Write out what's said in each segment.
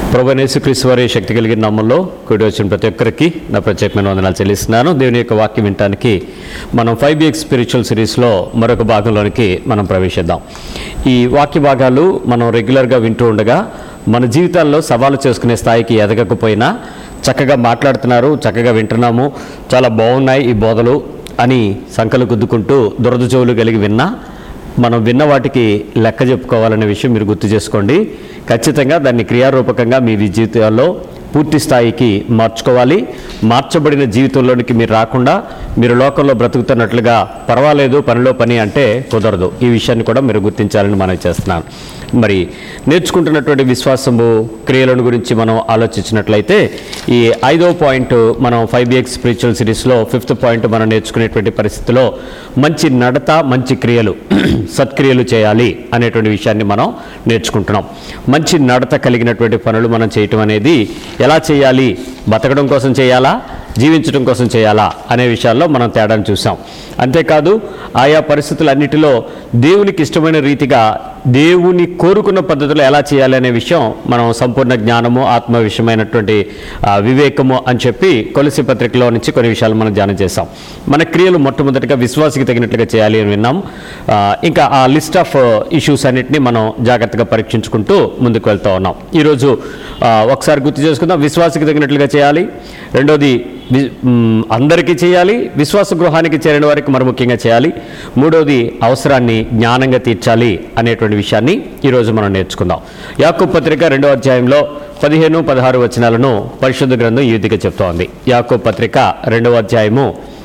ప్రభనేసుక్రీస్తు వారి శక్తి కలిగిన నామంలో కూడి వచ్చిన ప్రతి ఒక్కరికి నా ప్రత్యేకమైన వందనాలు చెల్లిస్తున్నాను దేవుని యొక్క వాక్యం వినటానికి మనం ఫైవ్ బిఎక్స్ స్పిరిచువల్ సిరీస్లో మరొక భాగంలోనికి మనం ప్రవేశిద్దాం ఈ వాక్య భాగాలు మనం రెగ్యులర్గా వింటూ ఉండగా మన జీవితాల్లో సవాలు చేసుకునే స్థాయికి ఎదగకపోయినా చక్కగా మాట్లాడుతున్నారు చక్కగా వింటున్నాము చాలా బాగున్నాయి ఈ బోధలు అని సంకలు గుద్దుకుంటూ దురద చెవులు కలిగి విన్నా మనం విన్న వాటికి లెక్క చెప్పుకోవాలనే విషయం మీరు గుర్తు చేసుకోండి ఖచ్చితంగా దాన్ని క్రియారూపకంగా మీ వి- జీవితాల్లో పూర్తి స్థాయికి మార్చుకోవాలి మార్చబడిన జీవితంలోనికి మీరు రాకుండా మీరు లోకంలో బ్రతుకుతున్నట్లుగా పర్వాలేదు పనిలో పని అంటే కుదరదు ఈ విషయాన్ని కూడా మీరు గుర్తించాలని మనం చేస్తున్నాను మరి నేర్చుకుంటున్నటువంటి విశ్వాసము క్రియలను గురించి మనం ఆలోచించినట్లయితే ఈ ఐదో పాయింట్ మనం ఫైవ్ బిఎక్స్ స్పిరిచువల్ సిరీస్లో ఫిఫ్త్ పాయింట్ మనం నేర్చుకునేటువంటి పరిస్థితిలో మంచి నడత మంచి క్రియలు సత్క్రియలు చేయాలి అనేటువంటి విషయాన్ని మనం నేర్చుకుంటున్నాం మంచి నడత కలిగినటువంటి పనులు మనం చేయటం అనేది ఎలా చేయాలి బతకడం కోసం చేయాలా జీవించడం కోసం చేయాలా అనే విషయాల్లో మనం తేడాను చూసాం అంతేకాదు ఆయా పరిస్థితులన్నిటిలో దేవునికి ఇష్టమైన రీతిగా దేవుని కోరుకున్న పద్ధతిలో ఎలా చేయాలి అనే విషయం మనం సంపూర్ణ జ్ఞానము ఆత్మ విషయమైనటువంటి ఆ, వివేకము అని చెప్పి కొలసి పత్రికలో నుంచి కొన్ని విషయాలు మనం ధ్యానం చేసాం మన క్రియలు మొట్టమొదటిగా విశ్వాసకి తగినట్లుగా చేయాలి అని విన్నాం ఆ, ఇంకా ఆ లిస్ట్ ఆఫ్ ఇష్యూస్ అన్నిటిని మనం జాగ్రత్తగా పరీక్షించుకుంటూ ముందుకు వెళ్తూ ఉన్నాం ఈరోజు ఆ, ఒకసారి గుర్తు చేసుకుందాం విశ్వాసకి తగినట్లుగా చేయాలి రెండోది వి- మ్, అందరికీ చేయాలి విశ్వాస గృహానికి చేరిన వారికి మరి ముఖ్యంగా చేయాలి మూడోది అవసరాన్ని జ్ఞానంగా తీర్చాలి అనేటువంటి విషయాన్ని ఈరోజు మనం నేర్చుకుందాం యాకూబ్ పత్రిక రెండో అధ్యాయంలో పదిహేను పదహారు వచనాలను పరిశుద్ధ గ్రంథం ఈ రీతిగా చెప్తోంది యాకూబ్ పత్రిక రెండవ అధ్యాయము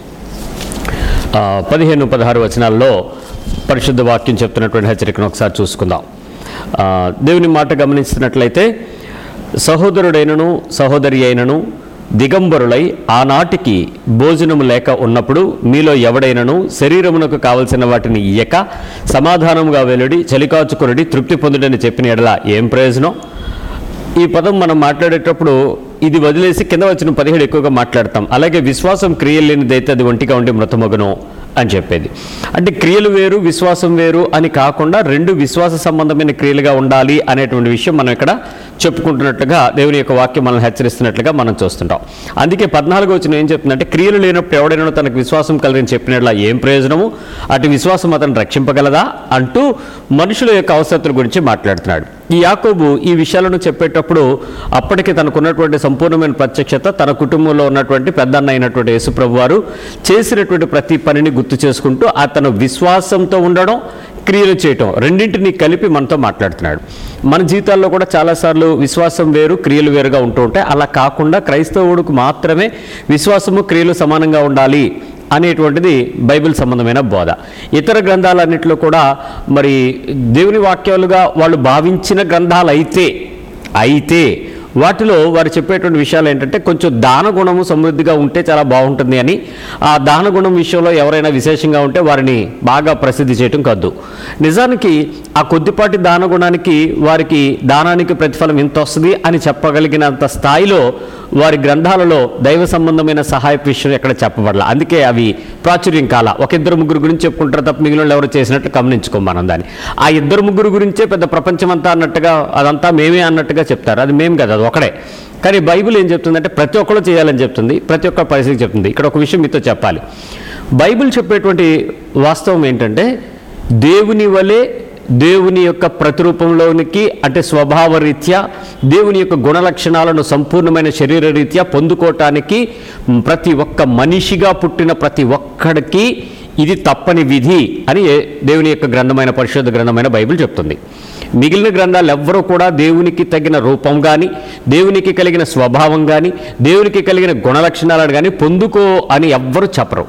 ఆ, పదిహేను పదహారు వచనాల్లో పరిశుద్ధ వాక్యం చెప్తున్నటువంటి హెచ్చరికను ఒకసారి చూసుకుందాం ఆ, దేవుని మాట గమనిస్తున్నట్లయితే సహోదరుడైనను సహోదరి అయినను దిగంబరులై ఆనాటికి భోజనము లేక ఉన్నప్పుడు మీలో ఎవడైనను శరీరమునకు కావలసిన వాటిని ఇయ్యక సమాధానముగా వెలుడి చలికాచుకునుడి తృప్తి పొందుడని చెప్పిన ఎడల ఏం ప్రయోజనం ఈ పదం మనం మాట్లాడేటప్పుడు ఇది వదిలేసి కింద వచ్చిన పదిహేడు ఎక్కువగా మాట్లాడతాం అలాగే విశ్వాసం క్రియలు లేనిదైతే అది ఒంటిగా ఉండి మృతమగును అని చెప్పేది అంటే క్రియలు వేరు విశ్వాసం వేరు అని కాకుండా రెండు విశ్వాస సంబంధమైన క్రియలుగా ఉండాలి అనేటువంటి విషయం మనం ఇక్కడ చెప్పుకుంటున్నట్లుగా దేవుని యొక్క వాక్యం మనల్ని హెచ్చరిస్తున్నట్లుగా మనం చూస్తుంటాం అందుకే పద్నాలుగు వచ్చిన ఏం చెప్తుందంటే క్రియలు లేనప్పుడు ఎవడైనా తనకు విశ్వాసం కలిగిన చెప్పినట్లా ఏం ప్రయోజనము అటు విశ్వాసం అతను రక్షింపగలదా అంటూ మనుషుల యొక్క అవసరతల గురించి మాట్లాడుతున్నాడు ఈ యాకోబు ఈ విషయాలను చెప్పేటప్పుడు అప్పటికి తనకున్నటువంటి సంపూర్ణమైన ప్రత్యక్షత తన కుటుంబంలో ఉన్నటువంటి పెద్దన్న అయినటువంటి యేసుప్రభు వారు చేసినటువంటి ప్రతి పనిని గుర్తు చేసుకుంటూ అతను విశ్వాసంతో ఉండడం క్రియలు చేయటం రెండింటిని కలిపి మనతో మాట్లాడుతున్నాడు మన జీవితాల్లో కూడా చాలాసార్లు విశ్వాసం వేరు క్రియలు వేరుగా ఉంటూ ఉంటాయి అలా కాకుండా క్రైస్తవుడికి మాత్రమే విశ్వాసము క్రియలు సమానంగా ఉండాలి అనేటువంటిది బైబిల్ సంబంధమైన బోధ ఇతర గ్రంథాలన్నింటిలో కూడా మరి దేవుని వాక్యాలుగా వాళ్ళు భావించిన గ్రంథాలు అయితే అయితే వాటిలో వారు చెప్పేటువంటి విషయాలు ఏంటంటే కొంచెం దాన గుణము సమృద్ధిగా ఉంటే చాలా బాగుంటుంది అని ఆ దాన గుణం విషయంలో ఎవరైనా విశేషంగా ఉంటే వారిని బాగా ప్రసిద్ధి చేయటం కాదు నిజానికి ఆ కొద్దిపాటి దాన గుణానికి వారికి దానానికి ప్రతిఫలం ఇంత వస్తుంది అని చెప్పగలిగినంత స్థాయిలో వారి గ్రంథాలలో దైవ సంబంధమైన సహాయ విషయం ఎక్కడ చెప్పబడాల అందుకే అవి ప్రాచుర్యం కాల ఒక ఇద్దరు ముగ్గురు గురించి చెప్పుకుంటారు తప్ప మిగిలిన వాళ్ళు ఎవరు చేసినట్టు గమనించుకోం మనం దాన్ని ఆ ఇద్దరు ముగ్గురు గురించే పెద్ద ప్రపంచం అంతా అన్నట్టుగా అదంతా మేమే అన్నట్టుగా చెప్తారు అది మేము కదా అది ఒకడే కానీ బైబిల్ ఏం చెప్తుందంటే ప్రతి ఒక్కరు చేయాలని చెప్తుంది ప్రతి ఒక్క పరిస్థితి చెప్తుంది ఇక్కడ ఒక విషయం మీతో చెప్పాలి బైబిల్ చెప్పేటువంటి వాస్తవం ఏంటంటే దేవుని వలె దేవుని యొక్క ప్రతిరూపంలోనికి అంటే స్వభావ రీత్యా దేవుని యొక్క గుణ లక్షణాలను సంపూర్ణమైన శరీర రీత్యా పొందుకోవటానికి మ్, ప్రతి ఒక్క మనిషిగా పుట్టిన ప్రతి ఒక్కడికి ఇది తప్పని విధి అని ఏ- దేవుని యొక్క గ్రంథమైన పరిశుద్ధ గ్రంథమైన బైబిల్ చెప్తుంది మిగిలిన గ్రంథాలు ఎవ్వరూ కూడా దేవునికి తగిన రూపం కానీ దేవునికి కలిగిన స్వభావం కానీ దేవునికి కలిగిన గుణ లక్షణాలను కానీ పొందుకో అని ఎవ్వరూ చెప్పరు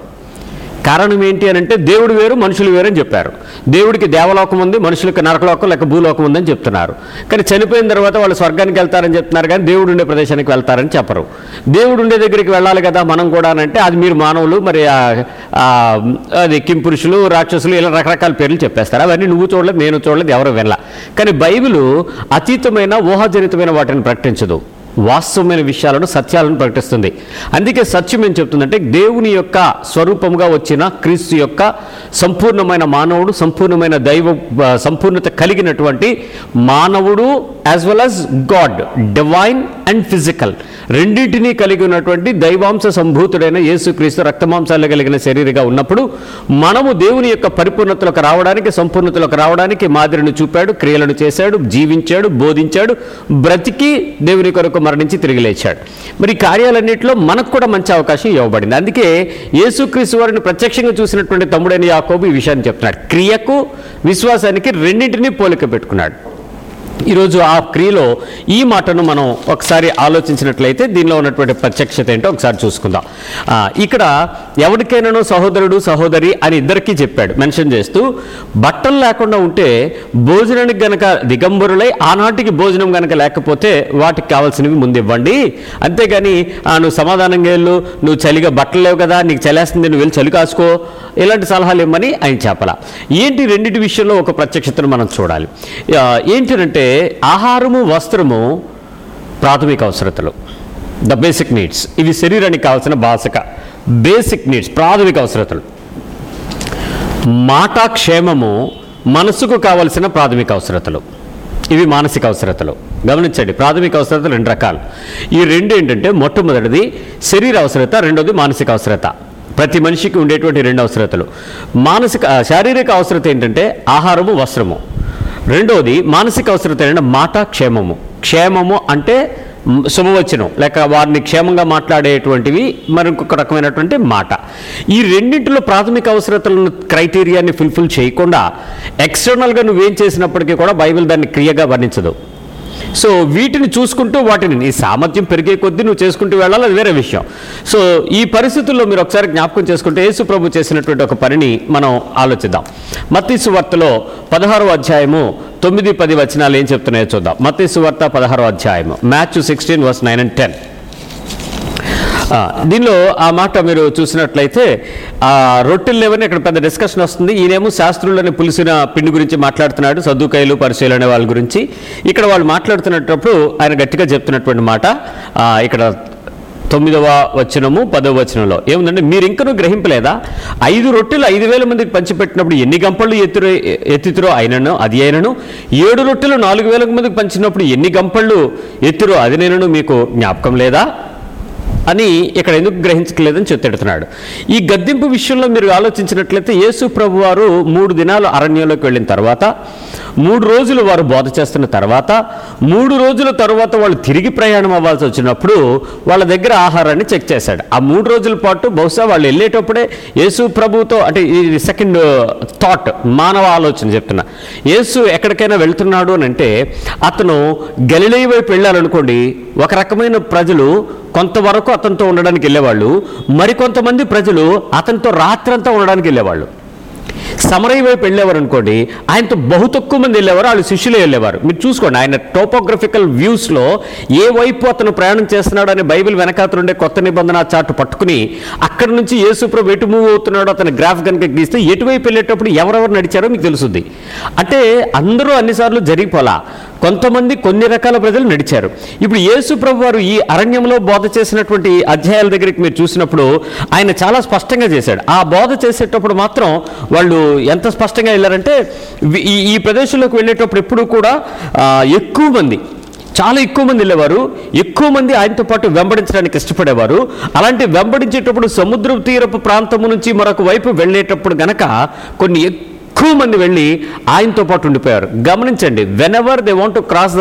కారణం ఏంటి అని అంటే దేవుడు వేరు మనుషులు వేరు అని చెప్పారు దేవుడికి దేవలోకం ఉంది మనుషులకు నరకలోకం లేక భూలోకం ఉందని చెప్తున్నారు కానీ చనిపోయిన తర్వాత వాళ్ళు స్వర్గానికి వెళ్తారని చెప్తున్నారు కానీ దేవుడు ఉండే ప్రదేశానికి వెళ్తారని చెప్పరు దేవుడు ఉండే దగ్గరికి వెళ్ళాలి కదా మనం కూడా అని అంటే అది మీరు మానవులు మరి ఆ- ఆ, అది కింపురుషులు రాక్షసులు ఇలా రకరకాల పేర్లు చెప్పేస్తారు అవన్నీ నువ్వు చూడలేదు నేను చూడలేదు ఎవరు వెళ్ళ కానీ బైబిల్ అతీతమైన ఊహాజనితమైన వాటిని ప్రకటించదు వాస్తవమైన విషయాలను సత్యాలను ప్రకటిస్తుంది అందుకే సత్యం ఏం చెప్తుందంటే దేవుని యొక్క స్వరూపంగా వచ్చిన క్రీస్తు యొక్క సంపూర్ణమైన మానవుడు సంపూర్ణమైన దైవ ఆ, సంపూర్ణత కలిగినటువంటి మానవుడు as well as god divine and physical రెండింటినీ కలిగి ఉన్నటువంటి దైవాంశ సంభూతుడైన యేసుక్రీస్తు రక్తమాంసాలు కలిగిన శరీరగా ఉన్నప్పుడు మనము దేవుని యొక్క పరిపూర్ణతలకు రావడానికి సంపూర్ణతలకు రావడానికి మాదిరిని చూపాడు క్రియలను చేశాడు జీవించాడు బోధించాడు బ్రతికి దేవుని కొరకు మరణించి తిరిగి లేచాడు మరి ఈ కార్యాలన్నింటిలో మనకు కూడా మంచి అవకాశం ఇవ్వబడింది అందుకే యేసుక్రీస్తు వారిని ప్రత్యక్షంగా చూసినటువంటి తమ్ముడైన యాకోబు ఈ విషయాన్ని చెప్తున్నాడు క్రియకు విశ్వాసానికి రెండింటినీ పోలిక పెట్టుకున్నాడు ఈరోజు ఆ క్రియలో ఈ మాటను మనం ఒకసారి ఆలోచించినట్లయితే దీనిలో ఉన్నటువంటి ప్రత్యక్షత ఏంటో ఒకసారి చూసుకుందాం ఆ, ఇక్కడ ఎవరికైనాను సహోదరుడు సహోదరి అని ఇద్దరికీ చెప్పాడు మెన్షన్ చేస్తూ బట్టలు లేకుండా ఉంటే భోజనానికి గనక దిగంబరులై ఆనాటికి భోజనం గనక లేకపోతే వాటికి కావాల్సినవి ముందు ఇవ్వండి అంతేగాని "ఆ, నువ్వు సమాధానంగా వెళ్ళు నువ్వు చలిగా బట్టలు లేవు కదా నీకు చలేస్తుంది నువ్వు వెళ్ళి చలి కాసుకో ఇలాంటి సలహాలు ఇవ్వమని ఆయన చెప్పాల ఏంటి రెండింటి విషయంలో ఒక ప్రత్యక్షతను మనం చూడాలి ఆ, ఏంటంటే ఆహారము వస్త్రము ప్రాథమిక అవసరతలు ద బేసిక్ నీడ్స్ ఇవి శరీరానికి కావాల్సిన బాసిక బేసిక్ నీడ్స్ ప్రాథమిక అవసరతలు మాట క్షేమము మనసుకు కావలసిన ప్రాథమిక అవసరతలు ఇవి మానసిక అవసరతలు గమనించండి ప్రాథమిక అవసరతలు రెండు రకాలు ఈ రెండు ఏంటంటే మొట్టమొదటిది శరీర అవసరత రెండోది మానసిక అవసరత ప్రతి మనిషికి ఉండేటువంటి రెండు అవసరతలు మానసిక ఆ, శారీరక అవసరత ఏంటంటే ఆహారము వస్త్రము రెండోది మానసిక అవసరత ఏంటంటే మాట క్షేమము క్షేమము అంటే మ్, శుభవచనం లేక వారిని క్షేమంగా మాట్లాడేటువంటివి మరొక రకమైనటువంటి మాట ఈ రెండింటిలో ప్రాథమిక అవసరతలను క్రైటీరియాని ఫుల్ఫిల్ చేయకుండా ఎక్స్టర్నల్గా నువ్వేం చేసినప్పటికీ కూడా బైబిల్ దాన్ని క్రియగా వర్ణించదు సో వీటిని చూసుకుంటూ వాటిని నీ సామర్థ్యం పెరిగే కొద్దీ నువ్వు చేసుకుంటూ వెళ్ళాలి అది వేరే విషయం సో ఈ పరిస్థితుల్లో మీరు ఒకసారి జ్ఞాపకం చేసుకుంటే యేసు ప్రభు చేసినటువంటి ఒక పనిని మనం ఆలోచిద్దాం మత్తీసు వార్తలో పదహారో అధ్యాయము తొమ్మిది పది వచనాలు ఏం చెప్తున్నాయో చూద్దాం మత్తీసు వార్త పదహారో అధ్యాయము match sixteen verse nine and ten ఆ, దీనిలో ఆ మాట మీరు చూసినట్లయితే ఆ రొట్టెలు లేవని ఇక్కడ పెద్ద డిస్కషన్ వస్తుంది ఈయనేమో శాస్త్రులని పులిసిన పిండి గురించి మాట్లాడుతున్నాడు సద్దుకాయలు పరిశీలన అనే వాళ్ళ గురించి ఇక్కడ వాళ్ళు మాట్లాడుతున్నప్పుడు ఆయన గట్టిగా చెప్తున్నటువంటి మాట ఆ, ఇక్కడ తొమ్మిదవ వచనము పదవ వచనంలో ఏముందంటే మీరు ఇంకనూ గ్రహింపలేదా ఐదు రొట్టెలు ఐదు వేల మందికి పంచిపెట్టినప్పుడు ఎన్ని గంపళ్ళు ఎత్తురో ఎత్తితురో అయినను అది అయినను ఏడు రొట్టెలు నాలుగు వేల మందికి పంచినప్పుడు ఎన్ని గంపళ్ళు ఎత్తురో అది నేనను మీకు జ్ఞాపకం లేదా అని ఇక్కడ ఎందుకు గ్రహించలేదని చెప్తున్నాడు ఈ గద్దింపు విషయంలో మీరు ఆలోచించినట్లయితే యేసు ప్రభు వారు మూడు దినాలు అరణ్యంలోకి వెళ్ళిన తర్వాత మూడు రోజులు వారు బోధ చేస్తున్న తర్వాత మూడు రోజుల తర్వాత వాళ్ళు తిరిగి ప్రయాణం అవ్వాల్సి వచ్చినప్పుడు వాళ్ళ దగ్గర ఆహారాన్ని చెక్ చేశాడు ఆ మూడు రోజుల పాటు బహుశా వాళ్ళు వెళ్ళేటప్పుడే యేసు ప్రభుతో అంటే ఇది సెకండ్ థాట్ మానవ ఆలోచన చెప్తున్నా యేసు ఎక్కడికైనా వెళ్తున్నాడు అని అంటే అతను గలిలే వైపు వెళ్ళాలనుకోండి ఒక రకమైన ప్రజలు కొంతవరకు అతనితో ఉండడానికి వెళ్ళేవాళ్ళు మరికొంతమంది ప్రజలు అతనితో రాత్రంతా ఉండడానికి వెళ్ళేవాళ్ళు సమరయ్య వైపు వెళ్ళేవారు అనుకోండి ఆయనతో బహు తక్కువ మంది వెళ్ళేవారు వాళ్ళు శిష్యులే వెళ్ళేవారు మీరు చూసుకోండి ఆయన టోపోగ్రఫికల్ వ్యూస్లో ఏ వైపు అతను ప్రయాణం చేస్తున్నాడు అని బైబిల్ వెనకాతలుండే కొత్త నిబంధన చార్ట్ పట్టుకుని అక్కడి నుంచి యేసుప్రభు ఎటు మూవ్ అవుతున్నాడో అతని గ్రాఫ్ కనుక గీస్తే ఎటువైపు వెళ్ళేటప్పుడు ఎవరెవరు నడిచారో మీకు తెలుసుద్ది అంటే అందరూ అన్నిసార్లు జరిగిపోలా కొంతమంది కొన్ని రకాల ప్రజలు నడిచారు ఇప్పుడు యేసు ప్రభు వారు ఈ అరణ్యంలో బోధ చేసినటువంటి అధ్యాయాల దగ్గరికి మీరు చూసినప్పుడు ఆయన చాలా స్పష్టంగా చేశాడు ఆ బోధ చేసేటప్పుడు మాత్రం వాళ్ళు ఎంత స్పష్టంగా వెళ్ళారంటే వి- ఈ ఈ ప్రదేశంలోకి వెళ్ళేటప్పుడు ఎప్పుడు కూడా ఆ, ఎక్కువ మంది చాలా ఎక్కువ మంది వెళ్ళేవారు ఎక్కువ మంది ఆయనతో పాటు వెంబడించడానికి ఇష్టపడేవారు అలాంటి వెంబడించేటప్పుడు సముద్ర తీరపు ప్రాంతము నుంచి మరొక వైపు వెళ్ళేటప్పుడు గనక కొన్ని ఎక్కువ మంది వెళ్ళి ఆయనతో పాటు ఉండిపోయారు గమనించండి whenever they want to cross the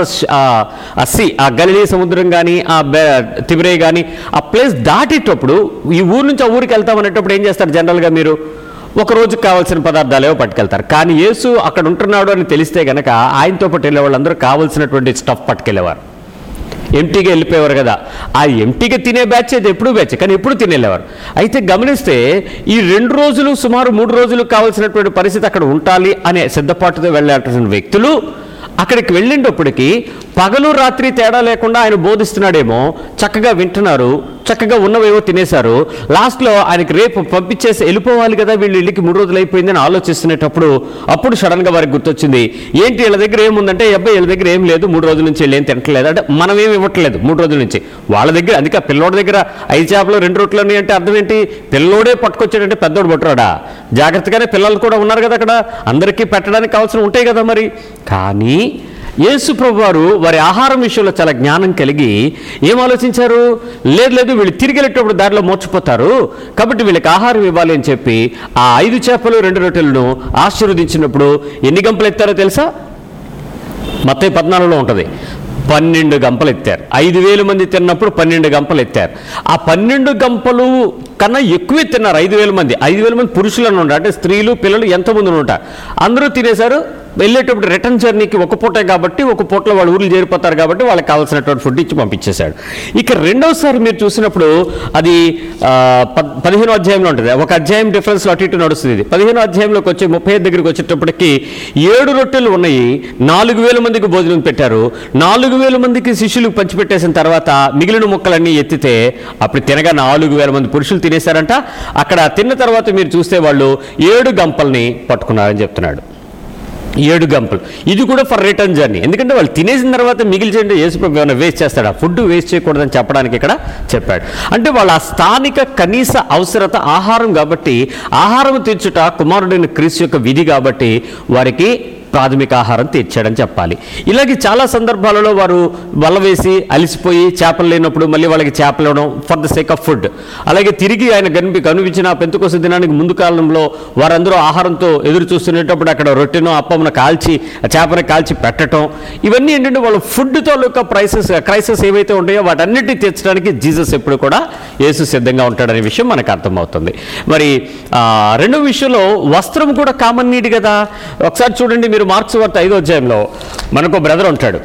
sea ఆ గలిలీ సముద్రం కానీ ఆ తిబిరే కానీ ఆ ప్లేస్ దాటేటప్పుడు ఈ ఊరు నుంచి ఆ ఊరికి వెళ్తాం అనేటప్పుడు ఏం చేస్తారు జనరల్గా మీరు ఒక రోజుకి కావాల్సిన పదార్థాలు ఏవో పట్టుకెళ్తారు కానీ యేసు అక్కడ ఉంటున్నాడు అని తెలిస్తే గనక ఆయనతో పాటు వెళ్ళే వాళ్ళందరూ కావాల్సినటువంటి స్టఫ్ పట్టుకెళ్ళేవారు ఎంటీగా వెళ్ళిపోయేవారు కదా ఆ ఎంటీగా తినే బ్యాచ్ అయితే ఎప్పుడు బ్యాచ్ కానీ ఎప్పుడు తినేళ్ళేవారు అయితే గమనిస్తే ఈ రెండు రోజులు సుమారు మూడు రోజులు కావాల్సినటువంటి పరిస్థితి అక్కడ ఉండాలి అనే సిద్ధపాటుతో వెళ్ళాల్సిన వ్యక్తులు అక్కడికి వెళ్ళినప్పటికీ పగలు రాత్రి తేడా లేకుండా ఆయన బోధిస్తున్నాడేమో చక్కగా వింటున్నారు చక్కగా ఉన్నవేవో తినేశారు లాస్ట్లో ఆయనకి రేపు పంపించేసి వెళ్ళిపోవాలి కదా వీళ్ళు ఇల్లుకి మూడు రోజులు అయిపోయిందని ఆలోచిస్తున్నప్పుడు అప్పుడు సడన్గా వారికి గుర్తొచ్చింది ఏంటి వీళ్ళ దగ్గర ఏముందంటే అబ్బాయి వీళ్ళ దగ్గర ఏం లేదు మూడు రోజుల నుంచి వీళ్ళు ఏం తినట్లేదు అంటే మనం ఏమి ఇవ్వట్లేదు మూడు రోజుల నుంచి వాళ్ళ దగ్గర అందుకే ఆ పిల్లోడి దగ్గర ఐదు చేపలు రెండు రొట్లు ఉన్నాయి అంటే అర్థం ఏంటి పిల్లోడే పట్టుకొచ్చాడంటే పెద్దోడు పట్టురాడా జాగ్రత్తగానే పిల్లలు కూడా ఉన్నారు కదా అక్కడ అందరికీ పెట్టడానికి కావాల్సిన ఉంటాయి కదా మరి కానీ యేసు ప్రభు వారు వారి ఆహారం విషయంలో చాలా జ్ఞానం కలిగి ఏం ఆలోచించారు లేదు లేదు వీళ్ళు తిరిగి వెళ్ళేటప్పుడు దారిలో మోర్చిపోతారు కాబట్టి వీళ్ళకి ఆహారం ఇవ్వాలి అని చెప్పి ఆ ఐదు చేపలు రెండు రొట్టెలను ఆశీర్వదించినప్పుడు ఎన్ని గంపలు ఎత్తారో తెలుసా మొత్తం పద్నాలుగులో ఉంటుంది పన్నెండు గంపలు ఎత్తారు ఐదు వేల మంది తిన్నప్పుడు పన్నెండు గంపలు ఎత్తారు ఆ పన్నెండు గంపలు కన్నా ఎక్కువే తిన్నారు ఐదు వేల మంది ఐదు వేల మంది పురుషులను ఉంటారు అంటే స్త్రీలు పిల్లలు ఎంతమంది ఉంటారు అందరూ తినేశారు వెళ్ళేటప్పుడు రిటర్న్ జర్నీకి ఒక పూటే కాబట్టి ఒక పూటలో వాళ్ళు ఊర్లు చేరిపోతారు కాబట్టి వాళ్ళకి కావాల్సినటువంటి ఫుడ్ ఇచ్చి పంపించేశాడు ఇక రెండోసారి మీరు చూసినప్పుడు అది ఆ, పద్- పదిహేనో అధ్యాయంలో ఉంటుంది ఒక అధ్యాయం డిఫరెన్స్లో అటు ఇటు నడుస్తుంది ఇది పదిహేనో అధ్యాయంలోకి వచ్చి ముప్పై ఐదు దగ్గరికి వచ్చేటప్పటికి ఏడు రొట్టెలు ఉన్నాయి నాలుగు వేల మందికి భోజనం పెట్టారు నాలుగు వేల మందికి శిష్యులకు పంచిపెట్టేసిన తర్వాత మిగిలిన ముక్కలన్నీ ఎత్తితే అప్పుడు తినగా నాలుగు వేల మంది పురుషులు తినేశారంట అక్కడ తిన్న తర్వాత మీరు చూస్తే వాళ్ళు ఏడు గంపల్ని పట్టుకున్నారని చెప్తున్నాడు ఏడు గంపలు ఇది కూడా ఫర్ రిటర్న్ జర్నీ ఎందుకంటే వాళ్ళు తినేసిన తర్వాత మిగిల్చేంటే యేసుప్రభు ఏమైనా వేస్ట్ చేస్తాడా ఫుడ్ వేస్ట్ చేయకూడదని చెప్పడానికి ఇక్కడ చెప్పాడు అంటే వాళ్ళ ఆ స్థానిక కనీస అవసరత ఆహారం కాబట్టి ఆహారం తీర్చుట కుమారుడైన క్రీస్తు యొక్క విధి కాబట్టి వారికి ప్రాథమిక ఆహారం తీర్చాడని చెప్పాలి ఇలాగే చాలా సందర్భాలలో వారు వల వేసి అలిసిపోయి చేపలు లేనప్పుడు మళ్ళీ వాళ్ళకి చేపలు ఇవ్వడం for the sake of food అలాగే తిరిగి ఆయన కనిపి కనిపించిన పెంతుకోస దినానికి ముందు కాలంలో వారందరూ ఆహారంతో ఎదురు చూస్తున్నప్పుడు అక్కడ రొట్టెను అప్పమును కాల్చి ఆ చేపని కాల్చి పెట్టడం ఇవన్నీ ఏంటంటే వాళ్ళ ఫుడ్ తాలూకా ప్రైసెస్ క్రైసెస్ ఏవైతే ఉంటాయో వాటన్నిటిని తీర్చడానికి జీసస్ ఎప్పుడు కూడా యేసు సిద్ధంగా ఉంటాడనే విషయం మనకు అర్థమవుతుంది మరి ఆ, రెండో విషయంలో వస్త్రం కూడా కామన్ నీడ్ కదా ఒకసారి చూడండి మీరు మార్క్స్ వార్త ఐదో అధ్యాయంలో మనకు బ్రదర్ ఉంటాడు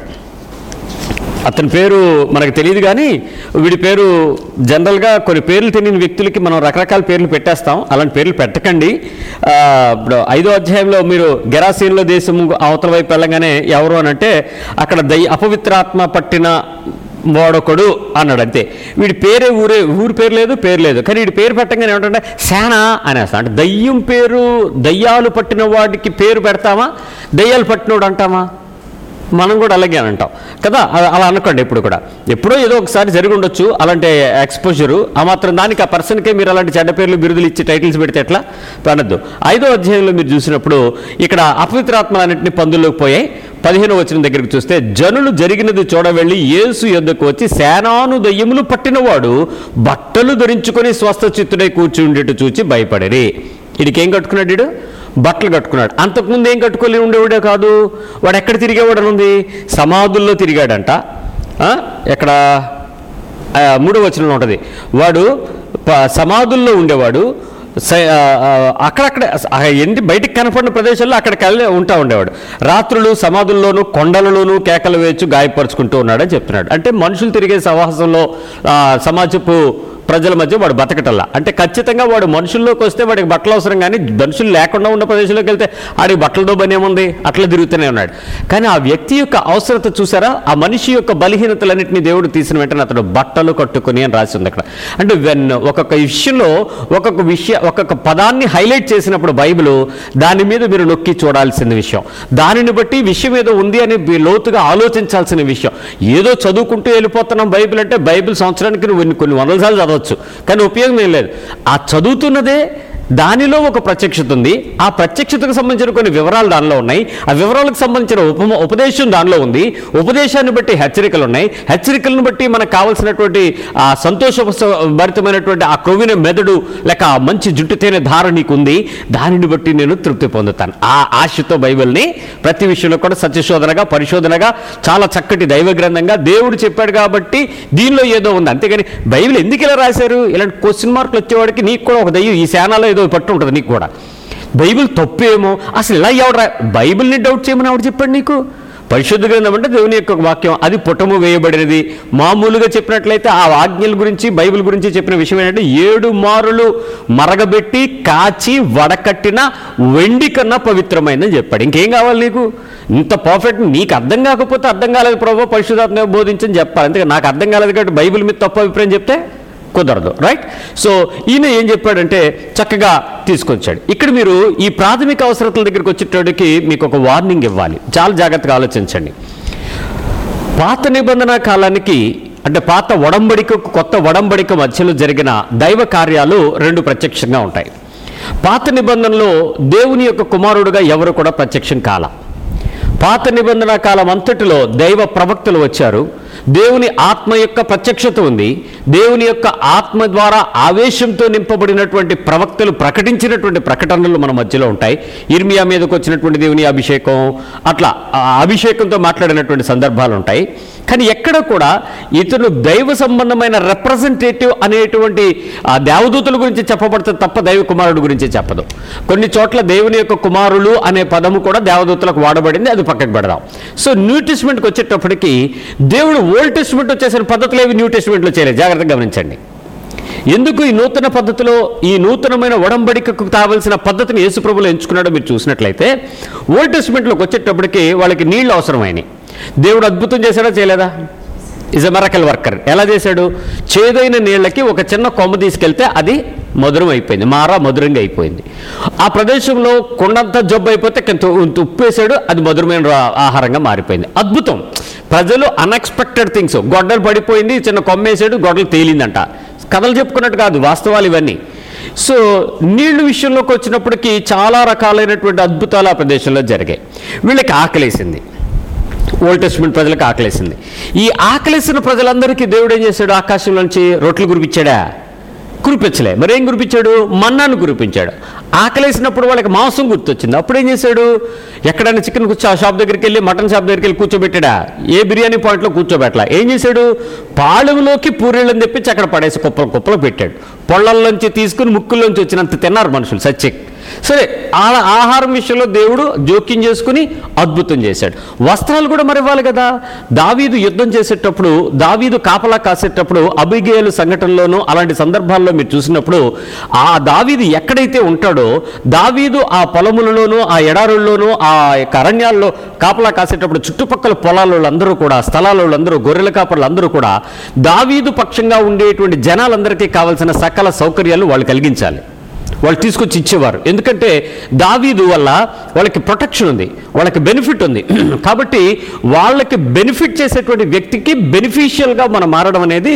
అతని పేరు మనకు తెలియదు కానీ వీడి పేరు జనరల్గా కొన్ని పేర్లు తెలియని వ్యక్తులకి మనం రకరకాల పేర్లు పెట్టేస్తాం అలాంటి పేర్లు పెట్టకండి ఆ, ఇప్పుడు ఐదో అధ్యాయంలో మీరు గెరాసీన్లో దేశం అవతల వైపు వెళ్ళగానే ఎవరు అని అంటే అక్కడ దయ్య అపవిత్రాత్మ పట్టిన వాడొకడు అన్నాడు అంతే వీడి పేరే ఊరే ఊరి పేరు లేదు పేరు లేదు కానీ వీడి పేరు పెట్టగానే ఏమంటే శానా అనేస్తా అంటే దయ్యం పేరు దయ్యాలు పట్టిన వాడికి పేరు పెడతామా దయ్యాలు పట్టినోడు అంటామా మనం కూడా అలాగే అని అంటాం కదా అ- అలా అనుకోండి ఎప్పుడు కూడా ఎప్పుడో ఏదో ఒకసారి జరిగి ఉండొచ్చు అలాంటి ఎక్స్పోజరు ఆ మాత్రం దానికి ఆ పర్సన్కే మీరు అలాంటి చెడ్డ పేర్లు బిరుదులు ఇచ్చి టైటిల్స్ పెడితే ఎట్లా అనద్దు ఐదో అధ్యాయంలో మీరు చూసినప్పుడు ఇక్కడ అపవిత్రాత్మలన్నింటినీ పందుల్లోకి పోయాయి పదిహేను వచ్చిన దగ్గరికి చూస్తే జనులు జరిగినది చూడవెళ్ళి యేసు యొద్దకు వచ్చి సేనాను దయ్యములు పట్టినవాడు బట్టలు ధరించుకొని స్వస్థ చిత్తుడై కూర్చుండేట్టు చూచి భయపడరి వీడికి ఏం కట్టుకున్నాడు వీడు బట్టలు కట్టుకున్నాడు అంతకుముందు ఏం కట్టుకొని ఉండేవాడే కాదు వాడు ఎక్కడ తిరిగేవాడు అని ఉంది సమాధుల్లో తిరిగాడంట ఆ? ఎక్కడ ఆ, మూడో వచనంలో ఉంటుంది వాడు ప- సమాధుల్లో ఉండేవాడు స- ఆ, ఆ, అక్కడక్కడ ఆ, ఏంటి బయటికి కనపడిన ప్రదేశాల్లో అక్కడికి వెళ్ళి ఉంటా ఉండేవాడు రాత్రులు సమాధుల్లోనూ కొండలలోనూ కేకలు వేయచ్చు గాయపరుచుకుంటూ ఉన్నాడని చెప్తున్నాడు అంటే మనుషులు తిరిగే సమాసంలో ఆ, సమాజపు ప్రజల మధ్య వాడు బతకటల్లా అంటే ఖచ్చితంగా వాడు మనుషుల్లోకి వస్తే వాడికి బట్టలు అవసరం కానీ మనుషులు లేకుండా ఉన్న ప్రదేశంలోకి వెళ్తే ఆడికి బట్టలతో పని ఏముంది అట్లా తిరుగుతూనే ఉన్నాడు కానీ ఆ వ్యక్తి యొక్క అవసరత చూసారా ఆ మనిషి యొక్క బలహీనతలన్నింటినీ దేవుడు తీసిన వెంటనే అతడు బట్టలు కట్టుకుని అని రాసి ఉంది అక్కడ అంటే వెన్ ఒక్కొక్క విషయంలో ఒక్కొక్క విషయ ఒక్కొక్క పదాన్ని హైలైట్ చేసినప్పుడు బైబిల్ దాని మీద మీరు నొక్కి చూడాల్సిన విషయం దానిని బట్టి విషయం ఏదో ఉంది అని బి- లోతుగా ఆలోచించాల్సిన విషయం ఏదో చదువుకుంటూ వెళ్ళిపోతున్నాం బైబిల్ అంటే బైబిల్ సంవత్సరానికి నువ్వు కొన్ని- కొన్ని వందల సార్లు చదవచ్చు కానీ ఉపయోగం ఏం లేదు ఆ చదువుతున్నదే దానిలో ఒక ప్రత్యక్షత ఉంది ఆ ప్రత్యక్షతకు సంబంధించిన కొన్ని వివరాలు దానిలో ఉన్నాయి ఆ వివరాలకు సంబంధించిన ఉప ఉపదేశం దానిలో ఉంది ఉపదేశాన్ని బట్టి హెచ్చరికలు ఉన్నాయి హెచ్చరికలను బట్టి మనకు కావాల్సినటువంటి ఆ సంతోష భరితమైనటువంటి ఆ క్రొవిన మెదడు లేక ఆ మంచి జుట్టు తేనె ధార నీకు ఉంది దానిని బట్టి నేను తృప్తి పొందుతాను ఆ ఆశతో బైబిల్ని ప్రతి విషయంలో కూడా సత్యశోధనగా పరిశోధనగా చాలా చక్కటి దైవ గ్రంథంగా దేవుడు చెప్పాడు కాబట్టి దీనిలో ఏదో ఉంది అంతేగాని బైబిల్ ఎందుకు ఇలా రాశారు ఇలాంటి క్వశ్చన్ మార్కులు వచ్చేవాడికి నీకు కూడా ఒక దయ్యం ఈ శానాలో ఏదో పట్టు ఉంటుంది నీకు కూడా బైబిల్ తప్పేమో అసలు ఇలా ఎవడ బైబిల్ని డౌట్ చేయమని ఎవడు చెప్పాడు నీకు పరిశుద్ధ గ్రంథం అంటే దేవుని యొక్క వాక్యం అది పుటము వేయబడినది మామూలుగా చెప్పినట్లయితే ఆ ఆజ్ఞల గురించి బైబిల్ గురించి చెప్పిన విషయం ఏంటంటే ఏడు మారులు మరగబెట్టి కాచి వడకట్టిన వెండి కన్నా పవిత్రమైందని చెప్పాడు ఇంకేం కావాలి నీకు ఇంత పర్ఫెక్ట్ నీకు అర్థం కాకపోతే అర్థం కాలేదు ప్రభావ పరిశుధాత్మ బోధించని చెప్పాలి అంతే నాకు అర్థం కాలేదు కాబట్టి బైబిల్ మీద తప్పు అభిప్రాయం చెప్తే కుదరదు రైట్ సో ఈయన ఏం చెప్పాడంటే చక్కగా తీసుకొచ్చాడు ఇక్కడ మీరు ఈ ప్రాథమిక అవసరతల దగ్గరికి వచ్చేటోడికి మీకు ఒక వార్నింగ్ ఇవ్వాలి చాలా జాగ్రత్తగా ఆలోచించండి పాత నిబంధన కాలానికి అంటే పాత ఒడంబడికకు కొత్త ఒడంబడిక మధ్యలో జరిగిన దైవ కార్యాలు రెండు ప్రత్యక్షంగా ఉంటాయి పాత నిబంధనలో దేవుని యొక్క కుమారుడుగా ఎవరు కూడా ప్రత్యక్షం కాల పాత నిబంధన కాలం అంతటిలో దైవ ప్రవక్తలు వచ్చారు దేవుని ఆత్మ యొక్క ప్రత్యక్షత ఉంది దేవుని యొక్క ఆత్మ ద్వారా ఆవేశంతో నింపబడినటువంటి ప్రవక్తలు ప్రకటించినటువంటి ప్రకటనలు మన మధ్యలో ఉంటాయి ఇర్మియా మీదకి వచ్చినటువంటి దేవుని అభిషేకం అట్లా ఆ అభిషేకంతో మాట్లాడినటువంటి సందర్భాలు ఉంటాయి కానీ ఎక్కడ కూడా ఇతను దైవ సంబంధమైన రిప్రజెంటేటివ్ అనేటువంటి ఆ దేవదూతుల గురించి చెప్పబడుతుంది తప్ప దైవ కుమారుడు గురించి చెప్పదు కొన్ని చోట్ల దేవుని యొక్క కుమారులు అనే పదము కూడా దేవదూతలకు వాడబడింది అది పక్కకు పెడదాం సో న్యూ టెస్ట్మెంట్కి వచ్చేటప్పటికి దేవుడు ఓల్డ్ టెస్ట్మెంట్ వచ్చేసిన పద్ధతులు ఏవి న్యూ టెస్ట్మెంట్లో చేయలేదు జాగ్రత్తగా గమనించండి ఎందుకు ఈ నూతన పద్ధతిలో ఈ నూతనమైన ఒడంబడికకు కావలసిన పద్ధతిని యేసుప్రభులు ఎంచుకున్నాడో మీరు చూసినట్లయితే ఓల్డ్ టెస్ట్మెంట్లోకి వచ్చేటప్పటికి వాళ్ళకి నీళ్లు అవసరమైనవి దేవుడు అద్భుతం చేశాడా చేయలేదా ఇస్ ఎ మరకల్ వర్కర్ ఎలా చేశాడు చేదైన నీళ్ళకి ఒక చిన్న కొమ్మ తీసుకెళ్తే అది మధురం అయిపోయింది మారా మధురంగా అయిపోయింది ఆ ప్రదేశంలో కొండంతా జబ్బు అయిపోతే కొంత ఉప్పు వేసాడు అది మధురమైన రా- ఆహారంగా మారిపోయింది అద్భుతం ప్రజలు అన్ఎక్స్పెక్టెడ్ థింగ్స్ గొడ్డలు పడిపోయింది చిన్న కొమ్మ వేసాడు గొడ్డలు తేలిందంట కథలు చెప్పుకున్నట్టు కాదు వాస్తవాలు ఇవన్నీ సో నీళ్లు విషయంలోకి వచ్చినప్పటికీ చాలా రకాలైనటువంటి అద్భుతాలు ఆ ప్రదేశంలో జరిగాయి వీళ్ళకి ఆకలేసింది ఓల్డ్ టెస్ట్మెంట్ ప్రజలకు ఆకలేసింది ఈ ఆకలేసిన ప్రజలందరికీ దేవుడు ఏం చేశాడు ఆకాశం నుంచి రొట్లు కురిపించాడా కురిపించలే మరి ఏం కురిపించాడు మన్నాను కురిపించాడు ఆకలేసినప్పుడు వాళ్ళకి మాంసం గుర్తొచ్చింది అప్పుడు ఏం చేశాడు ఎక్కడైనా చికెన్ కూర్చో ఆ షాప్ దగ్గరికి వెళ్ళి మటన్ షాప్ దగ్గరికి వెళ్ళి కూర్చోబెట్టాడా ఏ బిర్యానీ పాయింట్లో కూర్చోబెట్టలా ఏం చేశాడు పాళెంలోకి పూరీళ్ళని తెప్పించి అక్కడ పడేసి కుప్పలు కుప్పలు పెట్టాడు పొళ్ళల్లోంచి తీసుకుని ముక్కుల్లోంచి వచ్చినంత తిన్నారు మనుషులు సచ్చెక్ సరే ఆ ఆహారం విషయంలో దేవుడు జోక్యం చేసుకుని అద్భుతం చేశాడు వస్త్రాలు కూడా మరి ఇవ్వాలి కదా దావీదు యుద్ధం చేసేటప్పుడు దావీదు కాపలా కాసేటప్పుడు అభిగేలు సంఘటనలోనూ అలాంటి సందర్భాల్లో మీరు చూసినప్పుడు ఆ దావీదు ఎక్కడైతే ఉంటాడో దావీదు ఆ పొలములలోనూ ఆ ఎడారుల్లోనూ ఆ యొక్క అరణ్యాల్లో కాపలా కాసేటప్పుడు చుట్టుపక్కల పొలాల వాళ్ళందరూ కూడా స్థలాల వాళ్ళందరూ గొర్రెల కాపర్లు అందరూ కూడా దావీదు పక్షంగా ఉండేటువంటి జనాలందరికీ కావాల్సిన సకల సౌకర్యాలు వాళ్ళు కలిగించాలి వాళ్ళు తీసుకొచ్చి ఇచ్చేవారు ఎందుకంటే దావీదు వల్ల వాళ్ళకి ప్రొటెక్షన్ ఉంది వాళ్ళకి బెనిఫిట్ ఉంది కాబట్టి వాళ్ళకి బెనిఫిట్ చేసేటువంటి వ్యక్తికి బెనిఫిషియల్గా మనం మారడం అనేది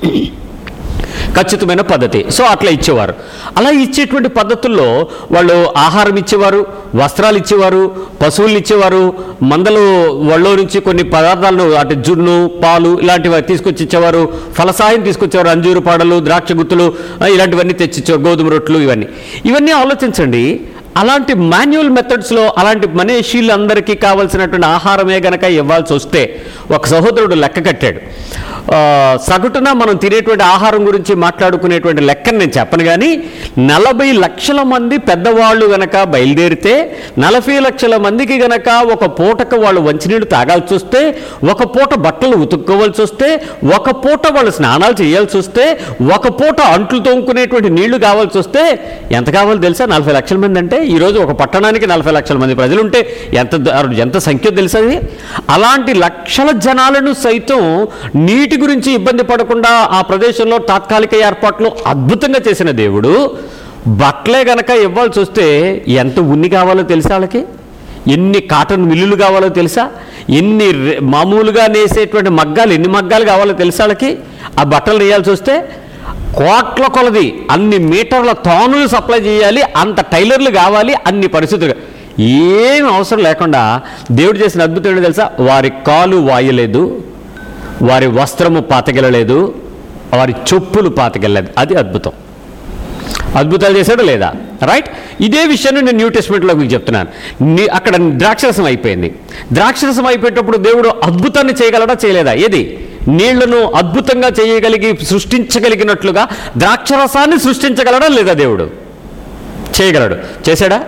ఖచ్చితమైన పద్ధతి సో అట్లా ఇచ్చేవారు అలా ఇచ్చేటువంటి పద్ధతుల్లో వాళ్ళు ఆహారం ఇచ్చేవారు వస్త్రాలు ఇచ్చేవారు పశువులు ఇచ్చేవారు మందలు వాళ్ళలో నుంచి కొన్ని పదార్థాలను అంటే జున్ను పాలు ఇలాంటివి తీసుకొచ్చి ఇచ్చేవారు ఫలసాయం తీసుకొచ్చేవారు అంజూరు పాడలు ద్రాక్ష గుత్తులు ఆ, ఇలాంటివన్నీ తెచ్చిచ్చేవారు గోధుమ రొట్లు ఇవన్నీ ఇవన్నీ ఆలోచించండి అలాంటి మాన్యువల్ మెథడ్స్లో అలాంటి మనీషీలందరికీ కావాల్సినటువంటి ఆహారమే గనక ఇవ్వాల్సి వస్తే ఒక సహోదరుడు లెక్క కట్టాడు ఆ, సగటున మనం తినేటువంటి ఆహారం గురించి మాట్లాడుకునేటువంటి లెక్కను నేను చెప్పను కానీ నలభై లక్షల మంది పెద్దవాళ్ళు గనక బయలుదేరితే నలభై లక్షల మందికి గనక ఒక పూటకు వాళ్ళు మంచినీళ్ళు తాగాల్సి వస్తే ఒక పూట బట్టలు ఉతుక్కోవాల్సి వస్తే ఒక పూట వాళ్ళు స్నానాలు చేయాల్సి వస్తే ఒక పూట అంట్లు తోముకునేటువంటి నీళ్లు కావాల్సి వస్తే ఎంత కావాలో తెలుసా నలభై లక్షల మంది అంటే ఈరోజు ఒక పట్టణానికి నలభై లక్షల మంది ప్రజలు ఉంటే ఎంత ద- ఎంత సంఖ్య తెలుసా అది అలాంటి లక్షల జనాలను సైతం నీటి గురించి ఇబ్బంది పడకుండా ఆ ప్రదేశంలో తాత్కాలిక ఏర్పాట్లు అద్భుతంగా చేసిన దేవుడు బట్టలే గనక ఇవ్వాల్సి వస్తే ఎంత ఉన్ని కావాలో తెలుసా వాళ్ళకి ఎన్ని కాటన్ మిల్లులు కావాలో తెలుసా ఎన్ని రె- మామూలుగా నేసేటువంటి మగ్గాలు ఎన్ని మగ్గాలు కావాలో తెలుసా వాళ్ళకి ఆ బట్టలు నేయాల్సి వస్తే కోట్ల కొలది అన్ని మీటర్ల తానులు సప్లై చేయాలి అంత టైలర్లు కావాలి అన్ని పరిస్థితులు ఏం అవసరం లేకుండా దేవుడు చేసిన అద్భుతం ఏంటో తెలుసా వారి కాలు వాయలేదు వారి వస్త్రము పాతకెళ్ళలేదు వారి చెప్పులు పాతకెళ్ళలేదు అది అద్భుతం అద్భుతాలు చేశాడు లేదా రైట్ ఇదే విషయాన్ని నేను న్యూ టెస్ట్మెంట్లో మీకు చెప్తున్నాను నీ అక్కడ ద్రాక్షరసం అయిపోయింది ద్రాక్షరసం అయిపోయేటప్పుడు దేవుడు అద్భుతాన్ని చేయగలడా చేయలేదా ఏది నీళ్లను అద్భుతంగా చేయగలిగి సృష్టించగలిగినట్లుగా ద్రాక్షరసాన్ని సృష్టించగలడా లేదా దేవుడు చేయగలడు చేశాడా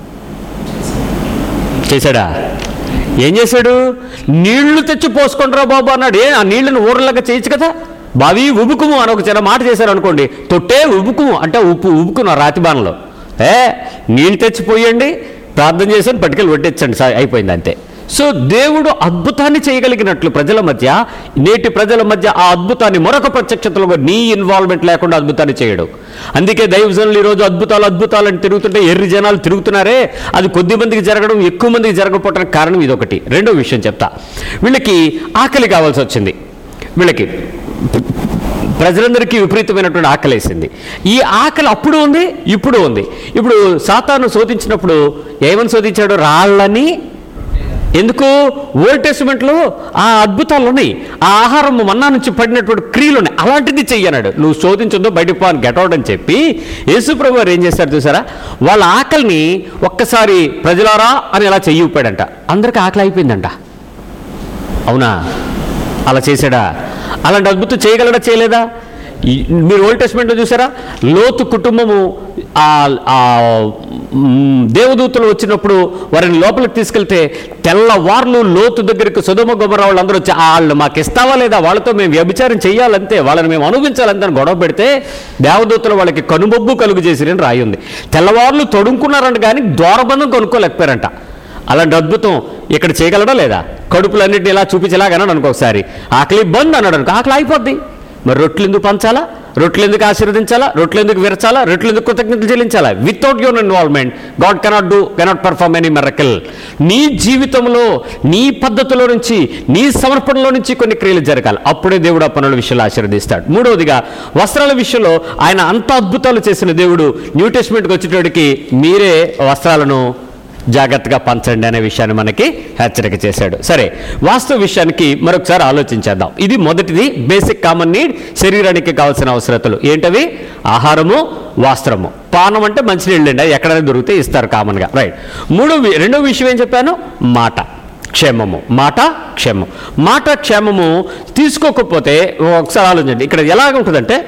చేశాడా ఏం చేశాడు నీళ్లు తెచ్చి పోసుకుంటారా బాబు అన్నాడు ఏ ఆ నీళ్లను ఊరలాగా చేయొచ్చు కదా బావి ఉబుకుము అని ఒక చిన్న మాట చేశారు అనుకోండి తొట్టే ఉబుకుము అంటే ఉప్పు ఉబుకును ఆ రాతి బాణలో ఏ నీళ్ళు తెచ్చిపోయండి ప్రార్థన చేశాను పట్టుకెళ్ళి వడ్డించండి సార్ అయిపోయింది అంతే సో దేవుడు అద్భుతాన్ని చేయగలిగినట్లు ప్రజల మధ్య నేటి ప్రజల మధ్య ఆ అద్భుతాన్ని మరొక ప్రత్యక్షతలో నీ ఇన్వాల్వ్మెంట్ లేకుండా అద్భుతాన్ని చేయడు అందుకే దైవజనులు ఈరోజు అద్భుతాలు అద్భుతాలు అని తిరుగుతుంటే ఎర్రి జనాలు తిరుగుతున్నారే అది కొద్ది మందికి జరగడం ఎక్కువ మందికి జరగకపోవడానికి కారణం ఇదొకటి రెండో విషయం చెప్తా వీళ్ళకి ఆకలి కావాల్సి వచ్చింది వీళ్ళకి ప్రజలందరికీ విపరీతమైనటువంటి ఆకలి వేసింది ఈ ఆకలి అప్పుడు ఉంది ఇప్పుడు ఉంది ఇప్పుడు సాతాను శోధించినప్పుడు ఏమని శోధించాడు రాళ్ళని ఎందుకు ఓల్డ్ టెస్ట్మెంట్లో ఆ అద్భుతాలు ఉన్నాయి ఆ ఆహారం మన్నా నుంచి పడినటువంటి క్రియలు ఉన్నాయి అలాంటిది చెయ్యన్నాడు నువ్వు శోధించొద్దు బయటకు పో అని గెటౌట్ అని చెప్పి యేసుప్రభు వారు ఏం చేశారు చూసారా వాళ్ళ ఆకలిని ఒక్కసారి ప్రజలారా అని ఇలా చెయ్యి ఊపాడంట అందరికీ ఆకలి అయిపోయిందంట అవునా అలా చేశాడా అలాంటి అద్భుతం చేయగలడా చేయలేదా ఈ- మీరు ఓల్డ్ టెస్ట్మెంట్లో చూసారా లోతు కుటుంబము ఆ ఆ, మ్, దేవదూతలు వచ్చినప్పుడు వారిని లోపలికి తీసుకెళ్తే తెల్లవార్లు లోతు దగ్గరికి సుధమ గుమర వాళ్ళందరూ వచ్చి వాళ్ళు మాకు ఇస్తావా లేదా వాళ్ళతో మేము వ్యభిచారం చేయాలంతే వాళ్ళని మేము అనుభవించాలంతే అని గొడవ పెడితే దేవదూతలు వాళ్ళకి కనుబొబ్బు కలుగు చేసిరని రాయి ఉంది తెల్లవార్లు తొడుక్కున్నారంట కానీ దూరబంధం కొనుక్కోలేకపోయారంట అలాంటి అద్భుతం ఇక్కడ చేయగలడా లేదా కడుపులన్నింటినీ ఇలా చూపించేలాగన్నాడు అనుకో ఒకసారి ఆకలి బంద్ అన్నాడు అనుకో ఆకలి అయిపోద్ది మరి రొట్టెలు ఎందుకు పంచాలా రొట్టెలు ఎందుకు ఆశీర్వదించాలా రొట్టెలు ఎందుకు విరచాలా రొట్టెలు ఎందుకు కృతజ్ఞతలు చెల్లించాలా without your involvement god cannot do cannot perform any miracle నీ జీవితంలో నీ పద్ధతిలో నుంచి నీ సమర్పణలో నుంచి కొన్ని క్రియలు జరగాలి అప్పుడే దేవుడు ఆ పనుల విషయంలో ఆశీర్వదిస్తాడు మూడవదిగా వస్త్రాల విషయంలో ఆయన అంత అద్భుతాలు చేసిన దేవుడు న్యూ టెస్ట్మెంట్కి వచ్చేటోడికి మీరే వస్త్రాలను జాగ్రత్తగా పంచండి అనే విషయాన్ని మనకి హెచ్చరిక చేశాడు సరే వాస్తవ విషయానికి మరొకసారి ఆలోచించేద్దాం ఇది మొదటిది బేసిక్ కామన్ నీడ్ శరీరానికి కావాల్సిన అవసరతలు ఏంటవి ఆహారము వస్త్రము పానం అంటే మంచినీళ్ళు అండి ఎక్కడైనా దొరికితే ఇస్తారు కామన్గా రైట్ మూడో వి- రెండో విషయం ఏం చెప్పాను మాట క్షేమము మాట క్షేమం మాట క్షేమము తీసుకోకపోతే ఒకసారి ఆలోచించండి ఇక్కడ ఎలాగ ఉంటుందంటే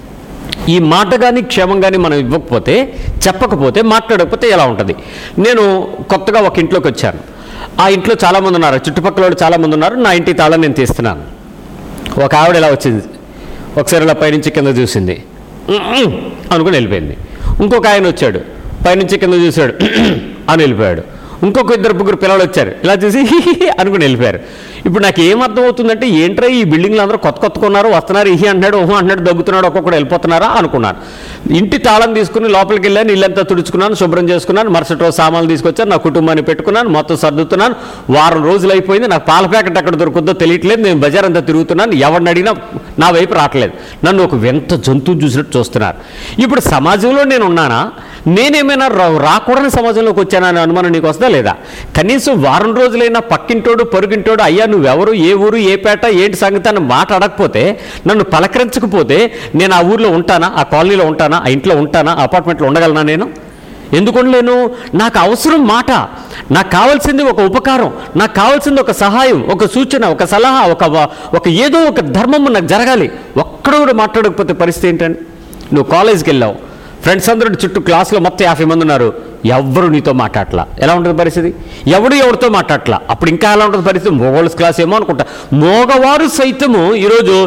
ఈ మాట కానీ క్షేమం కానీ మనం ఇవ్వకపోతే చెప్పకపోతే మాట్లాడకపోతే ఎలా ఉంటుంది నేను కొత్తగా ఒక ఇంట్లోకి వచ్చాను ఆ ఇంట్లో చాలామంది ఉన్నారు చుట్టుపక్కల వాళ్ళు చాలామంది ఉన్నారు నా ఇంటి తాళం నేను తీస్తున్నాను ఒక ఆవిడ ఇలా వచ్చింది ఒకసారి ఇలా పైనుంచి కింద చూసింది "ఉమ్మ్" అనుకుని వెళ్ళిపోయింది ఇంకొక ఆయన వచ్చాడు పైనుంచి కింద చూశాడు అని వెళ్ళిపోయాడు ఇంకొక ఇద్దరు ముగ్గురు పిల్లలు వచ్చారు ఇలా చూసి "హిహిహి" అనుకుని వెళ్ళిపోయారు ఇప్పుడు నాకు ఏం అర్థం అవుతుందంటే ఏంట్రా ఈ బిల్డింగ్లు అందరూ కొత్త కొత్త కొన్నారు వస్తున్నారు ఇహి అంటున్నాడు ఓహో అంటున్నాడు దగ్గుతున్నాడు ఒక్కొక్కడు వెళ్ళిపోతున్నారా అనుకున్నాను ఇంటి తాళం తీసుకుని లోపలికి వెళ్ళాను ఇల్లంతా తుడుచుకున్నాను శుభ్రం చేసుకున్నాను మరుసటి రోజు సామాన్లు తీసుకొచ్చాను నా కుటుంబాన్ని పెట్టుకున్నాను మొత్తం సర్దుతున్నాను వారం రోజులు అయిపోయింది నాకు పాల ప్యాకెట్ ఎక్కడ దొరుకుద్దో తెలియట్లేదు నేను బజార్ అంతా తిరుగుతున్నాను ఎవరిని అడిగినా నా వైపు రావట్లేదు నన్ను ఒక వింత జంతువు చూసినట్టు చూస్తున్నారు ఇప్పుడు సమాజంలో నేను ఉన్నానా నేనేమైనా రా- రాకూడని సమాజంలోకి వచ్చానా అనే అనుమానం నీకు వస్తుందా లేదా కనీసం వారం రోజులైనా పక్కింటోడు పొరుగింటోడు అయ్యా నువ్వెవరు ఏ ఊరు ఏ పేట ఏంటి సంగతి అని మాట అడగకపోతే నన్ను పలకరించకపోతే నేను ఆ ఊర్లో ఉంటానా ఆ కాలనీలో ఉంటానా ఆ ఇంట్లో ఉంటానా ఆ అపార్ట్మెంట్లో ఉండగలనా నేను ఎందుకు ఉండలేను నాకు అవసరం మాట నాకు కావాల్సింది ఒక ఉపకారం నాకు కావాల్సింది ఒక సహాయం ఒక సూచన ఒక సలహా ఒక వ- ఒక ఏదో ఒక ధర్మము నాకు జరగాలి ఒక్కడు కూడా మాట్లాడకపోతే పరిస్థితి ఏంటండి నువ్వు కాలేజ్కి వెళ్ళావు ఫ్రెండ్స్ అందరూ చుట్టూ క్లాస్లో మొత్తం యాభై మంది ఉన్నారు ఎవ్వరు నీతో మాట్లాడలా ఎలా ఉంటుంది పరిస్థితి ఎవడు ఎవరితో మాట్లాడలా అప్పుడు ఇంకా ఎలా ఉంటుంది పరిస్థితి మోగోళ్ళస్ క్లాస్ ఏమో అనుకుంటా మోగవారు సైతము ఈరోజు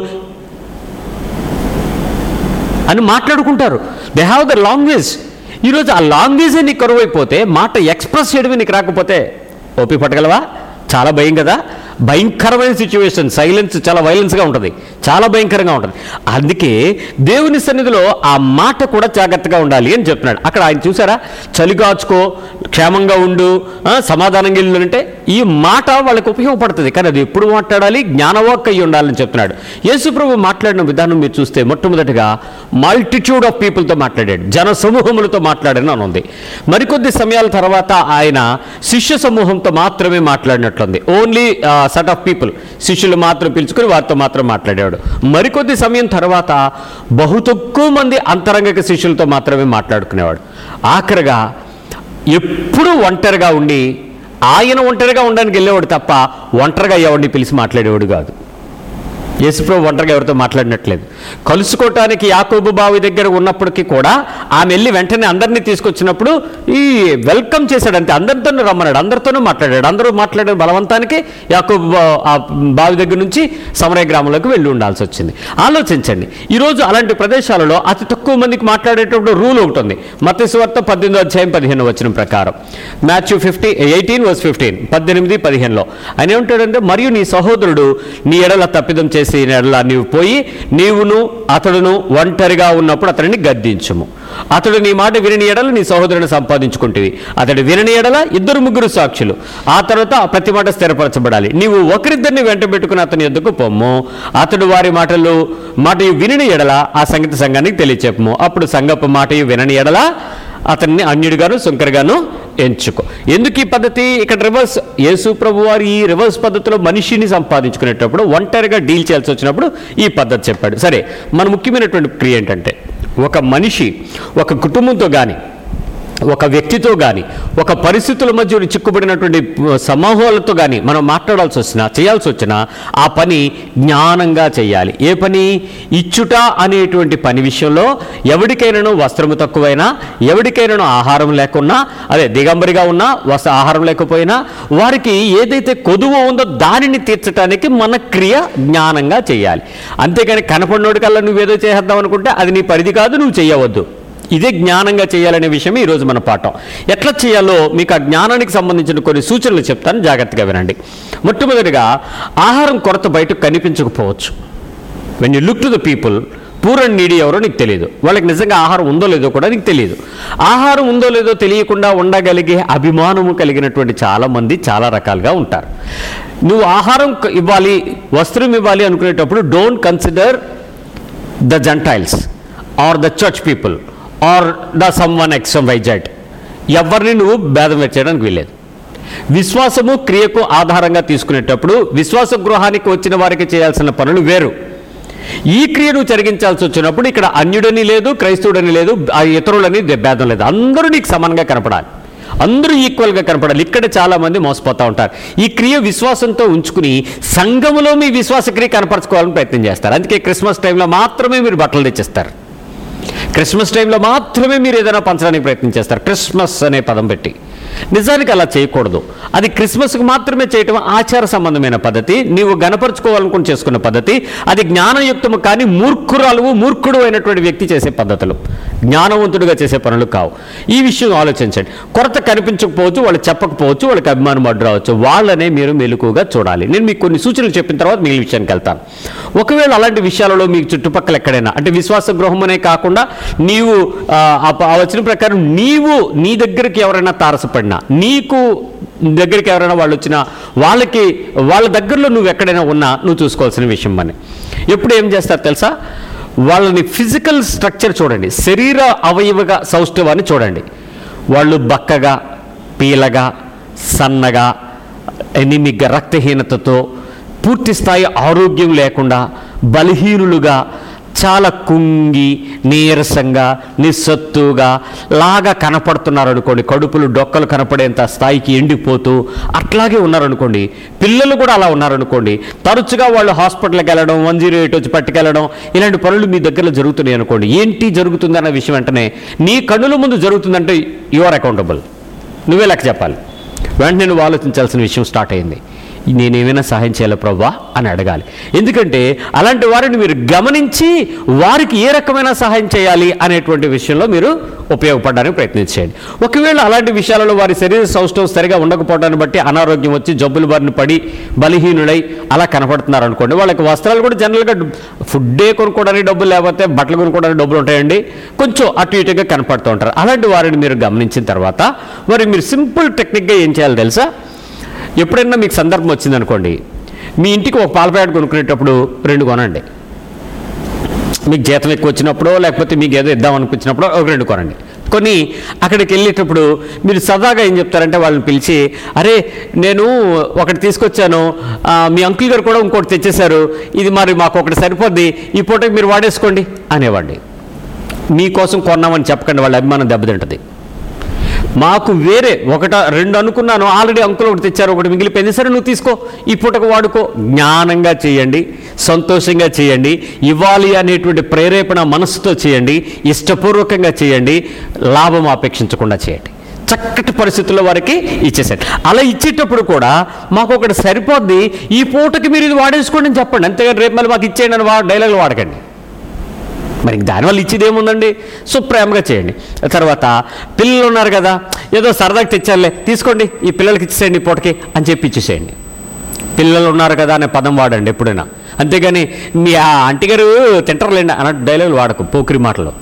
అని మాట్లాడుకుంటారు దే హ్యావ్ ద లాంగ్వేజ్ ఈరోజు ఆ లాంగ్వేజే నీకు కరువైపోతే మాట ఎక్స్ప్రెస్ చేయడమే నీకు రాకపోతే ఓపి పట్టగలవా చాలా భయం కదా భయంకరమైన సిచ్యువేషన్ సైలెన్స్ చాలా వైలెన్స్గా ఉంటుంది చాలా భయంకరంగా ఉంటుంది అందుకే దేవుని సన్నిధిలో ఆ మాట కూడా జాగ్రత్తగా ఉండాలి అని చెప్తున్నాడు అక్కడ ఆయన చూసారా చలిగాచుకో క్షేమంగా ఉండు ఆ, సమాధానంగా ఇల్లు అంటే ఈ మాట వాళ్ళకి ఉపయోగపడుతుంది కానీ అది ఎప్పుడు మాట్లాడాలి జ్ఞానవాక్ అయి ఉండాలని చెప్తున్నాడు యేసుప్రభు మాట్లాడిన విధానం మీరు చూస్తే మొట్టమొదటిగా మల్టిట్యూడ్ ఆఫ్ పీపుల్తో మాట్లాడాడు జన సమూహములతో మాట్లాడని అని ఉంది మరికొద్ది సమయాల తర్వాత ఆయన శిష్య సమూహంతో మాత్రమే మాట్లాడినట్లుంది ఓన్లీ సెట్ ఆఫ్ పీపుల్ శిష్యులు మాత్రం పిలుచుకుని వారితో మాత్రం మాట్లాడాడు మరికొద్ది సమయం తర్వాత బహు తక్కువ మంది అంతరంగిక శిష్యులతో మాత్రమే మాట్లాడుకునేవాడు ఆఖరిగా ఎప్పుడూ ఒంటరిగా ఉండి ఆయన ఒంటరిగా ఉండడానికి వెళ్ళేవాడు తప్ప ఒంటరిగా ఎవరిని పిలిచి మాట్లాడేవాడు కాదు యేసుప్రభు ఒంటరిగా ఎవరితో మాట్లాడినట్లేదు కలుసుకోవటానికి యాకోబు బావి దగ్గర ఉన్నప్పటికీ కూడా ఆమె వెళ్ళి వెంటనే అందరినీ తీసుకొచ్చినప్పుడు ఈ వెల్కమ్ చేశాడు అంతే అందరితోనూ రమ్మన్నాడు అందరితోనూ మాట్లాడాడు అందరూ మాట్లాడే బలవంతానికి యాకోబు బా- ఆ బావి దగ్గర నుంచి సమరయ గ్రామంలోకి వెళ్ళి ఉండాల్సి వచ్చింది ఆలోచించండి ఈరోజు అలాంటి ప్రదేశాలలో అతి తక్కువ మందికి మాట్లాడేటప్పుడు రూల్ ఒకటి ఉంది మత్స్యవార్త పద్దెనిమిదో అధ్యాయం పదిహేను వచ్చిన ప్రకారం Matthew fifty eighteen verse fifteen పద్దెనిమిది పదిహేనులో ఆయన ఏమంటాడంటే మరియు నీ సహోదరుడు నీ ఎడల తప్పిదం చేసి ఎడల నీవు పోయి నీవును అతడును ఒంటరిగా ఉన్నప్పుడు అతడిని గద్దించుము అతడు నీ మాట విని ఎడల నీ సహోదరుని సంపాదించుకుంటేవి అతడు వినని ఎడల ఇద్దరు ముగ్గురు సాక్షులు ఆ తర్వాత ఆ ప్రతి మాట స్థిరపరచబడాలి నీవు ఒకరిద్దరిని వెంట పెట్టుకుని అతని ఎద్దుకు పొమ్ము అతడు వారి మాటలు మాట వినని ఎడల ఆ సంగతి సంఘానికి తెలియచెప్పము అప్పుడు సంగపు మాట వినని ఎడల అతన్ని అన్యుడిగాను సుంకరగాను ఎంచుకో ఎందుకు ఈ పద్ధతి ఇక్కడ రివర్స్ యేసు ప్రభు వారు ఈ రివర్స్ పద్ధతిలో మనిషిని సంపాదించుకునేటప్పుడు ఒంటరిగా డీల్ చేయాల్సి వచ్చినప్పుడు ఈ పద్ధతి చెప్పాడు సరే మన ముఖ్యమైనటువంటి క్రియ ఏంటంటే ఒక మనిషి ఒక కుటుంబంతో కానీ ఒక వ్యక్తితో కానీ ఒక పరిస్థితుల మధ్య చిక్కుబడినటువంటి సమూహాలతో కానీ మనం మాట్లాడాల్సి వచ్చినా చేయాల్సి వచ్చినా ఆ పని జ్ఞానంగా చేయాలి ఏ పని ఇచ్చుట అనేటువంటి పని విషయంలో ఎవరికైనాను వస్త్రము తక్కువైనా ఎవరికైనాను ఆహారం లేకున్నా అదే దిగంబరిగా ఉన్నా వస్త్ర ఆహారం లేకపోయినా వారికి ఏదైతే కొదువు ఉందో దానిని తీర్చడానికి మన క్రియ జ్ఞానంగా చేయాలి అంతేగాని కనపడినోడి కల్లా నువ్వేదో చేసేద్దాం అనుకుంటే అది నీ పరిధి కాదు నువ్వు చేయవద్దు ఇదే జ్ఞానంగా చేయాలనే విషయం ఈరోజు మన పాఠం ఎట్లా చేయాలో మీకు ఆ జ్ఞానానికి సంబంధించిన కొన్ని సూచనలు చెప్తాను జాగ్రత్తగా వినండి మొట్టమొదటిగా ఆహారం కొరత బయట కనిపించకపోవచ్చు when you look to the people poor and needy ఎవరో నీకు తెలియదు వాళ్ళకి నిజంగా ఆహారం ఉందో లేదో కూడా నీకు తెలియదు ఆహారం ఉందో లేదో తెలియకుండా ఉండగలిగే అభిమానము కలిగినటువంటి చాలామంది చాలా రకాలుగా ఉంటారు నువ్వు ఆహారం క- ఇవ్వాలి వస్త్రం ఇవ్వాలి అనుకునేటప్పుడు don't consider the Gentiles or the church people or the someone X Y Z ఎవరిని నువ్వు భేదం పెట్టడానికి వీల్లేదు విశ్వాసము క్రియకు ఆధారంగా తీసుకునేటప్పుడు విశ్వాస గృహానికి వచ్చిన వారికి చేయాల్సిన పనులు వేరు ఈ క్రియను జరిగించాల్సి వచ్చినప్పుడు ఇక్కడ అన్యుడని లేదు క్రైస్తవుడని లేదు ఆ ఇతరులని భేదం లేదు అందరూ నీకు సమానంగా కనపడాలి అందరూ ఈక్వల్గా కనపడాలి ఇక్కడ చాలా మంది మోసపోతూ ఉంటారు ఈ క్రియ విశ్వాసంతో ఉంచుకుని సంఘములో మీ విశ్వాస క్రియ కనపరచుకోవాలని ప్రయత్నం చేస్తారు అందుకే క్రిస్మస్ టైంలో మాత్రమే మీరు బట్టలు తెచ్చిస్తారు క్రిస్మస్ టైంలో మాత్రమే మీరు ఏదైనా పంచడానికి ప్రయత్నం చేస్తారు క్రిస్మస్ అనే పదం పెట్టి నిజానికి అలా చేయకూడదు అది క్రిస్మస్కి మాత్రమే చేయటం ఆచార సంబంధమైన పద్ధతి నీవు గనపరుచుకోవాలనుకుని చేసుకున్న పద్ధతి అది జ్ఞానయుక్తము కానీ మూర్ఖురాలు మూర్ఖుడు అయినటువంటి వ్యక్తి చేసే పద్ధతులు జ్ఞానవంతుడిగా చేసే పనులు కావు ఈ విషయం ఆలోచించండి కొరత కనిపించకపోవచ్చు వాళ్ళు చెప్పకపోవచ్చు వాళ్ళకి అభిమానం అడ్డు రావచ్చు వాళ్ళనే మీరు మెలకుగా చూడాలి నేను మీకు కొన్ని సూచనలు చెప్పిన తర్వాత మిగిలిన విషయానికి వెళ్తాను ఒకవేళ అలాంటి విషయాలలో మీకు చుట్టుపక్కల ఎక్కడైనా అంటే విశ్వాస గృహం అనే కాకుండా నీవు ఆ, ఆ ప- ఆ వచ్చిన ప్రకారం నీవు నీ దగ్గరికి ఎవరైనా తారసపడినా నీకు దగ్గరికి ఎవరైనా వాళ్ళు వచ్చినా వాళ్ళకి వాళ్ళ దగ్గరలో నువ్వు ఎక్కడైనా ఉన్నా నువ్వు చూసుకోవాల్సిన విషయం అని ఎప్పుడు ఏం చేస్తారు తెలుసా వాళ్ళని ఫిజికల్ స్ట్రక్చర్ చూడండి శరీర అవయవగా సౌష్ఠవాన్ని చూడండి వాళ్ళు బక్కగా పీలగా సన్నగా ఎనిమిగ్గా రక్తహీనతతో పూర్తి స్థాయి ఆరోగ్యం లేకుండా బలహీనులుగా చాలా కుంగి నీరసంగా నిస్సత్తుగా లాగా కనపడుతున్నారు అనుకోండి కడుపులు డొక్కలు కనపడేంత స్థాయికి ఎండిపోతూ అట్లాగే ఉన్నారనుకోండి పిల్లలు కూడా అలా ఉన్నారనుకోండి తరచుగా వాళ్ళు హాస్పిటల్కి వెళ్ళడం వన్ జీరో ఎయిట్ వచ్చి పట్టుకెళ్ళడం ఇలాంటి పనులు మీ దగ్గరలో జరుగుతున్నాయి అనుకోండి ఏంటి జరుగుతుందన్న విషయం వెంటనే నీ కన్నుల ముందు జరుగుతుందంటే యు ఆర్ అకౌంటబుల్ నువ్వే లెక్క చెప్పాలి వెంటనే నువ్వు ఆలోచించాల్సిన విషయం స్టార్ట్ అయింది నేనేమైనా సహాయం చేయాలి ప్రవ్వా అని అడగాలి ఎందుకంటే అలాంటి వారిని మీరు గమనించి వారికి ఏ రకమైన సహాయం చేయాలి అనేటువంటి విషయంలో మీరు ఉపయోగపడడానికి ప్రయత్నించండి ఒకవేళ అలాంటి విషయాలలో వారి శరీర సౌష్ఠవం సరిగా ఉండకపోవడాన్ని బట్టి అనారోగ్యం వచ్చి జబ్బుల బారిన పడి బలహీనుడై అలా కనపడుతున్నారు అనుకోండి వాళ్ళకి వస్త్రాలు కూడా జనరల్గా ఫుడ్డే కొనుక్కోవడానికి డబ్బులు లేకపోతే బట్టలు కొనుక్కోవడానికి డబ్బులు ఉంటాయండి కొంచెం అటు ఇటుగా కనపడుతూ ఉంటారు అలాంటి వారిని మీరు గమనించిన తర్వాత మరి మీరు సింపుల్ టెక్నిక్గా ఏం చేయాలి తెలుసా ఎప్పుడైనా మీకు సందర్భం వచ్చిందనుకోండి మీ ఇంటికి ఒక పాల ప్యాకెట్ కొనుక్కునేటప్పుడు రెండు కొనండి మీకు జీతం ఎక్కువ వచ్చినప్పుడు లేకపోతే మీకు ఏదో ఇద్దాం అనిపించినప్పుడు ఒక రెండు కొనండి కొన్ని అక్కడికి వెళ్ళేటప్పుడు మీరు సరదాగా ఏం చెప్తారంటే వాళ్ళని పిలిచి అరే నేను ఒకటి తీసుకొచ్చాను ఆ, మీ అంకుల్ గారు కూడా ఇంకోటి తెచ్చేశారు ఇది మరి మాకు ఒకటి సరిపోద్ది ఈ పూటకి మీరు వాడేసుకోండి అనేవాడి మీకోసం కొన్నామని చెప్పకండి వాళ్ళ అభిమానం దెబ్బతింటది మాకు వేరే ఒకట రెండు అనుకున్నాను ఆల్రెడీ అంకులు ఒకటి తెచ్చారు ఒకటి మిగిలిపోయింది సరే నువ్వు తీసుకో ఈ పూటకు వాడుకో జ్ఞానంగా చేయండి సంతోషంగా చేయండి ఇవ్వాలి అనేటువంటి ప్రేరేపణ మనసుతో చేయండి ఇష్టపూర్వకంగా చేయండి లాభం ఆపేక్షించకుండా చేయండి చక్కటి పరిస్థితుల్లో వారికి ఇచ్చేసాడు అలా ఇచ్చేటప్పుడు కూడా మాకు ఒకటి సరిపోద్ది ఈ పూటకి మీరు ఇది వాడేసుకోండి అని చెప్పండి అంతేగాని రేపు మళ్ళీ మాకు ఇచ్చేయండి అని వా డైలాగులు వాడకండి మరి దానివల్ల ఇచ్చేది ఏముందండి సో ప్రేమగా చేయండి తర్వాత పిల్లలు ఉన్నారు కదా ఏదో సరదాగా తెచ్చారులే తీసుకోండి ఈ పిల్లలకి ఇచ్చేసేయండి ఈ పూటకి అని చెప్పి ఇచ్చేసేయండి పిల్లలు ఉన్నారు కదా అనే పదం వాడండి ఎప్పుడైనా అంతేగాని మీ ఆ ఆంటీ గారు తింటారులేండి అన్నట్టు డైలాగులు వాడకు పోకిరి మాటలు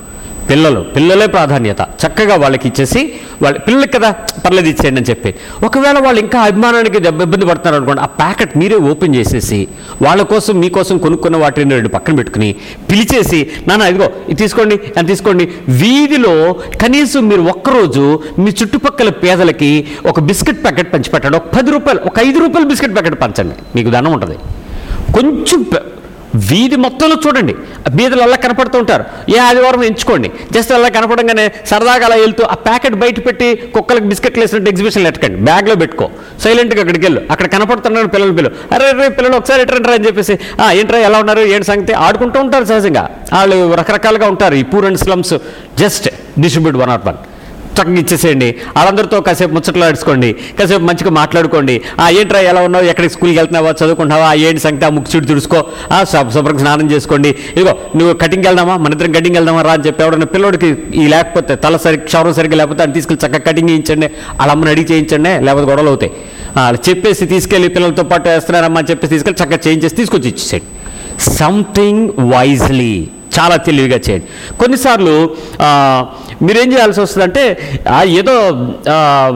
పిల్లలు పిల్లలే ప్రాధాన్యత చక్కగా వాళ్ళకి ఇచ్చేసి వాళ్ళ పిల్లలకి కదా పర్లేదు ఇచ్చేయండి అని చెప్పి ఒకవేళ వాళ్ళు ఇంకా అభిమానానికి దెబ్బ ఇబ్బంది పడుతున్నారు అనుకోండి ఆ ప్యాకెట్ మీరే ఓపెన్ చేసేసి వాళ్ళ కోసం మీకోసం కొనుక్కున్న వాటిని రెండు పక్కన పెట్టుకుని పిలిచేసి నాన్న ఇదిగో ఇది తీసుకోండి అని తీసుకోండి వీధిలో కనీసం మీరు ఒక్కరోజు మీ చుట్టుపక్కల పేదలకి ఒక బిస్కెట్ ప్యాకెట్ పంచిపెట్టండి ఒక పది రూపాయలు ఒక ఐదు రూపాయల బిస్కెట్ ప్యాకెట్ పంచండి మీకు దండం ఉంటుంది కొంచెం పె- వీధి మొత్తంలో చూడండి బీదలు అలా కనపడుతూ ఉంటారు ఏ ఆదివారం ఎంచుకోండి జస్ట్ అలా కనపడంగానే సరదాగా అలా వెళ్తూ ఆ ప్యాకెట్ బయట పెట్టి కుక్కలకు బిస్కెట్లు వేసినట్టు ఎగ్జిబిషన్ ఎట్టకండి బ్యాగ్లో పెట్టుకో సైలెంట్గా అక్కడికి వెళ్ళు అక్కడ కనపడుతున్నాడు పిల్లలు పిల్లలు అరే రే పిల్లలు ఒకసారి ఎట్రంటారా అని చెప్పేసి "ఆ, ఏంట్రా ఎలా ఉన్నారు ఏంటి సంగతి ఆడుకుంటూ ఉంటారు సహజంగా వాళ్ళు రకరకాలుగా ఉంటారు ఈ poor and slums just distribute one not one చక్కగా ఇచ్చేసేయండి వాళ్ళందరితో కాసేపు ముచ్చట్లు ఆడుకోండి కాసేపు మంచిగా మాట్లాడుకోండి ఆ ఏంట్రా ఎలా ఉన్నావు ఎక్కడికి స్కూల్కి వెళ్తున్నావా చదువుకుంటున్నావా ఆ ఏంటి సంగతి ఆ ముక్కు చుట్టు తుడుచుకో ఆ శుభ్ర- శుభ్రంగా స్నానం చేసుకోండి ఇదిగో నువ్వు కటింగ్కి వెళ్దామా మన ఇద్దరం కటింగ్ వెళ్దామా రా అని చెప్పి ఎవడన్నా పిల్లోడికి ఈ లేకపోతే తల సరి క్షవరం సరిగ్గా లేకపోతే అని తీసుకెళ్ళి చక్కగా కటింగ్ చేయించండి వాళ్ళ అమ్మని అడిగి చేయించండి లేకపోతే గొడవలు అవుతాయి ఆ, అలా చెప్పేసి తీసుకెళ్ళి పిల్లలతో పాటు వేస్తున్నారమ్మా అని చెప్పేసి తీసుకెళ్ళి చక్కగా చేయించేసి తీసుకొచ్చి ఇచ్చేసేయండి సంథింగ్ వైజ్లీ చాలా తెలివిగా చేయండి కొన్నిసార్లు ఆ, మీరేం చేయాల్సి వస్తుందంటే ఆ, ఏదో ఆ,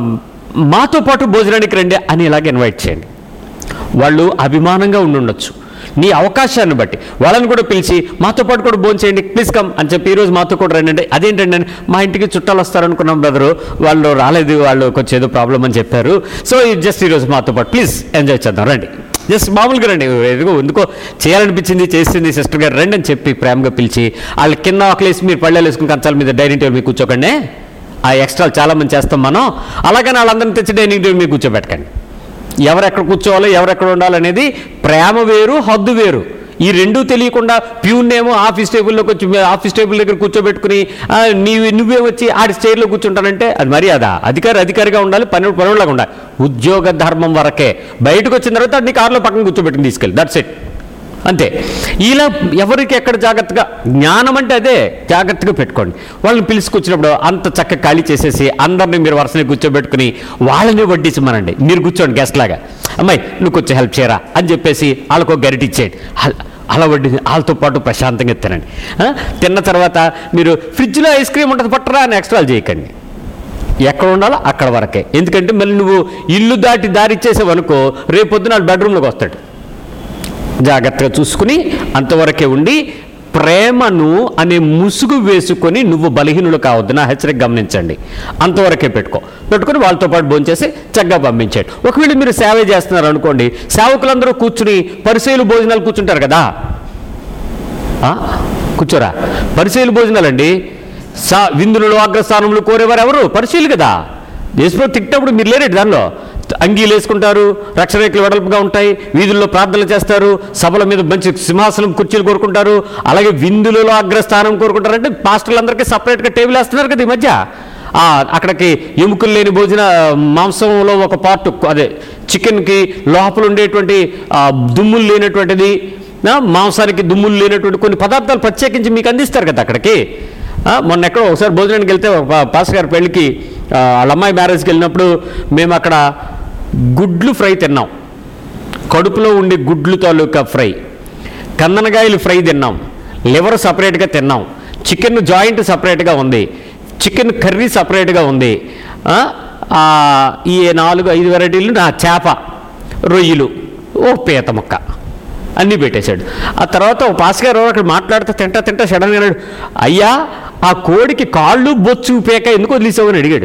మాతో పాటు భోజనానికి రండి అని ఇలాగ ఇన్వైట్ చేయండి వాళ్ళు అభిమానంగా ఉండి ఉండొచ్చు నీ అవకాశాన్ని బట్టి వాళ్ళని కూడా పిలిచి మాతో పాటు కూడా భోజనం చేయండి ప్లీజ్ కమ్ అని చెప్పి ఈరోజు మాతో కూడా రండి అంటే అదేంటండి అని, మా ఇంటికి చుట్టాలు వస్తారనుకున్నాం బ్రదరు వాళ్ళు రాలేదు వాళ్ళు కొంచెం ఏదో ప్రాబ్లం అని చెప్పారు సో జస్ట్ ఈరోజు మాతో పాటు ప్లీజ్ ఎంజాయ్ చేద్దాం రండి జస్ట్ మామూలుగా రండి ఎందుకో ఎందుకో చేయాలనిపించింది చేసింది సిస్టర్ గారు రండి అని చెప్పి ప్రేమగా పిలిచి వాళ్ళ కింద ఒకలేసి మీరు పళ్ళేలు వేసుకుని కంచాల మీద డైనింగ్ టేబుల్ మీద కూర్చోకండి ఆ ఎక్స్ట్రా చాలా మంది చేస్తాం మనం అలాగని వాళ్ళందరిని తెచ్చి డైనింగ్ టేబుల్ మీద కూర్చోబెట్టకండి ఎవరెక్కడ కూర్చోవాలో ఎవరెక్కడ ఉండాలనేది ప్రేమ వేరు హద్దు వేరు ఈ రెండూ తెలియకుండా ప్యూన్ ఏమో ఆఫీస్ టేబుల్లోకి వచ్చి ఆఫీస్ టేబుల్ దగ్గర కూర్చోబెట్టుకుని "ఆ, నీవు నువ్వే వచ్చి ఆడి చైర్లో కూర్చుంటానంటే అది మర్యాద అధికారి అధికారిగా ఉండాలి పని పనులాగా ఉండాలి ఉద్యోగ ధర్మం వరకే బయటకు వచ్చిన తర్వాత నీ కారులో పక్కన కూర్చోబెట్టుకుని తీసుకెళ్ళి దట్స్ ఇట్ అంతే ఇలా ఎవరికి ఎక్కడ జాగ్రత్తగా జ్ఞానం అంటే అదే జాగ్రత్తగా పెట్టుకోండి వాళ్ళని పిలుచుకొచ్చినప్పుడు అంత చక్క ఖాళీ చేసేసి అందరిని మీరు వరుసని కూర్చోబెట్టుకుని వాళ్ళని వడ్డించమనండి మీరు కూర్చోండి గెస్ట్ లాగా అమ్మాయి నువ్వు కొంచెం హెల్ప్ చేయరా అని చెప్పేసి వాళ్ళకు గరిట ఇచ్చేయండి అల- అలా వడ్డీ వాళ్ళతో పాటు ప్రశాంతంగా తినండి ఆ? తిన్న తర్వాత మీరు ఫ్రిడ్జ్లో ఐస్ క్రీమ్ ఉంటుంది పట్టరా అని ఎక్స్ట్రాలు చేయకండి ఎక్కడ ఉండాలో అక్కడ వరకే ఎందుకంటే మళ్ళీ నువ్వు ఇల్లు దాటి దారి ఇచ్చేసావు అనుకో రేపొద్దున వాళ్ళ బెడ్రూమ్లోకి వస్తాడు జాగ్రత్తగా చూసుకుని అంతవరకే ఉండి ప్రేమను అనే ముసుగు వేసుకొని నువ్వు బలహీనులు కావద్దు నా హెచ్చరిక గమనించండి అంతవరకే పెట్టుకో పెట్టుకొని వాళ్ళతో పాటు భోంచేసి చక్కగా పంపించండి ఒకవేళ మీరు సేవ చేస్తున్నారు అనుకోండి సేవకులందరూ కూర్చుని పరిశీలు భోజనాలు కూర్చుంటారు కదా ఆ? కూర్చోరా పరిశీలి భోజనాలండి సా విందులలో అగ్రస్థానంలో కోరేవారు ఎవరు పరిశీలి కదా దేశంలో తిట్టప్పుడు మీరు లేరేటి దానిలో అంగీలు వేసుకుంటారు రక్షరేఖలు వెడల్పుగా ఉంటాయి వీధుల్లో ప్రార్థనలు చేస్తారు సభల మీద మంచి సింహాసనం కుర్చీలు కోరుకుంటారు అలాగే విందులలో అగ్రస్థానం కోరుకుంటారు అంటే పాస్టర్లందరికీ సపరేట్గా టేబుల్ వేస్తున్నారు కదా ఈ మధ్య ఆ, అక్కడికి ఎముకలు లేని భోజన మాంసంలో ఒక పార్ట్ అదే చికెన్కి లోపల ఉండేటువంటి ఆ, దుమ్ములు లేనటువంటిది ఆ, మాంసానికి దుమ్ములు లేనటువంటి కొన్ని పదార్థాలు ప్రత్యేకించి మీకు అందిస్తారు కదా అక్కడికి ఆ, మొన్న ఎక్కడో ఒకసారి భోజనానికి వెళ్తే ఒక పా- పాస్టర్ గారి పెళ్ళికి ఆ, వాళ్ళ అమ్మాయి మ్యారేజ్కి వెళ్ళినప్పుడు మేము అక్కడ గుడ్లు ఫ్రై తిన్నాం కడుపులో ఉండే గుడ్లు తాలూకా ఫ్రై కందనగాయలు ఫ్రై తిన్నాం లివర్ సపరేట్గా తిన్నాం చికెన్ జాయింట్ సపరేట్గా ఉంది చికెన్ కర్రీ సపరేట్గా ఉంది ఆ, ఆ, ఈ నాలుగు ఐదు వెరైటీలు నా చేప రొయ్యలు ఓ పీత ముక్క అన్నీ పెట్టేశాడు ఆ తర్వాత ఒక పాస్ గారు అక్కడ మాట్లాడుతూ తింటా తింటా సడన్గా అన్నాడు అయ్యా ఆ కోడికి కాళ్ళు బొచ్చు పేక ఎందుకు వదిలేసావు అని అడిగాడు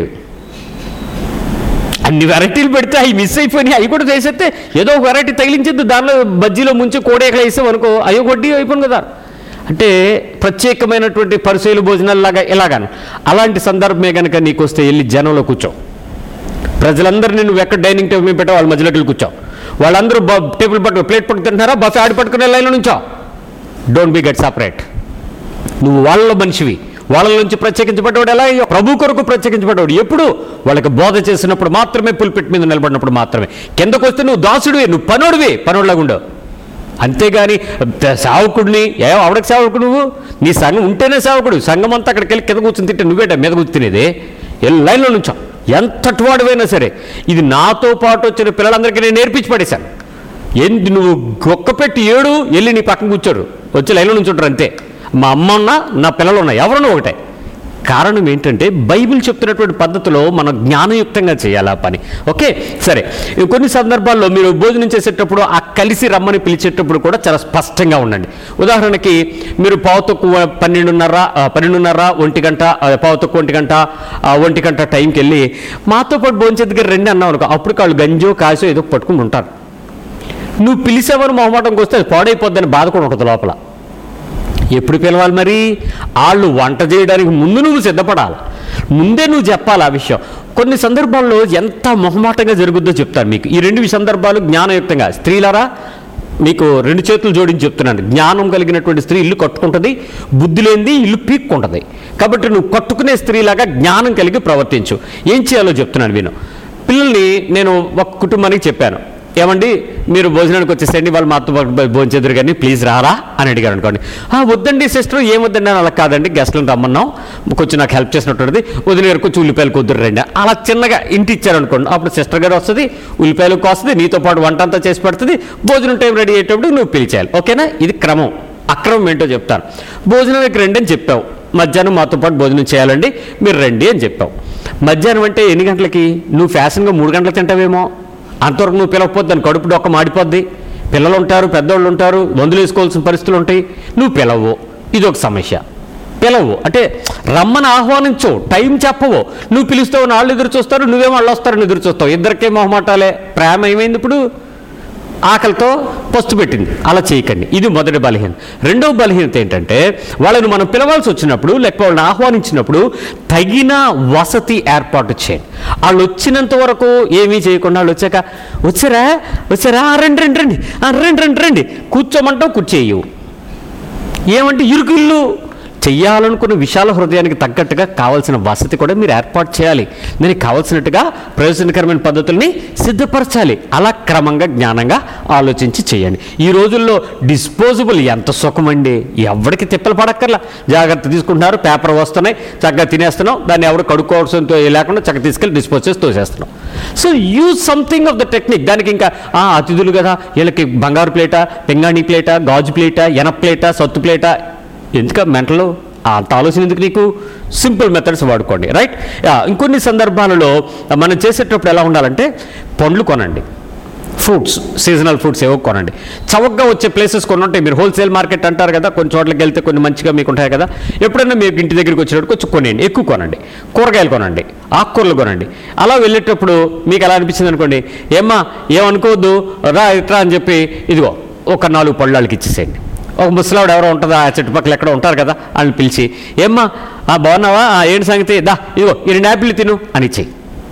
అన్ని వెరైటీలు పెడితే అవి మిస్ అయిపోయినాయి అవి కూడా చేసేస్తే ఏదో ఒక వెరైటీ తగిలించేది దానిలో బజ్జీలో ముంచి కోడేకలు వేసాం అనుకో అయ్యో వడ్డీ అయిపోయింది కదా అంటే ప్రత్యేకమైనటువంటి పరిశీలు భోజనాల్లాగా ఇలాగాను అలాంటి సందర్భమే కనుక నీకు వస్తే వెళ్ళి జనంలో కూర్చో ప్రజలందరినీ నువ్వు ఎక్కడ డైనింగ్ టేబుల్ మీద పెట్టావు వాళ్ళ మధ్యలోకి వెళ్ళి కూర్చో వాళ్ళందరూ బ- టేబుల్ పట్టు ప్లేట్ పట్టుకు తింటున్నారా బఫే ఆడి పట్టుకునే లైన్లో నుంచో డోంట్ బి గెట్ సపరేట్ నువ్వు వాళ్ళలో మనిషివి వాళ్ళ నుంచి ప్రత్యేకించబడ్డవాడు ఎలా అయ్యో ప్రభు కొరకు ప్రత్యేకించబడ్డాడు ఎప్పుడు వాళ్ళకి బోధ చేసినప్పుడు మాత్రమే పుల్పిట్ మీద నిలబడినప్పుడు మాత్రమే కిందకు వస్తే నువ్వు దాసుడివి నువ్వు పనోడివి పనోడిలాగా ఉండవు అంతేగాని త- సేవకుడిని ఏ ఆవిడకి సేవకుడు నువ్వు నీ సంఘం ఉంటేనే సేవకుడు సంఘం అంతా అక్కడికి వెళ్ళి కింద కూర్చుని తింటే నువ్వేట మీద కూర్చుని తినేది వెళ్ళి లైన్లో నుంచో ఎంతటి వాడివైనా సరే ఇది నాతో పాటు వచ్చిన పిల్లలందరికీ నేను నేర్పించి పడేశాను ఏంటి నువ్వు ఒక్క పెట్టి ఏడు వెళ్ళి నీ పక్కన కూర్చోరు వచ్చి లైన్లో నుంచుంటారు అంతే మా అమ్మ ఉన్నా నా పిల్లలు ఉన్నా ఎవరన్నా ఒకటే కారణం ఏంటంటే బైబిల్ చెప్తున్నటువంటి పద్ధతిలో మనం జ్ఞానయుక్తంగా చేయాలి ఆ పని ఓకే సరే కొన్ని సందర్భాల్లో మీరు భోజనం చేసేటప్పుడు ఆ కలిసి రమ్మని పిలిచేటప్పుడు కూడా చాలా స్పష్టంగా ఉండండి ఉదాహరణకి మీరు పావు తక్కువ పన్నెండున్నర ఆ, పన్నెండున్నర ఒంటి గంట ఆ, పావు తక్కువ ఒంటి గంట ఆ, ఒంటి గంట టైంకి వెళ్ళి మాతో పాటు భోజనం దగ్గర రెండు అన్నావు అనుకో అప్పుడు వాళ్ళు గంజో కాసో ఏదో పట్టుకుని ఉంటారు నువ్వు పిలిచేవారు మొహమాటంకి వస్తే అది పాడైపోద్దని బాధ కూడా ఉంటుంది లోపల ఎప్పుడు పిలవాలి మరి వాళ్ళు వంట చేయడానికి ముందు నువ్వు సిద్ధపడాలి ముందే నువ్వు చెప్పాలి ఆ విషయం కొన్ని సందర్భాల్లో ఎంత మొహమాటంగా జరుగుద్దో చెప్తాను మీకు ఈ రెండు సందర్భాలు జ్ఞానయుక్తంగా స్త్రీలారా మీకు రెండు చేతులు జోడించి చెప్తున్నాను జ్ఞానం కలిగినటువంటి స్త్రీ ఇల్లు కట్టుకుంటుంది బుద్ధి లేనిది ఇల్లు పీక్కుంటుంది కాబట్టి నువ్వు కట్టుకునే స్త్రీలాగా జ్ఞానం కలిగి ప్రవర్తించు ఏం చేయాలో చెప్తున్నాను విను పిల్లల్ని నేను ఒక కుటుంబానికి చెప్పాను ఏమండి మీరు భోజనానికి వచ్చేసండి వాళ్ళు మాతో పాటు భోజనం చేద్దరు కానీ ప్లీజ్ రారా అని అడిగారు అనుకోండి "ఆ, వద్దండి సిస్టర్ ఏం వద్దండి అని అలా కాదండి గెస్ట్లను రమ్మన్నాం కొంచెం నాకు హెల్ప్ చేసినట్టుంది వదిన గారు కొంచెం ఉల్లిపాయలు కుదురు రండి అలా చిన్నగా ఇంటి ఇచ్చారు అనుకోండి అప్పుడు సిస్టర్ గారు వస్తుంది ఉల్లిపాయలు కోస్తుంది నీతో పాటు వంట అంతా చేసి పెడుతుంది భోజనం టైం రెడీ అయ్యేటప్పుడు నువ్వు పిలిచేయాలి ఓకేనా ఇది క్రమం అక్రమం ఏంటో చెప్తాను భోజనానికి రండి అని చెప్పావు మధ్యాహ్నం మాతో పాటు భోజనం చేయాలండి మీరు రండి అని చెప్పావు మధ్యాహ్నం అంటే ఎన్ని గంటలకి నువ్వు ఫ్యాషన్గా మూడు గంటలకు తింటావేమో అంతవరకు నువ్వు పిలవకపోతే దాని కడుపు డొక్క మాడిపోద్ది పిల్లలు ఉంటారు పెద్దోళ్ళు ఉంటారు మందులు వేసుకోవాల్సిన పరిస్థితులు ఉంటాయి నువ్వు పిలవు ఇది ఒక సమస్య పిలవు అంటే రమ్మని ఆహ్వానించు టైం చెప్పవు నువ్వు పిలుస్తావు వాళ్ళు ఎదురు చూస్తారు నువ్వేమో వాళ్ళు వస్తారని ఎదురు చూస్తావు ఇద్దరికే మొహమాటాలే ప్రేమ ఏమైంది ఇప్పుడు ఆకలితో పస్తు పెట్టింది అలా చేయకండి ఇది మొదటి బలహీనత రెండవ బలహీనత ఏంటంటే వాళ్ళని మనం పిలవాల్సి వచ్చినప్పుడు లేక వాళ్ళని ఆహ్వానించినప్పుడు తగిన వసతి ఏర్పాటు చేయండి వాళ్ళు వచ్చినంత వరకు ఏమీ చేయకుండా వాళ్ళు వచ్చాక వచ్చారా వచ్చారా ఆ, రండి రండి రండి ఆ, రండి రండి రండి కూర్చోమంటావు కూర్చేయవు ఏమంటే ఇరుకు ఇల్లు చెయ్యాలనుకున్న విశాల హృదయానికి తగ్గట్టుగా కావాల్సిన వసతి కూడా మీరు ఏర్పాటు చేయాలి దానికి కావాల్సినట్టుగా ప్రయోజనకరమైన పద్ధతుల్ని సిద్ధపరచాలి అలా క్రమంగా జ్ఞానంగా ఆలోచించి చేయండి ఈ రోజుల్లో డిస్పోజబుల్ ఎంత సుఖమండి ఎవరికి తిప్పలు పడక్కర్లా జాగ్రత్త తీసుకుంటున్నారు పేపర్ వస్తున్నాయి చక్కగా తినేస్తున్నాం దాన్ని ఎవరు కడుక్కోవాల్సిన లేకుండా చక్కగా తీసుకెళ్ళి డిస్పోజ్ చేసి తోసేస్తున్నాం so use something of the technique దానికి ఇంకా ఆ, అతిథులు కదా వీళ్ళకి బంగారు ప్లేటా పెంగాణి ప్లేటా గాజు ప్లేటా ఎన ప్లేటా సత్తు ప్లేటా ఎందుక మెంటలు అంత ఆలోచన ఎందుకు నీకు సింపుల్ మెథడ్స్ వాడుకోండి రైట్ ఇంకొన్ని సందర్భాలలో మనం చేసేటప్పుడు ఎలా ఉండాలంటే పండ్లు కొనండి ఫ్రూట్స్ సీజనల్ ఫ్రూట్స్ ఏవో కొనండి చవకగా వచ్చే ప్లేసెస్ కొన్ని ఉంటాయి మీరు హోల్సేల్ మార్కెట్ అంటారు కదా కొన్ని చోట్లకి వెళ్తే కొన్ని మంచిగా మీకు ఉంటాయి కదా ఎప్పుడైనా మీకు ఇంటి దగ్గరికి వచ్చినప్పుడు కొంచెం కొనేయండి ఎక్కువ కొనండి కూరగాయలు కొనండి ఆకుకూరలు కొనండి అలా వెళ్ళేటప్పుడు మీకు ఎలా అనిపించింది అనుకోండి ఏమ్మా ఏమనుకోవద్దు రా ఇట్రా అని చెప్పి ఇదిగో ఒక నాలుగు పళ్ళు వాళ్ళకి ఇచ్చేసేయండి ఒక ముసలావిడ ఎవరో ఉంటుందా ఆ చుట్టుపక్కల ఎక్కడ ఉంటారు కదా వాళ్ళని పిలిచి ఏమ్మా ఆ బాగున్నావా ఆ, ఏంటి సంగతి దా ఇదిగో ఈ రెండు యాపిల్ తిను అని ఇచ్చేయి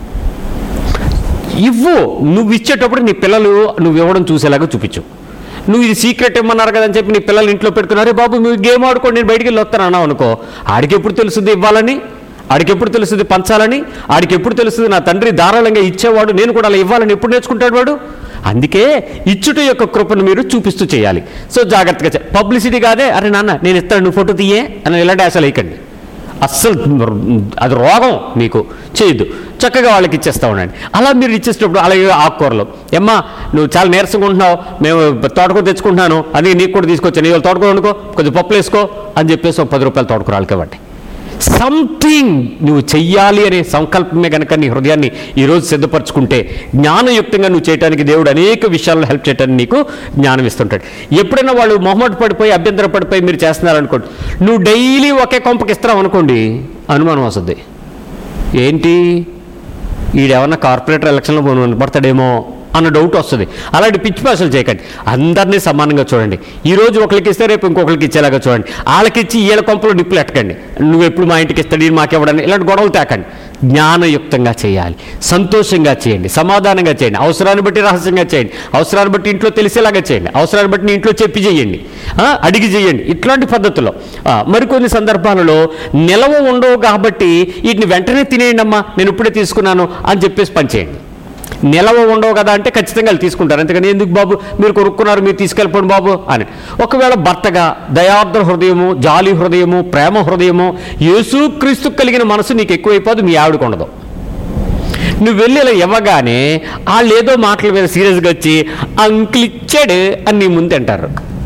ఇవ్వు నువ్వు ఇచ్చేటప్పుడు నీ పిల్లలు నువ్వు ఇవ్వడం చూసేలాగా చూపించు నువ్వు ఇది సీక్రెట్ ఇమ్మన్నారు కదా అని చెప్పి నీ పిల్లలు ఇంట్లో పెట్టుకున్నారు "అరే బాబు నువ్వు గేమ్ ఆడుకోండి నేను బయటికి వెళ్ళి వస్తాను అన్నావు అనుకో ఆడికి ఎప్పుడు తెలుస్తుంది ఇవ్వాలని ఆడికి ఎప్పుడు తెలుస్తుంది పంచాలని ఆడికి ఎప్పుడు తెలుస్తుంది నా తండ్రి ధారాళంగా ఇచ్చేవాడు నేను కూడా అలా ఇవ్వాలని ఎప్పుడు నేర్చుకుంటాడు వాడు అందుకే ఇచ్చుట యొక్క కృపను మీరు చూపిస్తూ చేయాలి సో జాగ్రత్తగా పబ్లిసిటీ కాదే అరే నాన్న నేను ఇస్తాను నువ్వు ఫోటో తీయే అని ఇలాంటి ఆశలు వేయకండి అస్సలు అది రోగం మీకు చేయొద్దు చక్కగా వాళ్ళకి ఇచ్చేస్తా ఉండండి అలా మీరు ఇచ్చేటప్పుడు అలాగే ఆకుకూరలు ఏమ్మా నువ్వు చాలా నీరసంగా ఉంటున్నావు మేము తోటకూర తెచ్చుకుంటున్నాను అది నీకు కూడా తీసుకొచ్చాను ఇవాళ తోటకూర వండుకో కొంచెం పప్పులు వేసుకో అని చెప్పేసి ఒక పది రూపాయలు తోటకూర వాళ్ళకి ఇవ్వండి సంథింగ్ నువ్వు చెయ్యాలి అనే సంకల్పమే కనుక నీ హృదయాన్ని ఈరోజు సిద్ధపరచుకుంటే జ్ఞానయుక్తంగా నువ్వు చేయడానికి దేవుడు అనేక విషయాల్లో హెల్ప్ చేయడానికి నీకు జ్ఞానం ఇస్తుంటాడు ఎప్పుడైనా వాళ్ళు మొహమాట పడిపోయి అభ్యంతర పడిపోయి మీరు చేస్తున్నారనుకోండి నువ్వు డైలీ ఒకే కొంపకి ఇస్తున్నావు అనుకోండి అనుమానం వస్తుంది ఏంటి ఈడేమన్నా కార్పొరేటర్ ఎలక్షన్లో పడతాడేమో అన్న డౌట్ వస్తుంది అలాంటి పిచ్చి పాసలు చేయకండి అందరినీ సమానంగా చూడండి ఈ రోజు ఒకరికి ఇస్తే రేపు ఇంకొకరికి ఇచ్చేలాగా చూడండి వాళ్ళకి ఇచ్చి వీళ్ళ కొంపలో నిప్పులు ఎట్టకండి నువ్వు ఎప్పుడు మా ఇంటికి ఇస్తాడు ఈయన మాకెవడని ఇలాంటి గొడవలు తేకండి జ్ఞానయుక్తంగా చేయాలి సంతోషంగా చేయండి సమాధానంగా చేయండి అవసరాన్ని బట్టి రహస్యంగా చేయండి అవసరాన్ని బట్టి ఇంట్లో తెలిసేలాగా చేయండి అవసరాన్ని బట్టి నీ ఇంట్లో చెప్పి చేయండి ఆ, అడిగి చేయండి ఇట్లాంటి పద్ధతుల్లో ఆ, మరికొన్ని సందర్భాలలో నిలవ ఉండవు కాబట్టి వీటిని వెంటనే తినేయండి అమ్మా నేను ఇప్పుడే తీసుకున్నాను అని చెప్పేసి పనిచేయండి నిలవ ఉండవు కదా అంటే ఖచ్చితంగా వాళ్ళు తీసుకుంటారు అంతేకాని ఎందుకు బాబు మీరు కొనుక్కున్నారు మీరు తీసుకెళ్ళిపోండి బాబు అని ఒకవేళ భర్తగా దయార్ద్ర హృదయము జాలి హృదయము ప్రేమ హృదయము యేసుక్రీస్తు కలిగిన మనసు నీకు ఎక్కువైపోదు మీ ఆవిడకు ఉండదు నువ్వు వెళ్ళి ఇలా ఇవ్వగానే వాళ్ళు ఏదో మాటల మీద సీరియస్గా వచ్చి అంకుల్ ఇచ్చాడు అని నీ ముందు అంటారు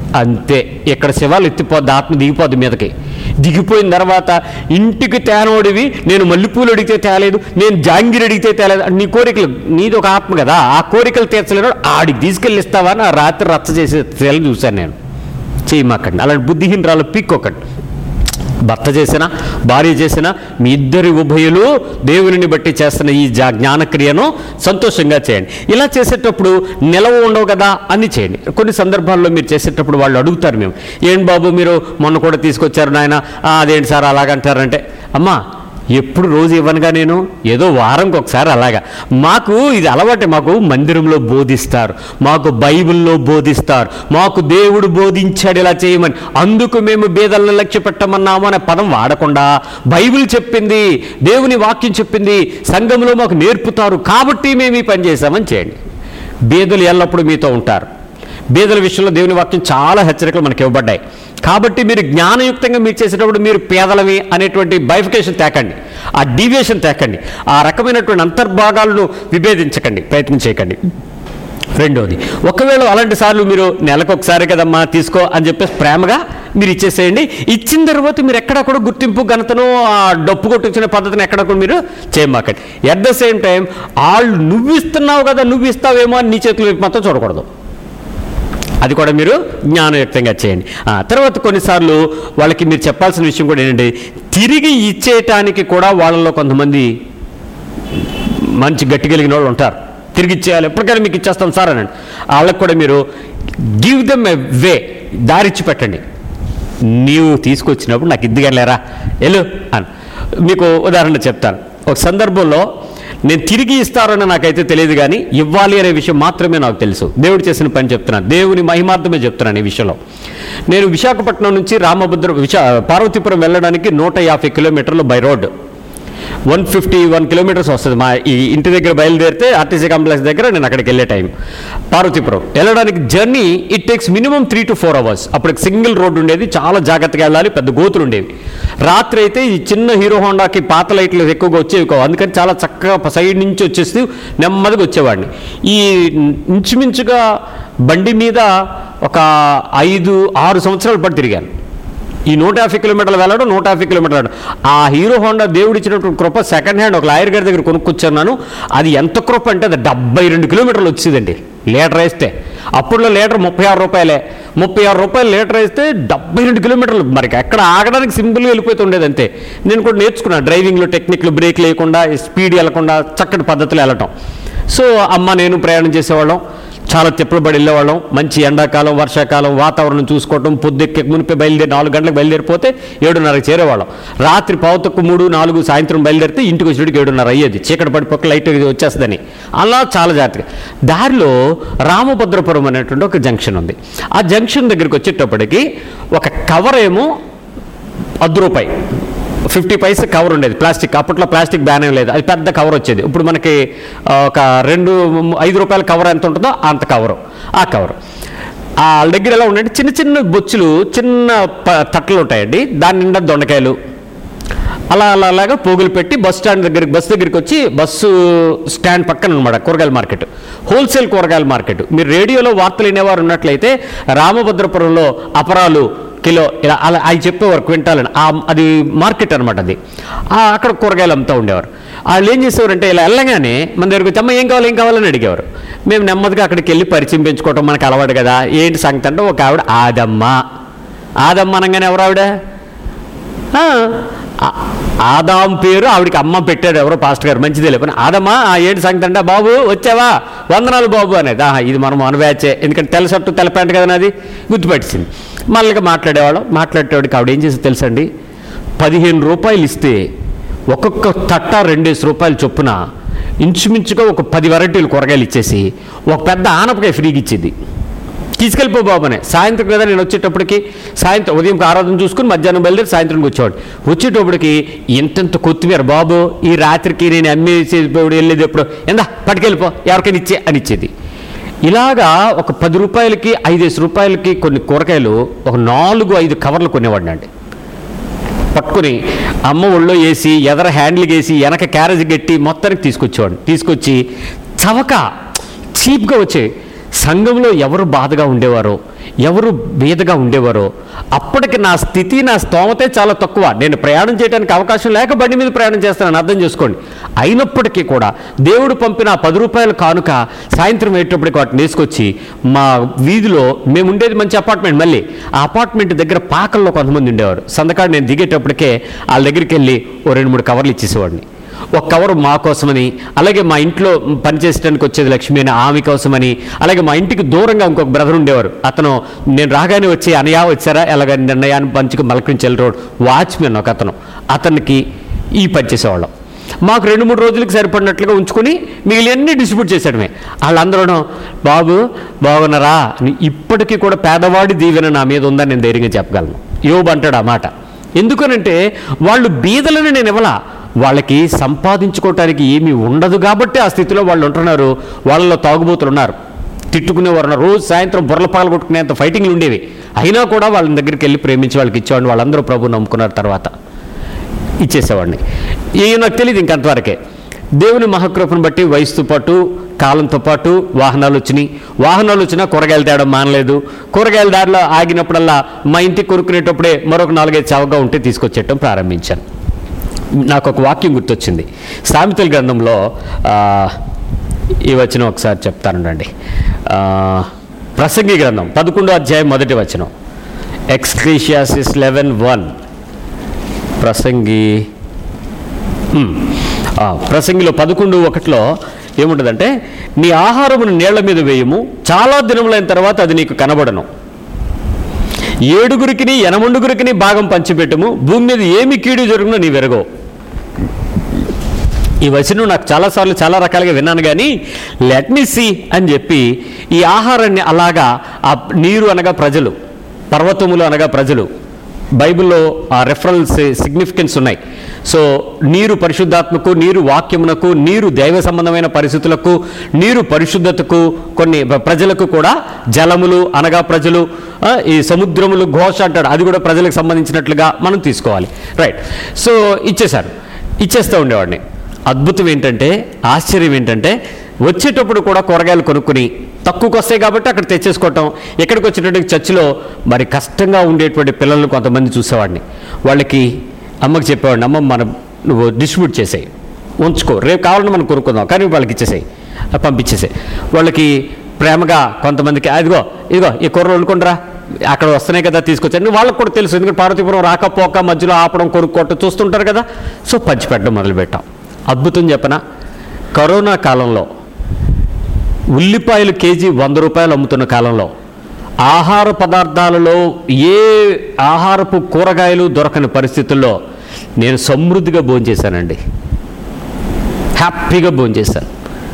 అంతే ఇక్కడ శివాలు ఎత్తిపోద్ది ఆత్మ దిగిపోద్ది మీదకి దిగిపోయిన తర్వాత ఇంటికి తేనోడివి నేను మల్లెపూలు అడిగితే తేలేదు నేను జాంగిరి అడిగితే తేలేదు నీ కోరికలు నీది ఒక ఆత్మ కదా ఆ కోరికలు తీర్చలేడు ఆడికి తీసుకెళ్ళి ఇస్తావా అని ఆ రాత్రి రచ్చ చేసే తేలని చూశాను నేను చేయమాకండి అలాంటి బుద్ధిహీనరాలు పిక్కొకండి భర్త చేసిన భార్య చేసిన మీ ఇద్దరి ఉభయులు దేవునిని బట్టి చేస్తున్న ఈ జా జ్ఞానక్రియను సంతోషంగా చేయండి ఇలా చేసేటప్పుడు నిలవ ఉండవు కదా అని చేయండి కొన్ని సందర్భాల్లో మీరు చేసేటప్పుడు వాళ్ళు అడుగుతారు మేము ఏం బాబు మీరు మొన్న కూడా తీసుకొచ్చారు నాయన "ఆ, అదేంటి సార్ అలాగంటారంటే అమ్మా ఎప్పుడు రోజు ఇవ్వనుగా నేను ఏదో వారంకి ఒకసారి అలాగా మాకు ఇది అలవాటే మాకు మందిరంలో బోధిస్తారు మాకు బైబిల్లో బోధిస్తారు మాకు దేవుడు బోధించాడు ఇలా చేయమని అందుకు మేము బీదలను లక్ష్య పెట్టమన్నాము అనే పదం వాడకుండా బైబిల్ చెప్పింది దేవుని వాక్యం చెప్పింది సంఘంలో మాకు నేర్పుతారు కాబట్టి మేము ఈ పని చేశామని చేయండి బీదలు ఎల్లప్పుడూ మీతో ఉంటారు బీదల విషయంలో దేవుని వాక్యం చాలా హెచ్చరికలు మనకి ఇవ్వబడ్డాయి కాబట్టి మీరు జ్ఞానయుక్తంగా మీరు చేసేటప్పుడు మీరు పేదలమి అనేటువంటి బైఫికేషన్ తేకండి ఆ డీవియేషన్ తేకండి ఆ రకమైనటువంటి అంతర్భాగాలను విభేదించకండి ప్రయత్నం చేయకండి రెండోది ఒకవేళ అలాంటి సార్లు మీరు నెలకు ఒకసారి కదమ్మా తీసుకో అని చెప్పేసి ప్రేమగా మీరు ఇచ్చేసేయండి ఇచ్చిన తర్వాత మీరు ఎక్కడ కూడా గుర్తింపు ఘనతను ఆ డప్పు కొట్టించిన పద్ధతిని ఎక్కడ కూడా మీరు చేయమాకండి ఎట్ ద సేమ్ టైం వాళ్ళు నువ్వు ఇస్తున్నావు కదా నువ్వు ఇస్తావేమో అని నీ చేతులు వైపు మాత్రం చూడకూడదు అది కూడా మీరు జ్ఞానయుక్తంగా చేయండి ఆ, తర్వాత కొన్నిసార్లు వాళ్ళకి మీరు చెప్పాల్సిన విషయం కూడా ఏంటంటే తిరిగి ఇచ్చేయటానికి కూడా వాళ్ళలో కొంతమంది మంచి గట్టి కలిగిన వాళ్ళు ఉంటారు తిరిగి ఇచ్చేయాలి ఎప్పటికైనా మీకు ఇచ్చేస్తాం సార్ అనండి వాళ్ళకి కూడా మీరు గివ్ దెమ్ ఎ వే దారిచ్చి పెట్టండి నీవు తీసుకొచ్చినప్పుడు నాకు ఇద్దిగా లేరా వెళ్ళు అని మీకు ఉదాహరణ చెప్తాను ఒక సందర్భంలో నేను తిరిగి ఇస్తారని నాకైతే తెలియదు కానీ ఇవ్వాలి అనే విషయం మాత్రమే నాకు తెలుసు దేవుడు చేసిన పని చెప్తున్నాను దేవుని మహిమార్థమే చెప్తున్నాను ఈ విషయంలో నేను విశాఖపట్నం నుంచి రామభద్ర విశా పార్వతీపురం వెళ్ళడానికి నూట యాభై కిలోమీటర్లు by road one fifty one kilometres వస్తుంది మా ఈ ఇంటి దగ్గర బయలుదేరితే ఆర్టీసీ కాంప్లెక్స్ దగ్గర నేను అక్కడికి వెళ్ళే టైం పార్వతీపురం వెళ్ళడానికి journey it takes minimum three to four hours అప్పుడు సింగిల్ రోడ్ ఉండేది చాలా జాగ్రత్తగా వెళ్ళాలి పెద్ద గోతులు ఉండేవి రాత్రి అయితే ఈ చిన్న హీరో హోండాకి పాత లైట్లు ఎక్కువగా వచ్చేవి కావు అందుకని చాలా చక్కగా సైడ్ నుంచి వచ్చేసి నెమ్మదిగా వచ్చేవాడిని ఈ ఇంచుమించుగా బండి మీద ఒక ఐదు ఆరు సంవత్సరాలు పడి తిరిగాను ఈ నూట యాభై కిలోమీటర్లు వెళ్ళడం నూట యాభై కిలోమీటర్లు వెళ్ళడం ఆ హీరో హోండా దేవుడు ఇచ్చినటువంటి కృప సెకండ్ హ్యాండ్ ఒక లాయర్ గారి దగ్గర కొనుక్కొచ్చాను అది ఎంత కృప అంటే అది డెబ్బై రెండు కిలోమీటర్లు వచ్చిందండి లీటర్ వేస్తే అప్పుడులో లీటర్ ముప్పై ఆరు రూపాయలే ముప్పై ఆరు రూపాయలు లీటర్ వేస్తే డెబ్బై రెండు కిలోమీటర్లు మరి ఎక్కడ ఆగడానికి సింపుల్గా వెళ్ళిపోతుండేది అంతే నేను కూడా నేర్చుకున్నాను డ్రైవింగ్లో టెక్నిక్లు బ్రేక్ లేకుండా స్పీడ్ వెళ్ళకుండా చక్కటి పద్ధతిలో వెళ్ళటం సో అమ్మ నేను ప్రయాణం చేసేవాళ్ళం చాలా తిప్పలబడి వెళ్ళేవాళ్ళం మంచి ఎండాకాలం వర్షాకాలం వాతావరణం చూసుకోవటం పొద్దుక్కే మునిపే బయలుదేరి నాలుగు గంటలకు బయలుదేరిపోతే ఏడున్నరకు చేరేవాళ్ళం రాత్రి పావుతక్కు మూడు నాలుగు సాయంత్రం బయలుదేరితే ఇంటికి వచ్చేటికి ఏడున్నర అయ్యేది చీకటి పడిపోక లైట్ వచ్చేస్తుందని అలా చాలా జాగ్రత్తగా దారిలో రామభద్రపురం అనేటువంటి ఒక జంక్షన్ ఉంది ఆ జంక్షన్ దగ్గరికి వచ్చేటప్పటికి ఒక కవర్ ఏమో అర్ధ రూపాయి ఫిఫ్టీ పైస కవర్ ఉండేది ప్లాస్టిక్ అప్పట్లో ప్లాస్టిక్ బ్యాన్ ఏం లేదు అది పెద్ద కవర్ వచ్చేది ఇప్పుడు మనకి ఆ, ఒక రెండు ఐదు రూపాయల కవర్ ఎంత ఉంటుందో అంత కవరు ఆ కవర్ వాళ్ళ దగ్గర ఎలా ఉండంటే చిన్న చిన్న బొచ్చులు చిన్న ప- తట్టలు ఉంటాయండి దాని నిండా దొండకాయలు అలా అలా అలాగా పోగులు పెట్టి బస్ స్టాండ్ దగ్గరికి బస్ దగ్గరికి వచ్చి బస్సు స్టాండ్ పక్కన అనమాట కూరగాయల మార్కెట్ హోల్సేల్ కూరగాయల మార్కెట్ మీరు రేడియోలో వార్తలు వినేవారు ఉన్నట్లయితే రామభద్రపురంలో అపరాలు కిలో ఇలా అలా అవి చెప్పేవారు క్వింటాల్ అని ఆ- అది మార్కెట్ అనమాట అది ఆ, అక్కడ కూరగాయలు అమ్ముతూ ఉండేవారు వాళ్ళు ఏం చేసేవారంటే ఇలా వెళ్ళగానే మన దగ్గరికి వచ్చి అమ్మ ఏం కావాలి ఏం కావాలని అడిగేవారు మేము నెమ్మదిగా అక్కడికి వెళ్ళి పరిచయం పెంచుకోవటం మనకు అలవాటు కదా ఏంటి సంగతి అంటే ఒక ఆవిడ ఆదమ్మ ఆదమ్మ అనగానే ఎవరు ఆవిడ ఆ, ఆ- ఆదాం పేరు ఆవిడకి అమ్మ పెట్టాడు ఎవరో పాస్టర్ గారు మంచిదే లేపని ఆదమ్మా ఆ ఏంటి సంగతి అంటే బాబు వచ్చావా వందనాలు బాబు అనేది ఆహా ఇది మనం అనువేచే ఎందుకంటే తెల్ల షర్టు తెల్ల ప్యాంట్ కదా నాది గుర్తుపెట్టింది మళ్ళీ మాట్లాడేవాళ్ళం మాట్లాడేవాడికి ఆవిడ ఏం చేసి తెలుసండి పదిహేను రూపాయలు ఇస్తే ఒక్కొక్క తట్ట రెండేసి రూపాయలు చొప్పున ఇంచుమించుగా ఒక పది వెరైటీలు కూరగాయలు ఇచ్చేసి ఒక పెద్ద ఆనపకాయ ఫ్రీగా ఇచ్చేది తీసుకెళ్ళిపో బాబు అని సాయంత్రం కదా నేను వచ్చేటప్పటికి సాయంత్రం ఉదయం ఆరాధన చూసుకుని మధ్యాహ్నం బయలుదేరి సాయంత్రంకి వచ్చేవాడు వచ్చేటప్పటికి ఇంతెంత కొత్తిమీర బాబు ఈ రాత్రికి నేను అమ్మేసి వెళ్ళేది ఎప్పుడు ఎందా పట్టుకెళ్ళిపో ఎవరికైనా ఇచ్చే అని ఇచ్చేది ఇలాగా ఒక పది రూపాయలకి ఐదేసి రూపాయలకి కొన్ని కూరగాయలు ఒక నాలుగు ఐదు కవర్లు కొనేవాడిని అండి పట్టుకుని అమ్మ ఒళ్ళో వేసి ఎదర హ్యాండిల్ వేసి వెనక క్యారేజ్ గట్టి మొత్తానికి తీసుకొచ్చేవాడు తీసుకొచ్చి చవక చీప్గా వచ్చే సంఘంలో ఎవరు బాధగా ఉండేవారో ఎవరు బీదగా ఉండేవారో అప్పటికి నా స్థితి నా స్తోమతే చాలా తక్కువ నేను ప్రయాణం చేయడానికి అవకాశం లేక బండి మీద ప్రయాణం చేస్తానని అర్థం చేసుకోండి అయినప్పటికీ కూడా దేవుడు పంపిన ఆ పది రూపాయల కానుక సాయంత్రం అయ్యేటప్పటికి వాటిని వేసుకొచ్చి మా వీధిలో మేము ఉండేది మంచి అపార్ట్మెంట్ మళ్ళీ ఆ అపార్ట్మెంట్ దగ్గర పాకల్లో కొంతమంది ఉండేవారు సందకాడు నేను దిగేటప్పటికే వాళ్ళ దగ్గరికి వెళ్ళి ఓ రెండు మూడు కవర్లు ఇచ్చేసేవాడిని ఒక కవరు మా కోసమని అలాగే మా ఇంట్లో పనిచేసడానికి వచ్చేది లక్ష్మి అని ఆమె కోసమని అలాగే మా ఇంటికి దూరంగా ఇంకొక బ్రదర్ ఉండేవారు అతను నేను రాగానే వచ్చి అనయా వచ్చారా ఎలాగ నిర్ణయాన్ని పంచుకు మలకరించి వెళ్ళి వాచ్మెన్ ఒక అతను అతనికి ఈ పని చేసేవాళ్ళం మాకు రెండు మూడు రోజులకి సరిపడినట్లుగా ఉంచుకొని మిగిలిన డిస్ట్రిబ్యూట్ చేసేయడమే వాళ్ళందరూ బాబు బాగున్నారా అని ఇప్పటికీ కూడా పేదవాడి దీవెన నా మీద ఉందని నేను ధైర్యంగా చెప్పగలను యోబు అంటాడు ఆ మాట ఎందుకనంటే వాళ్ళు బీదలని నేను ఇవ్వలా వాళ్ళకి సంపాదించుకోవటానికి ఏమీ ఉండదు కాబట్టి ఆ స్థితిలో వాళ్ళు ఉంటున్నారు వాళ్ళలో తాగుబోతులు ఉన్నారు తిట్టుకునేవారు ఉన్నారు. రోజు సాయంత్రం బుర్రల పాలు కొట్టుకునేంత ఫైటింగ్లు ఉండేవి అయినా కూడా వాళ్ళ దగ్గరికి వెళ్ళి ప్రేమించి వాళ్ళకి ఇచ్చేవాడిని వాళ్ళందరూ ప్రభు నమ్ముకున్నారు తర్వాత ఇచ్చేసేవాడిని ఇవి నాకు తెలియదు ఇంకంతవరకే దేవుని మహాకృపను బట్టి వయసుతో పాటు కాలంతో పాటు వాహనాలు వచ్చినాయి వాహనాలు వచ్చినా కూరగాయలు తేడం మానలేదు కూరగాయల దారిలో ఆగినప్పుడల్లా మా ఇంటికి కొనుక్కునేటప్పుడే మరొక నాలుగైదు చవగా ఉంటే తీసుకొచ్చేయటం ప్రారంభించాను నాకు ఒక వాక్యం గుర్తొచ్చింది సామెతల గ్రంథంలో ఆ, ఈ వచనం ఒకసారి చెప్తానండి ఆ, ప్రసంగి గ్రంథం పదకొండో అధ్యాయం మొదటి వచనం ఎక్స్క్రీషియాసిస్ లెవెన్ వన్ ప్రసంగి హ్మ్. ఆ, ప్రసంగిలో పదకొండు ఒకటిలో ఏముంటుందంటే నీ ఆహారమును నీళ్ల మీద వేయము చాలా దినములైన తర్వాత అది నీకు కనబడను ఏడుగురికి ఎనమండుగురికి భాగం పంచిపెట్టము భూమి మీద ఏమి కీడు జరుగునో నీ వెరగో ఈ వచనం నాకు చాలాసార్లు చాలా రకాలుగా విన్నాను కానీ లెట్ మీ సీ అని చెప్పి ఈ ఆహారాన్ని అలాగా ఆ నీరు అనగా ప్రజలు పర్వతములు అనగా ప్రజలు బైబిల్లో ఆ రెఫరల్స్ సిగ్నిఫికెన్స్ ఉన్నాయి సో నీరు పరిశుద్ధాత్మకు నీరు వాక్యమునకు నీరు దైవ సంబంధమైన పరిస్థితులకు నీరు పరిశుద్ధతకు కొన్ని ప్ర- ప్రజలకు కూడా జలములు అనగా ప్రజలు ఆ, ఈ సముద్రములు ఘోష అంటాడు అది కూడా ప్రజలకు సంబంధించినట్లుగా మనం తీసుకోవాలి రైట్ సో ఇచ్చేశారు ఇచ్చేస్తూ ఉండేవాడిని అద్భుతం ఏంటంటే ఆశ్చర్యం ఏంటంటే వచ్చేటప్పుడు కూడా కూరగాయలు కొనుక్కుని తక్కువకి వస్తాయి కాబట్టి అక్కడ తెచ్చేసుకోవటం ఎక్కడికి వచ్చేటప్పుడు చర్చిలో మరి కష్టంగా ఉండేటువంటి పిల్లలను కొంతమంది చూసేవాడిని వాళ్ళకి అమ్మకి చెప్పేవాడిని అమ్మ మనం నువ్వు డిస్ట్రిబ్యూట్ చేసేయి ఉంచుకో రేపు కావాలని మనం కొనుక్కుందాం కానీ వాళ్ళకి ఇచ్చేసేయి పంపించేసేయి వాళ్ళకి ప్రేమగా కొంతమందికి అదిగో ఇదిగో ఈ కూరలు వండుకుంటారా అక్కడ వస్తున్నాయి కదా తీసుకొచ్చారు వాళ్ళకి కూడా తెలుసు ఎందుకంటే పార్వతీపురం రాకపోక మధ్యలో ఆపడం కొనుక్కోవటం చూస్తుంటారు కదా సో పంచిపెట్టడం మొదలుపెట్టాం అద్భుతం చెప్పనా కరోనా కాలంలో ఉల్లిపాయలు కేజీ వంద రూపాయలు అమ్ముతున్న కాలంలో ఆహార పదార్థాలలో ఏ ఆహారపు కూరగాయలు దొరకని పరిస్థితుల్లో నేను సమృద్ధిగా భోంచేశానండి హ్యాపీగా భోంచేశాను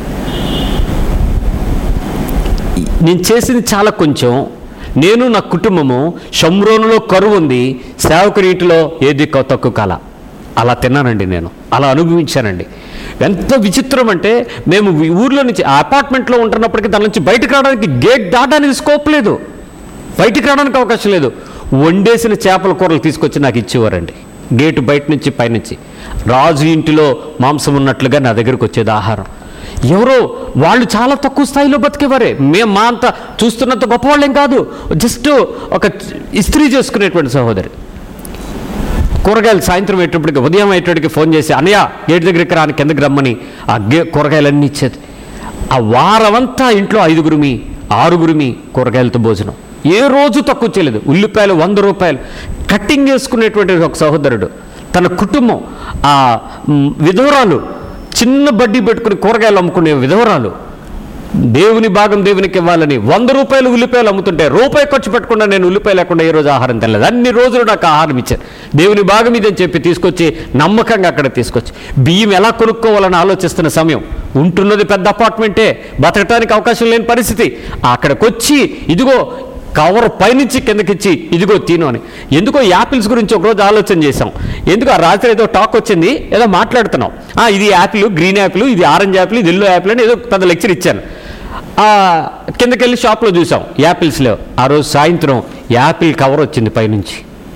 నేను చేసింది చాలా కొంచెం నేను నా కుటుంబము షమ్రోనులో కరువు ఉంది సేవకునీటిలో ఏది కొ- తక్కువ కాల అలా తిన్నానండి నేను అలా అనుభవించానండి ఎంత విచిత్రం అంటే మేము ఈ ఊర్లో నుంచి ఆ అపార్ట్మెంట్లో ఉంటున్నప్పటికీ దాని నుంచి బయటకు రావడానికి గేట్ దాటానికి స్కోప్ లేదు బయటికి రావడానికి అవకాశం లేదు వండేసిన చేపల కూరలు తీసుకొచ్చి నాకు ఇచ్చేవారండి గేటు బయట నుంచి పైనుంచి రాజు ఇంటిలో మాంసం ఉన్నట్లుగా నా దగ్గరకు వచ్చేది ఆహారం ఎవరో వాళ్ళు చాలా తక్కువ స్థాయిలో బతికేవారే మేము మా అంత చూస్తున్నంత గొప్పవాళ్ళేం కాదు జస్ట్ ఒక ఇస్త్రీ చేసుకునేటువంటి సహోదరి కూరగాయలు సాయంత్రం అయ్యేటప్పటికి ఉదయం అయ్యేటప్పటికి ఫోన్ చేసి అనయ్య గేట్ దగ్గరికి రాని కిందకి రమ్మని ఆ గే కూరగాయలన్నీ ఇచ్చేది ఆ వారమంతా ఇంట్లో ఐదుగురిమి ఆరుగురిమి కూరగాయలతో భోజనం ఏ రోజు తక్కువ చేయలేదు ఉల్లిపాయలు వంద రూపాయలు కట్టింగ్ చేసుకునేటువంటి ఒక సహోదరుడు తన కుటుంబం ఆ మ్, విధవరాలు చిన్న బడ్డీ పెట్టుకుని కూరగాయలు అమ్ముకునే విధవరాలు దేవుని భాగం దేవునికి ఇవ్వాలని వంద రూపాయలు ఉల్లిపాయలు అమ్ముతుంటే రూపాయి ఖర్చు పెట్టకుండా నేను ఉల్లిపాయ లేకుండా ఏ రోజు ఆహారం తినలేదు అన్ని రోజులు నాకు ఆహారం ఇచ్చారు దేవుని భాగం ఇదని చెప్పి తీసుకొచ్చి నమ్మకంగా అక్కడ తీసుకొచ్చి బియ్యం ఎలా కొనుక్కోవాలని ఆలోచిస్తున్న సమయం ఉంటున్నది పెద్ద అపార్ట్మెంటే బతకటానికి అవకాశం లేని పరిస్థితి అక్కడికి వచ్చి ఇదిగో కవర్ పైనుంచి కిందకిచ్చి ఇదిగో తిను అని ఎందుకో యాపిల్స్ గురించి ఒకరోజు ఆలోచన చేసాం ఎందుకు ఆ రాత్రి ఏదో టాక్ వచ్చింది ఏదో మాట్లాడుతున్నాం ఆ, ఇది యాపిల్ గ్రీన్ యాపిల్ ఇది ఆరెంజ్ యాపిల్ ఇది ఎల్లో యాపిల్ అని ఏదో పెద్ద లెక్చర్ ఇచ్చాను ఆ, కిందకెళ్ళి షాప్లో చూసాం యాపిల్స్లో ఆ రోజు సాయంత్రం యాపిల్ కవర్ వచ్చింది పైనుంచి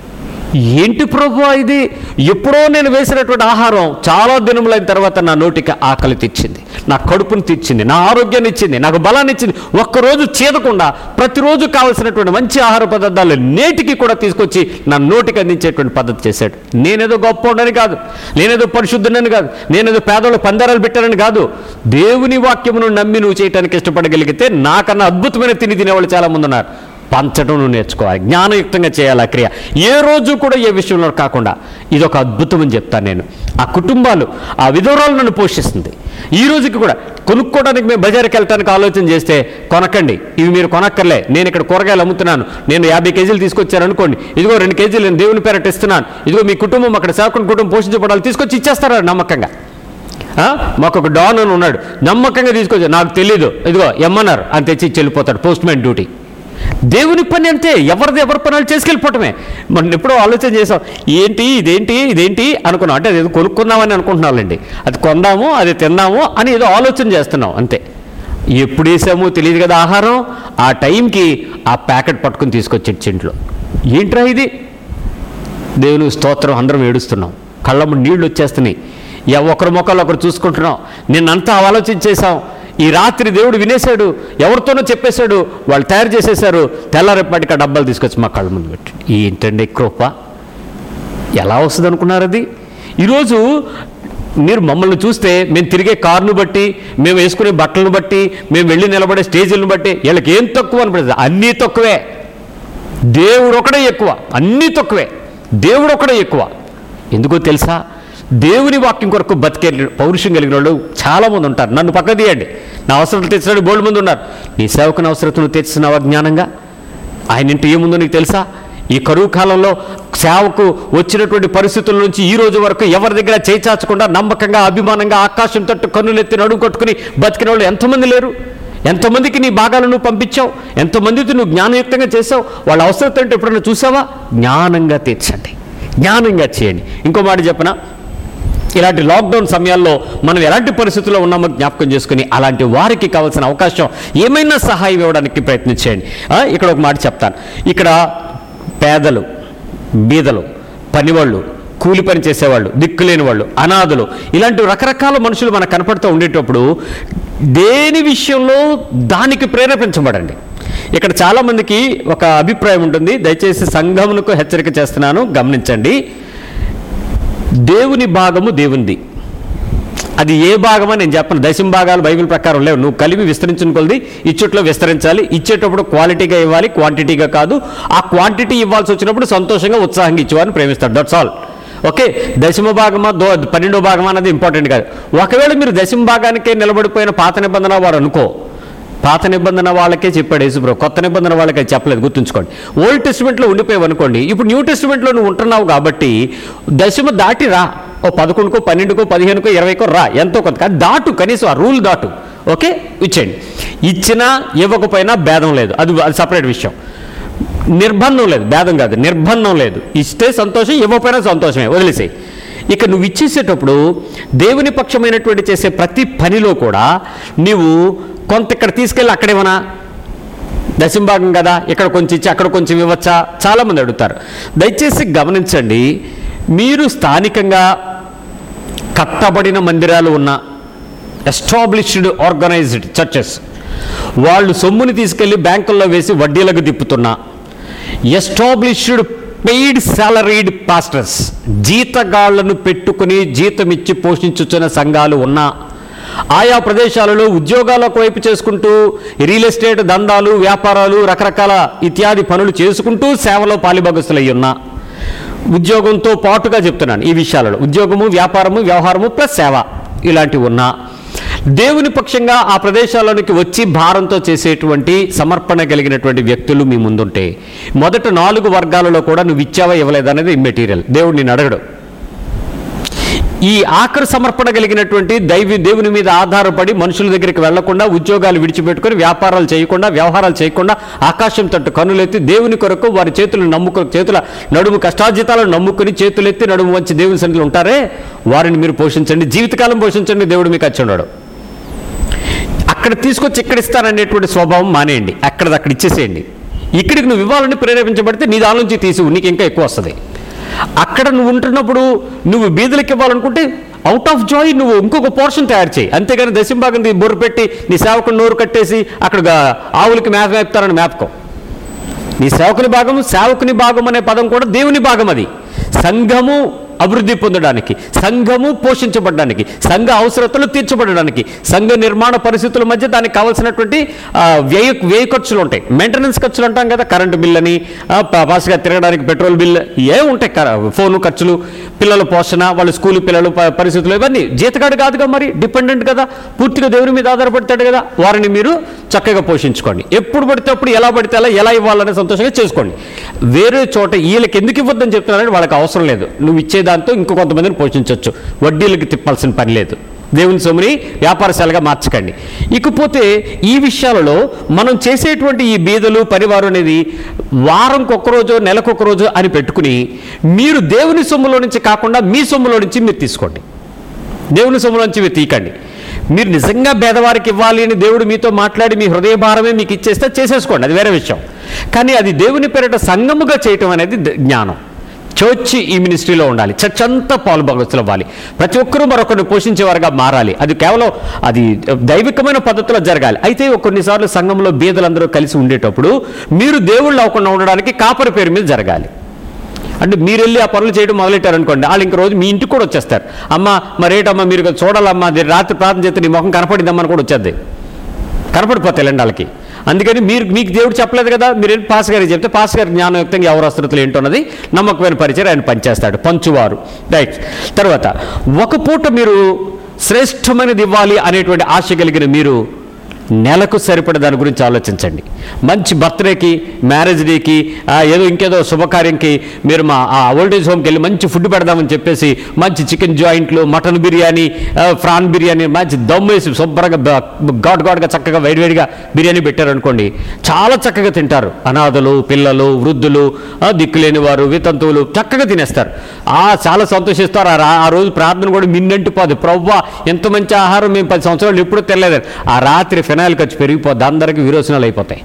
ఏంటి ప్రభు ఇది ఎప్పుడో నేను వేసినటువంటి ఆహారం చాలా దినములైన తర్వాత నా నోటికి ఆకలి తెచ్చింది నా కడుపుని తెచ్చింది నా ఆరోగ్యాన్ని ఇచ్చింది నాకు బలాన్ని ఇచ్చింది ఒక్కరోజు చేదకుండా ప్రతిరోజు కావలసినటువంటి మంచి ఆహార పదార్థాలు నేటికి కూడా తీసుకొచ్చి నా నోటికి అందించేటువంటి పద్ధతి చేశాడు నేనేదో గొప్ప ఉండని కాదు నేనేదో పరిశుద్ధుడని కాదు నేనేదో పేదలు పందరాలు పెట్టానని కాదు దేవుని వాక్యమును నమ్మి నువ్వు చేయడానికి ఇష్టపడగలిగితే నాకన్నా అద్భుతమైన తిని తినేవాళ్ళు చాలా మంది ఉన్నారు పంచడం నువ్వు నేర్చుకోవాలి జ్ఞానయుక్తంగా చేయాలి ఆ క్రియ ఏ రోజు కూడా ఏ విషయంలో కాకుండా ఇది ఒక అద్భుతం అని చెప్తాను నేను ఆ కుటుంబాలు ఆ విధవరాలు నన్ను పోషిస్తుంది ఈ రోజుకి కూడా కొనుక్కోవడానికి మేము బజార్కి వెళ్ళడానికి ఆలోచన చేస్తే కొనకండి ఇవి మీరు కొనక్కర్లే నేను ఇక్కడ కూరగాయలు అమ్ముతున్నాను నేను యాభై కేజీలు తీసుకొచ్చాను అనుకోండి ఇదిగో రెండు కేజీలు నేను దేవుని పేరట ఇస్తున్నాను ఇదిగో మీ కుటుంబం అక్కడ సేవకుని కుటుంబం పోషించబడాలి తీసుకొచ్చి ఇచ్చేస్తారా నమ్మకంగా ఆ? మాకు ఒక డాన్ అని ఉన్నాడు నమ్మకంగా తీసుకొచ్చాడు నాకు తెలీదు ఇదిగో ఎమ్మన్నారు అని తెచ్చి ఇచ్చి వెళ్ళిపోతాడు పోస్ట్ మ్యాన్ డ్యూటీ దేవుని పని అంతే ఎవరిది ఎవరి పనులు చేసుకెళ్ళిపోవటమే మనం ఎప్పుడో ఆలోచన చేసాం ఏంటి ఇదేంటి ఇదేంటి అనుకున్నాం అంటే అది కొనుక్కుందామని అనుకుంటున్నామండి అది కొందాము అది తిందాము అని ఏదో ఆలోచన చేస్తున్నాం అంతే ఎప్పుడు వేసామో తెలియదు కదా ఆహారం ఆ టైంకి ఆ ప్యాకెట్ పట్టుకుని తీసుకొచ్చి ఇంట్లో ఏంట్రా ఇది దేవుని స్తోత్రం అందరం ఏడుస్తున్నాం కళ్ళమ్మ నీళ్లు వచ్చేస్తున్నాయి ఎవ ఒకరి మొక్కలు ఒకరు చూసుకుంటున్నాం నిన్నంతా ఆలోచించేశాం ఈ రాత్రి దేవుడు వినేశాడు ఎవరితోనో చెప్పేశాడు వాళ్ళు తయారు చేసేశారు తెల్లారేపటికి ఆ డబ్బాలు తీసుకొచ్చి మా కళ్ళ ముందు పెట్టి ఏంటండి కృప ఎలా వస్తుంది అనుకున్నారు అది ఈరోజు మీరు మమ్మల్ని చూస్తే మేము తిరిగే కారును బట్టి మేము వేసుకునే బట్టలను బట్టి మేము వెళ్ళి నిలబడే స్టేజీలను బట్టి వీళ్ళకి ఏం తక్కువ అనిపిస్తుంది అన్నీ తక్కువే దేవుడు ఒకడే ఎక్కువ అన్నీ తక్కువే దేవుడు ఒకడే ఎక్కువ ఎందుకో తెలుసా దేవుని వాక్యం కొరకు బతికే పౌరుషం కలిగిన వాళ్ళు చాలామంది ఉంటారు నన్ను పక్క తీయండి నా అవసరం తెచ్చినాడు బోల్డ్ మంది ఉన్నారు నీ సేవకుని అవసరతను తెచ్చినావా జ్ఞానంగా ఆయన ఇంటి ఏముందో నీకు తెలుసా ఈ కరువు కాలంలో సేవకు వచ్చినటువంటి పరిస్థితుల నుంచి ఈ రోజు వరకు ఎవరి దగ్గర చేచాచకుండా నమ్మకంగా అభిమానంగా ఆకాశం తట్టు కన్నులెత్తి నడుము కొట్టుకుని బతికిన వాళ్ళు ఎంతమంది లేరు ఎంతమందికి నీ భాగాలను నువ్వు పంపించావు ఎంతమందితో నువ్వు జ్ఞానయుక్తంగా చేసావు వాళ్ళ అవసరం అంటే ఎప్పుడైనా చూసావా జ్ఞానంగా తీర్చండి జ్ఞానంగా చేయండి ఇంకో మాట చెప్పనా ఇలాంటి లాక్డౌన్ సమయాల్లో మనం ఎలాంటి పరిస్థితుల్లో ఉన్నామో జ్ఞాపకం చేసుకుని అలాంటి వారికి కావాల్సిన అవకాశం ఏమైనా సహాయం ఇవ్వడానికి ప్రయత్నించండి ఆ, ఇక్కడ ఒక మాట చెప్తాను ఇక్కడ పేదలు బీదలు పనివాళ్ళు కూలి పని చేసేవాళ్ళు దిక్కులేని వాళ్ళు అనాథులు ఇలాంటి రకరకాల మనుషులు మనకు కనపడుతూ ఉండేటప్పుడు దేని విషయంలో దానికి ప్రేరేపించబడండి ఇక్కడ చాలామందికి ఒక అభిప్రాయం ఉంటుంది దయచేసి సంఘమునకు హెచ్చరిక చేస్తున్నాను గమనించండి దేవుని భాగము దేవునిది అది ఏ భాగమని నేను చెప్పను దశమ భాగాలు బైబిల్ ప్రకారం లేవు నువ్వు కలిపి విస్తరించిన కొలది ఇచ్చట్లో విస్తరించాలి ఇచ్చేటప్పుడు క్వాలిటీగా ఇవ్వాలి క్వాంటిటీగా కాదు ఆ క్వాంటిటీ ఇవ్వాల్సి వచ్చినప్పుడు సంతోషంగా ఉత్సాహంగా ఇచ్చేవారిని ప్రేమిస్తాడు దట్స్ ఆల్ ఓకే దశమ భాగమా దో పన్నెండో భాగమా అన్నది ఇంపార్టెంట్ కాదు ఒకవేళ మీరు దశమ భాగానికే నిలబడిపోయిన పాత నిబంధన వారు అనుకో పాత నిబంధన వాళ్ళకే చెప్పాడు యేసుప్రభు కొత్త నిబంధన వాళ్ళకే చెప్పలేదు గుర్తుంచుకోండి ఓల్డ్ టెస్టిమెంట్లో ఉండిపోయావు అనుకోండి ఇప్పుడు న్యూ టెస్టిమెంట్లో నువ్వు ఉంటున్నావు కాబట్టి దశమ దాటి రా ఓ పదకొండుకో పన్నెండుకో పదిహేనుకో ఇరవైకో రా ఎంతో కొంత కానీ దాటు కనీసం ఆ రూల్ దాటు ఓకే ఇచ్చేయండి ఇచ్చినా ఇవ్వకపోయినా భేదం లేదు అది అది సపరేట్ విషయం నిర్బంధం లేదు భేదం కాదు నిర్బంధం లేదు ఇస్తే సంతోషం ఇవ్వకపోయినా సంతోషమే వదిలేసేయి ఇక నువ్వు ఇచ్చేసేటప్పుడు దేవుని పక్షమైనటువంటి చేసే ప్రతి పనిలో కూడా నీవు కొంత ఇక్కడ తీసుకెళ్ళి అక్కడేమన్నా దశంభాగం కదా ఇక్కడ కొంచెం ఇచ్చి అక్కడ కొంచెం ఇవ్వచ్చా చాలామంది అడుగుతారు దయచేసి గమనించండి మీరు స్థానికంగా కట్టబడిన మందిరాలు ఉన్న ఎస్టాబ్లిష్డ్ ఆర్గనైజ్డ్ చర్చెస్ వాళ్ళు సొమ్ముని తీసుకెళ్లి బ్యాంకుల్లో వేసి వడ్డీలకు తిప్పుతున్నా ఎస్టాబ్లిష్డ్ పెయిడ్ సాలరీడ్ పాస్టర్స్ జీతగాళ్లను పెట్టుకుని జీతమిచ్చి పోషించుచున్న సంఘాలు ఉన్నా ఆయా ప్రదేశాలలో ఉద్యోగాలకు వైపు చేసుకుంటూ రియల్ ఎస్టేట్ దందాలు వ్యాపారాలు రకరకాల ఇత్యాది పనులు చేసుకుంటూ సేవలో పాలిభాగస్తులై ఉన్నా ఉద్యోగంతో పాటుగా చెప్తున్నాను ఈ విషయాలలో ఉద్యోగము వ్యాపారము వ్యవహారము ప్లస్ సేవ ఇలాంటివి ఉన్నా దేవుని పక్షంగా ఆ ప్రదేశాల్లోనికి వచ్చి భారంతో చేసేటువంటి సమర్పణ కలిగినటువంటి వ్యక్తులు మీ ముందుంటే మొదట నాలుగు వర్గాలలో కూడా నువ్వు ఇచ్చావా ఇవ్వలేదనేది మెటీరియల్ దేవుడు నేను అడగడు ఈ ఆఖరి సమర్పణ కలిగినటువంటి దైవ దేవుని మీద ఆధారపడి మనుషుల దగ్గరికి వెళ్లకుండా ఉద్యోగాలు విడిచిపెట్టుకొని వ్యాపారాలు చేయకుండా వ్యవహారాలు చేయకుండా ఆకాశం తట్టు కన్నులెత్తి దేవుని కొరకు వారి చేతులు నమ్ముకు చేతుల నడుము కష్టార్జితాలను నమ్ముకుని చేతులెత్తి నడుము వంచి దేవుని సన్నిధిలో ఉంటారే వారిని మీరు పోషించండి జీవితకాలం పోషించండి దేవుడు మీకు వచ్చున్నాడు అక్కడ తీసుకొచ్చి ఇక్కడ ఇస్తాననేటువంటి స్వభావం మానేయండి అక్కడది అక్కడ ఇచ్చేసేయండి ఇక్కడికి నువ్వు ఇవ్వాలని ప్రేరేపించబడితే నీ దాని నుంచి తీసి నీకు ఇంకా ఎక్కువ వస్తుంది అక్కడ నువ్వు ఉంటున్నప్పుడు నువ్వు బీదలకు ఇవ్వాలనుకుంటే అవుట్ ఆఫ్ జాయ్ నువ్వు ఇంకొక పోర్షన్ తయారు చేయి అంతేగాని దశంభాగం బొర్రు పెట్టి నీ సేవకుని నోరు కట్టేసి అక్కడ గా- ఆవులకి మేత మేపుతారని మేపకం నీ సేవకుని భాగం సేవకుని భాగం అనే పదం కూడా దేవుని భాగం అది సంఘము అభివృద్ధి పొందడానికి సంఘము పోషించబడడానికి సంఘ అవసరతలు తీర్చబడడానికి సంఘ నిర్మాణ పరిస్థితుల మధ్య దానికి కావాల్సినటువంటి ఆ, వ్యయ వ్యయ ఖర్చులు ఉంటాయి మెయింటెనెన్స్ ఖర్చులు అంటాం కదా కరెంటు బిల్ అని ఆ, ప- పాస్గా తిరగడానికి పెట్రోల్ బిల్ ఏ ఉంటాయి కర- ఫోను ఖర్చులు పిల్లల పోషణ వాళ్ళ స్కూల్ పిల్లలు ప- పరిస్థితులు ఇవన్నీ జీతగాడు కాదుగా మరి డిపెండెంట్ కదా పూర్తిగా దేవుని మీద ఆధారపడతాడు కదా వారిని మీరు చక్కగా పోషించుకోండి ఎప్పుడు పడితే అప్పుడు ఎలా పడితే అలా ఎలా ఇవ్వాలనే సంతోషంగా చేసుకోండి వేరే చోట వీళ్ళకి ఎందుకు ఇవ్వద్దని చెప్తున్నారంటే వాళ్ళకి అవసరం లేదు నువ్వు ఇచ్చే దాంతో ఇంకో కొంతమందిని పోషించవచ్చు వడ్డీలకి తిప్పాల్సిన పని లేదు దేవుని సొమ్ముని వ్యాపారశాలగా మార్చకండి ఇకపోతే ఈ విషయాలలో మనం చేసేటువంటి ఈ బీదలు పరివారం అనేది వారంకి ఒక్క రోజు నెలకొక రోజు అని పెట్టుకుని మీరు దేవుని సొమ్ములో నుంచి కాకుండా మీ సొమ్ములో నుంచి మీరు తీసుకోండి దేవుని సొమ్ములోంచి మీరు తీకండి మీరు నిజంగా పేదవారికి ఇవ్వాలి అని దేవుడు మీతో మాట్లాడి మీ హృదయ భారమే మీకు ఇచ్చేస్తే చేసేసుకోండి అది వేరే విషయం కానీ అది దేవుని పేరిట సంగముగా చేయటం అనేది ద- జ్ఞానం చర్చ్ ఈ మినిస్ట్రీలో ఉండాలి చర్చ్ అంతా పాలు భాగస్తులు అవ్వాలి ప్రతి ఒక్కరూ మరొకరిని పోషించేవారుగా మారాలి అది కేవలం అది దైవికమైన పద్ధతిలో జరగాలి అయితే కొన్నిసార్లు సంఘంలో బీదలందరూ కలిసి ఉండేటప్పుడు మీరు దేవుళ్ళు అవ్వకుండా ఉండడానికి కాపరి పేరు మీద జరగాలి అంటే మీరు వెళ్ళి ఆ పనులు చేయడం మొదలెట్టారనుకోండి వాళ్ళు ఇంక రోజు మీ ఇంటికి కూడా వచ్చేస్తారు అమ్మ మరేటమ్మా మీరు ఇక్కడ చూడాలమ్మా అది రాత్రి ప్రార్థన చేస్తే నీ ముఖం కనపడిందమ్మా అని కూడా వచ్చేది కనపడిపోతాయి లేండి వాళ్ళకి అందుకని మీరు మీకు దేవుడు చెప్పలేదు కదా మీరు వెళ్ళి పాస్ గారికి చెప్తే పాస్ గారి జ్ఞానయుక్తంగా ఎవరు వస్త్రతలు ఏంటో అన్నది నమ్మకమైన పరిచయం ఆయన పనిచేస్తాడు పంచువారు రైట్ తర్వాత ఒక పూట మీరు శ్రేష్టమైనది ఇవ్వాలి అనేటువంటి ఆశ కలిగిన మీరు నెలకు సరిపడ దాని గురించి ఆలోచించండి మంచి బర్త్డేకి మ్యారేజ్ డేకి ఆ, ఏదో ఇంకేదో శుభకార్యంకి మీరు మా ఆ ఓల్డేజ్ హోమ్కి వెళ్ళి మంచి ఫుడ్ పెడదామని చెప్పేసి మంచి చికెన్ జాయింట్లు మటన్ బిర్యానీ ఆ, ఫ్రాన్ బిర్యానీ మంచి దమ్ వేసి శుభ్రంగా బ- ఘాట్ ఘాట్గా చక్కగా వేడివేడిగా బిర్యానీ పెట్టారనుకోండి చాలా చక్కగా తింటారు అనాథలు పిల్లలు వృద్ధులు ఆ, దిక్కులేని వారు వితంతువులు చక్కగా తినేస్తారు ఆ చాలా సంతోషిస్తారు ఆ రా- ఆ రోజు ప్రార్థన కూడా మిన్నంటిపోదు ప్రవ్వా ఎంత మంచి ఆహారం మేము పది సంవత్సరాలు ఎప్పుడు తెలియదు ఆ రాత్రి ఫినాయిల్ ఖర్చు పెరిగిపోద్ది అందరికీ విరోచనాలు అయిపోతాయి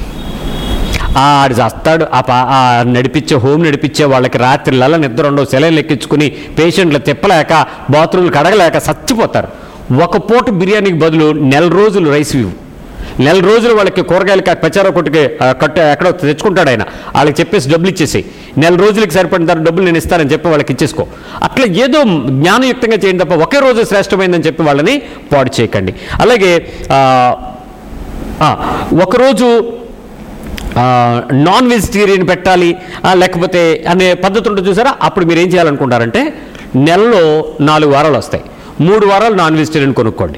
ఆడు చస్తాడు ఆ పా ఆ నడిపించే హోమ్ నడిపించే వాళ్ళకి రాత్రిలల్లా నిద్ర ఉండవు సెలైన్ ఎక్కించుకుని పేషెంట్లు తిప్పలేక బాత్రూమ్లు కడగలేక చచ్చిపోతారు ఒక పూట బిర్యానీకి బదులు నెల రోజులు రైస్ ఇవ్వు నెల రోజులు వాళ్ళకి కూరగాయలకి ఆ పచార కొట్టుకి ఆ కట్ట ఎక్కడో తెచ్చుకుంటాడు ఆయన వాళ్ళకి చెప్పేసి డబ్బులు ఇచ్చేసి నెల రోజులకి సరిపడిన తర్వాత డబ్బులు నేను ఇస్తానని చెప్పి వాళ్ళకి ఇచ్చేసుకో అట్లా ఏదో జ్ఞానయుక్తంగా చేయండి తప్ప ఒకే రోజు శ్రేష్టమైందని చెప్పి వాళ్ళని పాడు చేయకండి అలాగే ఆ, ఆ, ఒకరోజు ఆ, నాన్ వెజిటేరియన్ పెట్టాలి ఆ, లేకపోతే అనే పద్ధతి ఉంటుంది చూసారా అప్పుడు మీరు ఏం చేయాలనుకుంటారంటే నెలలో నాలుగు వారాలు వస్తాయి మూడు వారాలు నాన్ వెజిటేరియన్ కొనుక్కోండి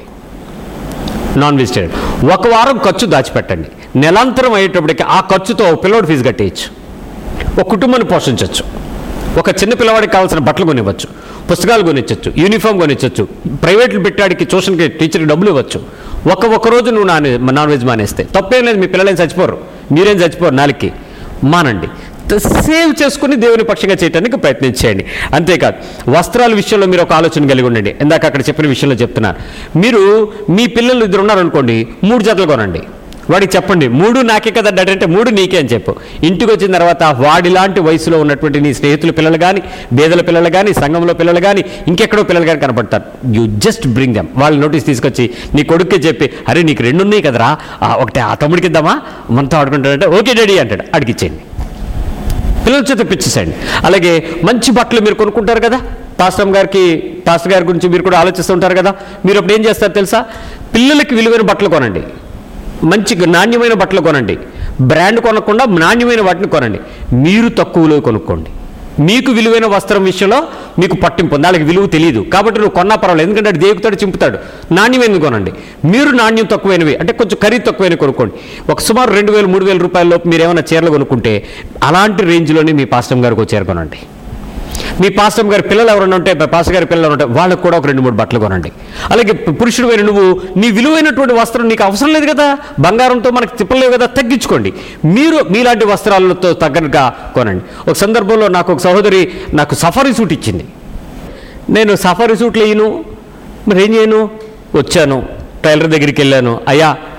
నాన్ వెజిటేరియన్ ఒక వారం ఖర్చు దాచిపెట్టండి నెలాంతరం అయ్యేటప్పటికి ఆ ఖర్చుతో ఒక పిల్లోడు ఫీజు కట్టేయచ్చు ఒక కుటుంబాన్ని పోషించవచ్చు ఒక చిన్న పిల్లవాడికి కావాల్సిన బట్టలు కొనివ్వచ్చు పుస్తకాలు కొనిచ్చచ్చు యూనిఫామ్ కొనిచ్చచ్చు ప్రైవేట్లు పెట్టాడికి ట్యూషన్కి టీచర్కి డబ్బులు ఇవ్వచ్చు ఒక ఒక రోజు నువ్వు నాన్ వెజ్ నాన్ వెజ్ మానేస్తే తప్పేం లేదు మీ పిల్లలేం చచ్చిపోరు మీరేం చచ్చిపోరు నాలుగుకి మానండి త- సేవ్ చేసుకుని దేవుని పక్షంగా చేయడానికి ప్రయత్నించేయండి అంతేకాదు వస్త్రాల విషయంలో మీరు ఒక ఆలోచన కలిగి ఉండండి ఇందాక అక్కడ చెప్పిన విషయంలో చెప్తున్నాను మీరు మీ పిల్లలు ఇద్దరు ఉన్నారనుకోండి మూడు జతలు కొనండి వాడికి చెప్పండి మూడు నాకే కదా డాడీ అంటే మూడు నీకే అని చెప్పు ఇంటికి వచ్చిన తర్వాత వాడిలాంటి వయసులో ఉన్నటువంటి నీ స్నేహితుల పిల్లలు కానీ బేదల పిల్లలు కానీ సంఘంలో పిల్లలు కానీ ఇంకెక్కడో పిల్లలు కానీ కనపడతారు యూ జస్ట్ బ్రింగ్ దెమ్ వాళ్ళ నోటీస్ తీసుకొచ్చి నీ కొడుక్కి చెప్పి అరే నీకు రెండు ఉన్నాయి కదరా ఆ, ఒకటి ఆ తమ్ముడికి ఇద్దామా మనతో ఆడుకుంటాడంటే ఓకే డాడీ అంటాడు అడిగిచ్చేయండి పిల్లల చేత పిచ్చేసేయండి అలాగే మంచి బట్టలు మీరు కొనుక్కుంటారు కదా పాస్టమ్ గారికి పాస్టర్ గారి గురించి మీరు కూడా ఆలోచిస్తుంటారు కదా మీరు అప్పుడు ఏం చేస్తారు తెలుసా పిల్లలకి విలువైన బట్టలు కొనండి మంచి నాణ్యమైన బట్టలు కొనండి బ్రాండ్ కొనకుండా నాణ్యమైన వాటిని కొనండి మీరు తక్కువలో కొనుక్కోండి మీకు విలువైన వస్త్రం విషయంలో మీకు పట్టింపు ఉంది వాళ్ళకి విలువ తెలియదు కాబట్టి నువ్వు కొన్నా పర్వాలేదు ఎందుకంటే అది దేవుతాడు చింపుతాడు నాణ్యమైనది కొనండి మీరు నాణ్యం తక్కువైనవి అంటే కొంచెం ఖరీదు తక్కువైనవి కొనుక్కోండి ఒక సుమారు రెండు వేలు మూడు వేల రూపాయల మీరు ఏమైనా చీరలు కొనుక్కుంటే అలాంటి రేంజ్లోనే మీ పాస్టమ్ గారికి ఒక చీర కొనండి మీ పాస్టమ్ గారి పిల్లలు ఎవరైనా ఉంటే పాస్టర్ గారి పిల్లలు ఉంటే వాళ్ళకు కూడా ఒక రెండు మూడు బట్టలు కొనండి అలాగే పురుషుడు నువ్వు నీ విలువైనటువంటి వస్త్రం నీకు అవసరం లేదు కదా బంగారంతో మనకు తిప్పలేవు కదా తగ్గించుకోండి మీరు మీలాంటి వస్త్రాలతో తగ్గట్టుగా కొనండి ఒక సందర్భంలో నాకు ఒక సహోదరి నాకు సఫారీ సూట్ ఇచ్చింది నేను సఫారీ సూట్లు వేయను మరి ఏం చేయను వచ్చాను టైలర్ దగ్గరికి వెళ్ళాను అయ్యా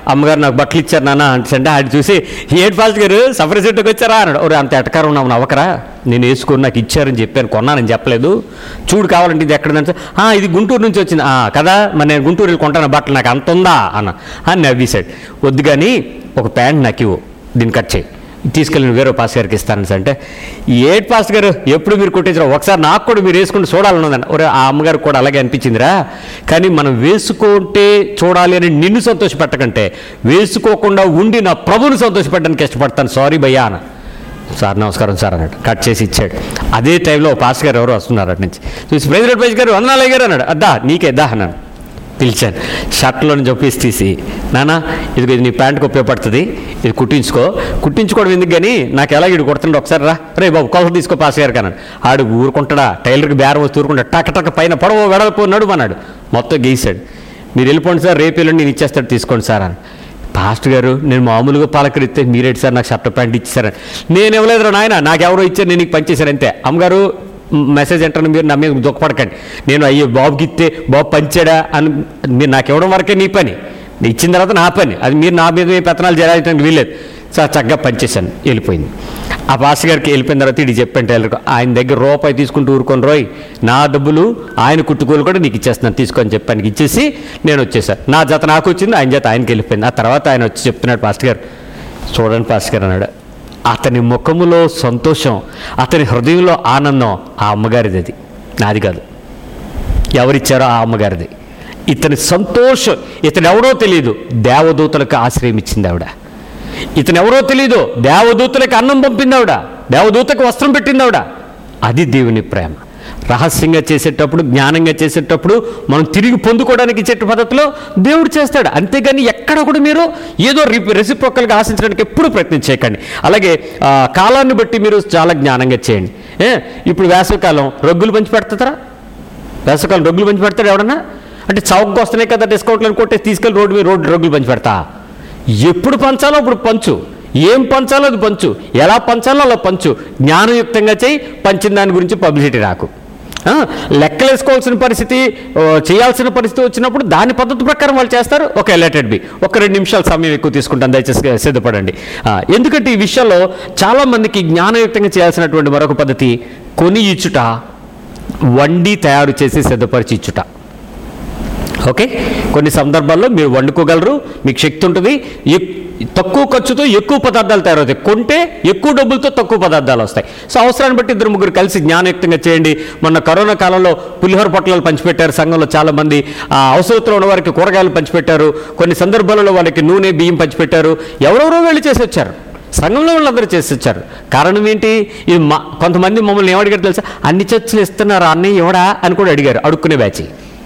అమ్మగారు నాకు బట్టలు ఇచ్చారు నాన్న అంటే ఆడు చూసి ఏడు ఫాస్ట్ గారు సఫర్ సెట్కి వచ్చారా అన్నాడు ఒరే అంత ఎటకారం ఉన్నావు నవ్వకరా నేను వేసుకొని నాకు ఇచ్చారని చెప్పాను కొన్నానని చెప్పలేదు చూడు కావాలంటే ఇది ఎక్కడంటే "ఆ, ఇది గుంటూరు నుంచి వచ్చింది "ఆ, కదా మరి నేను గుంటూరు వెళ్ళి కొంటాను బట్టలు నాకు అంత ఉందా అన్న అని నవ్వేశాడు వద్దు కానీ ఒక ప్యాంట్ నాకు ఇవ్వు దీన్ని కట్ చేయి తీసుకెళ్ళి వేరే పాస్ గారికి ఇస్తాను అంటే ఏట్ పాస్ గారు ఎప్పుడు మీరు కుట్టించారు ఒకసారి నాకు కూడా మీరు వేసుకుంటే చూడాలన్నదండి ఒరే ఆ అమ్మగారికి కూడా అలాగే అనిపించిందిరా కానీ మనం వేసుకుంటే చూడాలి అని నిన్ను సంతోషపెట్టకంటే వేసుకోకుండా ఉండి నా ప్రభుని సంతోషపెట్టడానికి ఇష్టపడతాను సారీ భయ్యా అన్న సార్ నమస్కారం సార్ అన్నాడు కట్ చేసి ఇచ్చాడు అదే టైంలో ఓ పాస్ గారు ఎవరు వస్తున్నారు అటు నుంచి చూసి ప్రెసిడెంట్ వైస్ గారు వందనాలయ్య గారు అన్నాడు అద్దా నీకే దా అన్నాడు పిలిచాను షర్ట్లోని జొప్పేసి తీసి నానా ఇది ఇది నీ ప్యాంట్కి ఉపయోగపడుతుంది ఇది కుట్టించుకో కుట్టించుకోవడం ఎందుకు కానీ నాకు ఎలా ఇడు కొడుతుండే ఒకసారి రా రే బాబు కొలత తీసుకో పాస్ గారు కన్నాడు ఆడు ఊరుకుంటాడా టైలర్కి బేరం వస్తూ ఊరుకుంటా టక టక పైన పొడవ వెడల్పు నడుమన్నాడు మొత్తం గీసాడు మీరు వెళ్ళిపోండి సార్ రేపు వెళ్ళండి నేను ఇచ్చేస్తాడు తీసుకోండి సార్ అని పాస్టర్ గారు నేను మామూలుగా పలకరిస్తే మీరేంటి సార్ నాకు షర్ట్ ప్యాంట్ ఇచ్చారని నేను ఇవ్వలేదురా నాయన నాకు ఎవరో ఇచ్చారు నేను నీకు పనిచేశాను అంతే అమ్మగారు మ్, మెసేజ్ ఎంటర్ మీరు నా మీద దుఃఖపడకండి నేను అయ్యో బాబుకి ఇస్తే బాబు పంచాడా అని మీరు నాకు ఇవ్వడం వరకే నీ పని నేను ఇచ్చిన తర్వాత నా పని అది మీరు నా మీద ఏ పెత్తనాలు జరగడానికి వీల్లేదు సార్ చక్కగా పనిచేశాను వెళ్ళిపోయింది ఆ పాస్టర్ గారికి వెళ్ళిపోయిన తర్వాత ఇది చెప్పాను టైలర్కి ఆయన దగ్గర రూపాయి తీసుకుంటూ ఊరుకొని రోయ్ నా డబ్బులు ఆయన కుట్టుకోలు కూడా నీకు ఇచ్చేస్తున్నాను తీసుకొని చెప్పాను ఇచ్చేసి నేను వచ్చేసాను నా జత నాకు వచ్చింది ఆయన జత ఆయనకి వెళ్ళిపోయింది ఆ తర్వాత ఆయన వచ్చి చెప్తున్నాడు పాస్టర్ గారు చూడండి పాస్టర్ గారు అన్నాడు అతని ముఖములో సంతోషం అతని హృదయంలో ఆనందం ఆ అమ్మగారిది అది నాది కాదు ఎవరిచ్చారో ఆ అమ్మగారిది ఇతని సంతోషం ఇతను ఎవరో తెలియదు దేవదూతలకు ఆశ్రయం ఇచ్చింది ఆవిడ ఇతను ఎవరో తెలియదు దేవదూతలకు అన్నం పంపింది ఆవిడ దేవదూతకు వస్త్రం పెట్టింది ఆవిడ అది దేవుని ప్రేమ రహస్యంగా చేసేటప్పుడు జ్ఞానంగా చేసేటప్పుడు మనం తిరిగి పొందుకోవడానికి ఇచ్చే పద్ధతిలో దేవుడు చేస్తాడు అంతేగాని ఎక్కడ కూడా మీరు ఏదో రెసిప్రోకల్గా ఆశించడానికి ఎప్పుడు ప్రయత్నం చేయకండి అలాగే ఆ, కాలాన్ని బట్టి మీరు చాలా జ్ఞానంగా చేయండి ఏ ఇప్పుడు వేసవికాలం రొగ్గులు పంచి పెడతారా వేసవికాలం రొగ్గులు పంచి పెడతాడు ఎవడన్నా అంటే చౌకగా వస్తున్నాయి కదా డిస్కౌంట్లు కొట్టేసి తీసుకెళ్ళి రోడ్డు మీద రోడ్డు రొగ్గులు పంచి పెడతా ఎప్పుడు పంచాలో అప్పుడు పంచు ఏం పంచాలో అది పంచు ఎలా పంచాలో అలా పంచు జ్ఞానయుక్తంగా చేయి పంచిన దాని గురించి పబ్లిసిటీ రాకు ఆ, లెక్కలేసుకోవాల్సిన పరిస్థితి ఓ, చేయాల్సిన పరిస్థితి వచ్చినప్పుడు దాని పద్ధతి ప్రకారం వాళ్ళు చేస్తారు ఒక లెటెడ్ బి ఒక రెండు నిమిషాల సమయం ఎక్కువ తీసుకుంటాను దయచేసి సిద్ధపడండి ఆ, ఎందుకంటే ఈ విషయంలో చాలామందికి జ్ఞానయుక్తంగా చేయాల్సినటువంటి మరొక పద్ధతి కొని ఇచ్చుట వండి తయారు చేసి సిద్ధపరిచి ఇచ్చుట ఓకే కొన్ని సందర్భాల్లో మీరు వండుకోగలరు మీకు శక్తి ఉంటుంది ఎక్- తక్కువ ఖర్చుతో ఎక్కువ పదార్థాలు తయారవుతాయి కొంటే ఎక్కువ డబ్బులతో తక్కువ పదార్థాలు వస్తాయి సో అవసరాన్ని బట్టి ఇద్దరు ముగ్గురు కలిసి జ్ఞానయుక్తంగా చేయండి మొన్న కరోనా కాలంలో పులిహోర పొట్లాలు పంచిపెట్టారు సంఘంలో చాలా మంది ఆ అవసరంలో ఉన్న వారికి కూరగాయలు పంచిపెట్టారు కొన్ని సందర్భాలలో వాళ్ళకి నూనె బియ్యం పంచిపెట్టారు ఎవరెవరో వెళ్ళి చేసి వచ్చారు సంఘంలో వాళ్ళందరూ చేసి వచ్చారు కారణం ఏంటి ఇది మా కొంతమంది మమ్మల్ని ఏమడిగారు తెలుసా అన్ని చర్చలు ఇస్తున్నారు అన్నయ్య ఎవడా అని కూడా అడిగారు అడుక్కునే బ్యాచ్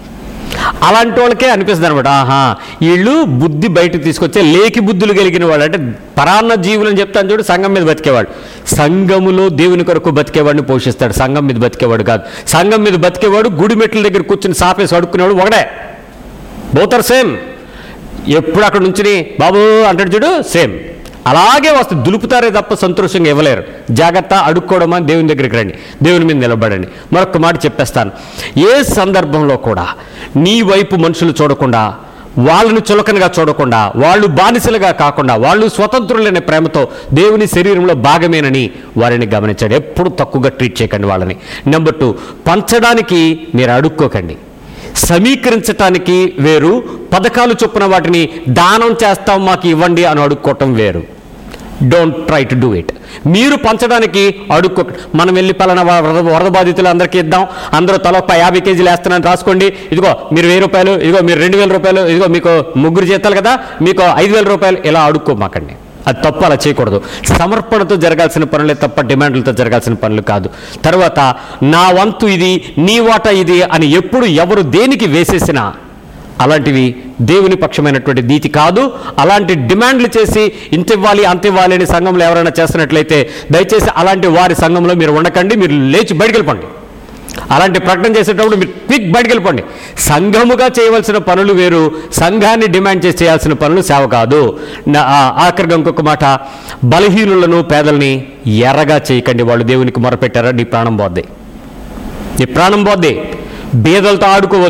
అలాంటి వాళ్ళకే అనిపిస్తుంది అనమాట ఆహా వీళ్ళు బుద్ధి బయటకు తీసుకొచ్చే లేకి బుద్ధులు కలిగిన వాళ్ళు అంటే పరాన్న జీవులు అని చెప్తాను చూడు సంఘం మీద బతికేవాడు సంఘములో దేవుని కొరకు బతికేవాడిని పోషిస్తాడు సంఘం మీద బతికేవాడు కాదు సంఘం మీద బతికేవాడు గుడి మెట్ల దగ్గర కూర్చుని సాపేసి అడుక్కునేవాడు ఒకడే బోత్ ఆర్ సేమ్ ఎప్పుడు అక్కడ నుంచి బాబు అంటాడు చూడు సేమ్ అలాగే వస్తుంది దులుపుతారే తప్ప సంతోషంగా ఇవ్వలేరు జాగ్రత్త అడుక్కోవడమా దేవుని దగ్గరికి రండి దేవుని మీద నిలబడండి మరొక మాట చెప్పేస్తాను ఏ సందర్భంలో కూడా నీ వైపు మనుషులు చూడకుండా వాళ్ళను చులకనగా చూడకుండా వాళ్ళు బానిసలుగా కాకుండా వాళ్ళు స్వతంత్రులైన ప్రేమతో దేవుని శరీరంలో భాగమేనని వారిని గమనించండి ఎప్పుడు తక్కువగా ట్రీట్ చేయకండి వాళ్ళని నెంబర్ టూ పంచడానికి మీరు అడుక్కోకండి సమీకరించటానికి వేరు పథకాలు చొప్పున వాటిని దానం చేస్తాం మాకు ఇవ్వండి అని అడుక్కోవటం వేరు don't try to do it మీరు పంచడానికి అడుక్కో మనం వెళ్ళి పలానా వరద వరద బాధితులు అందరికీ ఇద్దాం అందరూ తల ఒక యాభై కేజీలు వేస్తున్నాను రాసుకోండి ఇదిగో మీరు వెయ్యి రూపాయలు ఇదిగో మీరు రెండు వేల రూపాయలు ఇదిగో మీకు ముగ్గురు చేస్తాలు కదా మీకు ఐదు వేల రూపాయలు ఇలా అడుక్కోమాకండి అది తప్పు అలా చేయకూడదు సమర్పణతో జరగాల్సిన పనులే తప్ప డిమాండ్లతో జరగాల్సిన పనులు కాదు తర్వాత నా వంతు ఇది నీ వాటా ఇది అని ఎప్పుడు ఎవరు దేనికి వేసేసినా అలాంటివి దేవుని పక్షమైనటువంటి నీతి కాదు అలాంటి డిమాండ్లు చేసి ఇంత ఇవ్వాలి అంత ఇవ్వాలి అని సంఘంలో ఎవరైనా చేస్తున్నట్లయితే దయచేసి అలాంటి వారి సంఘంలో మీరు ఉండకండి మీరు లేచి బయటికి వెళ్ళిపోండి అలాంటి ప్రకటన చేసేటప్పుడు మీరు క్విక్ బయటికి వెళ్ళిపోండి సంఘముగా చేయవలసిన పనులు వేరు సంఘాన్ని డిమాండ్ చేసి చేయాల్సిన పనులు సేవ కాదు నా- ఆ, ఆఖరిగా ఇంకొక మాట బలహీనులను పేదల్ని ఎర్రగా చేయకండి వాళ్ళు దేవునికి మొరపెట్టారా నీ ప్రాణం పోద్ది నీ ప్రాణం పోద్ది బీదలతో ఆడుకోవద్దు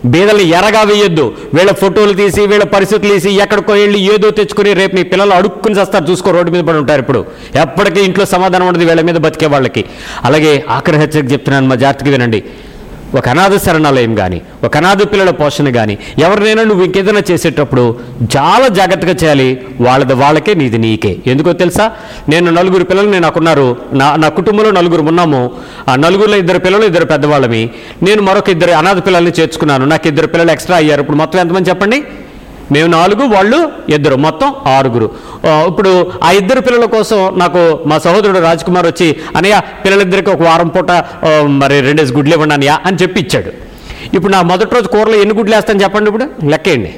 బీదల్ని ఎరగా వేయొద్దు వీళ్ళ ఫోటోలు తీసి వీళ్ళ పరిస్థితులు తీసి ఎక్కడికో వెళ్ళి ఏదో తెచ్చుకుని రేపు నీ పిల్లలు అడుక్కుని చేస్తారు చూసుకో రోడ్డు మీద పడి ఉంటారు ఇప్పుడు ఎప్పటికీ ఇంట్లో సమాధానం ఉండదు వీళ్ళ మీద బతికే వాళ్ళకి అలాగే ఆఖరి హెచ్చరిక చెప్తున్నాను మా జాగ్రత్తగా వినండి ఒక అనాథ శరణాలయం కానీ ఒక అనాథ పిల్లల పోషణ కానీ ఎవరినైనా నువ్వు ఇంకేదైనా చేసేటప్పుడు చాలా జాగ్రత్తగా చేయాలి వాళ్ళది వాళ్ళకే నీది నీకే ఎందుకో తెలుసా నేను నలుగురు పిల్లలు నేను నాకున్నారు నా నా కుటుంబంలో నలుగురు ఉన్నాము ఆ నలుగురులో ఇద్దరు పిల్లలు ఇద్దరు పెద్దవాళ్ళమి నేను మరొక ఇద్దరు అనాథ పిల్లల్ని చేర్చుకున్నాను నాకు ఇద్దరు పిల్లలు ఎక్స్ట్రా అయ్యారు ఇప్పుడు మొత్తం ఎంతమంది చెప్పండి మేము నాలుగు వాళ్ళు ఇద్దరు మొత్తం ఆరుగురు ఆ, ఇప్పుడు ఆ ఇద్దరు పిల్లల కోసం నాకు మా సహోదరుడు రాజ్ కుమార్ వచ్చి అనయ్య పిల్లలిద్దరికి ఒక వారం పూట ఆ, మరి రెండేసి గుడ్లు ఇవ్వండి అనయ్య అని చెప్పి ఇచ్చాడు ఇప్పుడు నా మొదటి రోజు కూరలో ఎన్ని గుడ్లు వేస్తాను చెప్పండి ఇప్పుడు లెక్కేయండి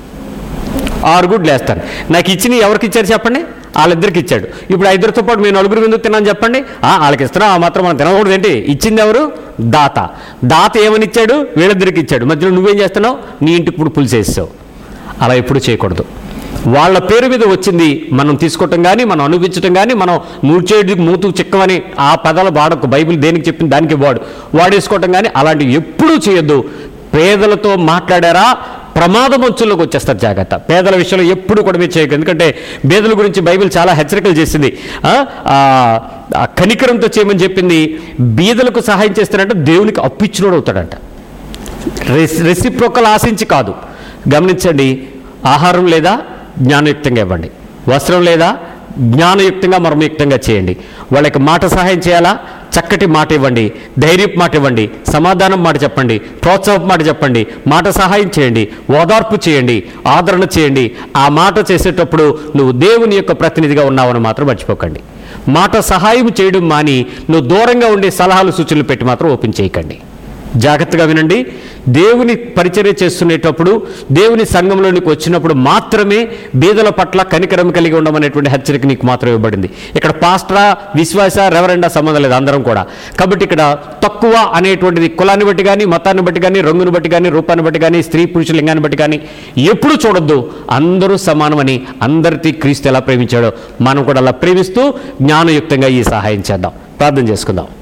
ఆరు గుడ్లు వేస్తాను నాకు ఇచ్చిన ఎవరికి ఇచ్చారు చెప్పండి వాళ్ళిద్దరికి ఇచ్చాడు ఇప్పుడు ఆ ఇద్దరితో పాటు మేము నలుగురు ఎందుకు తిన్నాను చెప్పండి ఆ, వాళ్ళకి ఇస్తున్నా ఆ మాత్రం మనం తినకూడదు ఏంటి ఇచ్చింది ఎవరు దాత దాత ఏమని ఇచ్చాడు వీళ్ళిద్దరికి ఇచ్చాడు మధ్యలో నువ్వేం చేస్తున్నావు నీ ఇంటికి ఇప్పుడు పులిసేసావు అలా ఎప్పుడు చేయకూడదు వాళ్ళ పేరు మీద వచ్చింది మనం తీసుకోవటం కానీ మనం అనుభవించటం కానీ మనం మూర్చేది మూతు చిక్కమని ఆ పదాలు వాడకు బైబిల్ దేనికి చెప్పింది దానికి వాడు వాడేసుకోవటం కానీ అలాంటివి ఎప్పుడూ చేయొద్దు పేదలతో మాట్లాడారా ప్రమాదం అంచుల్లోకి వచ్చేస్తారు జాగ్రత్త పేదల విషయంలో ఎప్పుడు కూడా మీరు చేయకు ఎందుకంటే పేదల గురించి బైబిల్ చాలా హెచ్చరికలు చేసింది ఆ, ఆ, ఆ కనికరంతో చేయమని చెప్పింది బీదలకు సహాయం చేస్తానంటే దేవునికి అప్పిచ్చినోడు అవుతాడంట రెసి రెసిప్రోకల్ ఆశించి కాదు గమనించండి ఆహారం లేదా జ్ఞానయుక్తంగా ఇవ్వండి వస్త్రం లేదా జ్ఞానయుక్తంగా మర్మయుక్తంగా చేయండి వాళ్ళకి మాట సహాయం చేయాలా చక్కటి మాట ఇవ్వండి ధైర్యపు మాట ఇవ్వండి సమాధానం మాట చెప్పండి ప్రోత్సాహం మాట చెప్పండి మాట సహాయం చేయండి ఓదార్పు చేయండి ఆదరణ చేయండి ఆ మాట చేసేటప్పుడు నువ్వు దేవుని యొక్క ప్రతినిధిగా ఉన్నావని మాత్రం మర్చిపోకండి మాట సహాయం చేయడం మాని నువ్వు దూరంగా ఉండే సలహాలు సూచనలు పెట్టి మాత్రం ఓపెన్ చేయకండి జాగ్రత్తగా వినండి దేవుని పరిచర్య చేస్తునేటప్పుడు దేవుని సంఘంలోనికి వచ్చినప్పుడు మాత్రమే బీదల పట్ల కనికరం కలిగి ఉండమనేటువంటి హెచ్చరిక నీకు మాత్రం ఇవ్వబడింది ఇక్కడ పాస్టరా విశ్వాస రెవరెండా సంబంధం లేదు అందరం కూడా కాబట్టి ఇక్కడ తక్కువ అనేటువంటిది కులాన్ని బట్టి కానీ మతాన్ని బట్టి కానీ రంగుని బట్టి కానీ రూపాన్ని బట్టి కానీ స్త్రీ పురుష లింగాన్ని బట్టి కానీ ఎప్పుడు చూడొద్దు అందరూ సమానమని అందరికీ క్రీస్తు ఎలా ప్రేమించాడో మనం కూడా అలా ప్రేమిస్తూ జ్ఞానయుక్తంగా ఈ సహాయం చేద్దాం ప్రార్థన చేసుకుందాం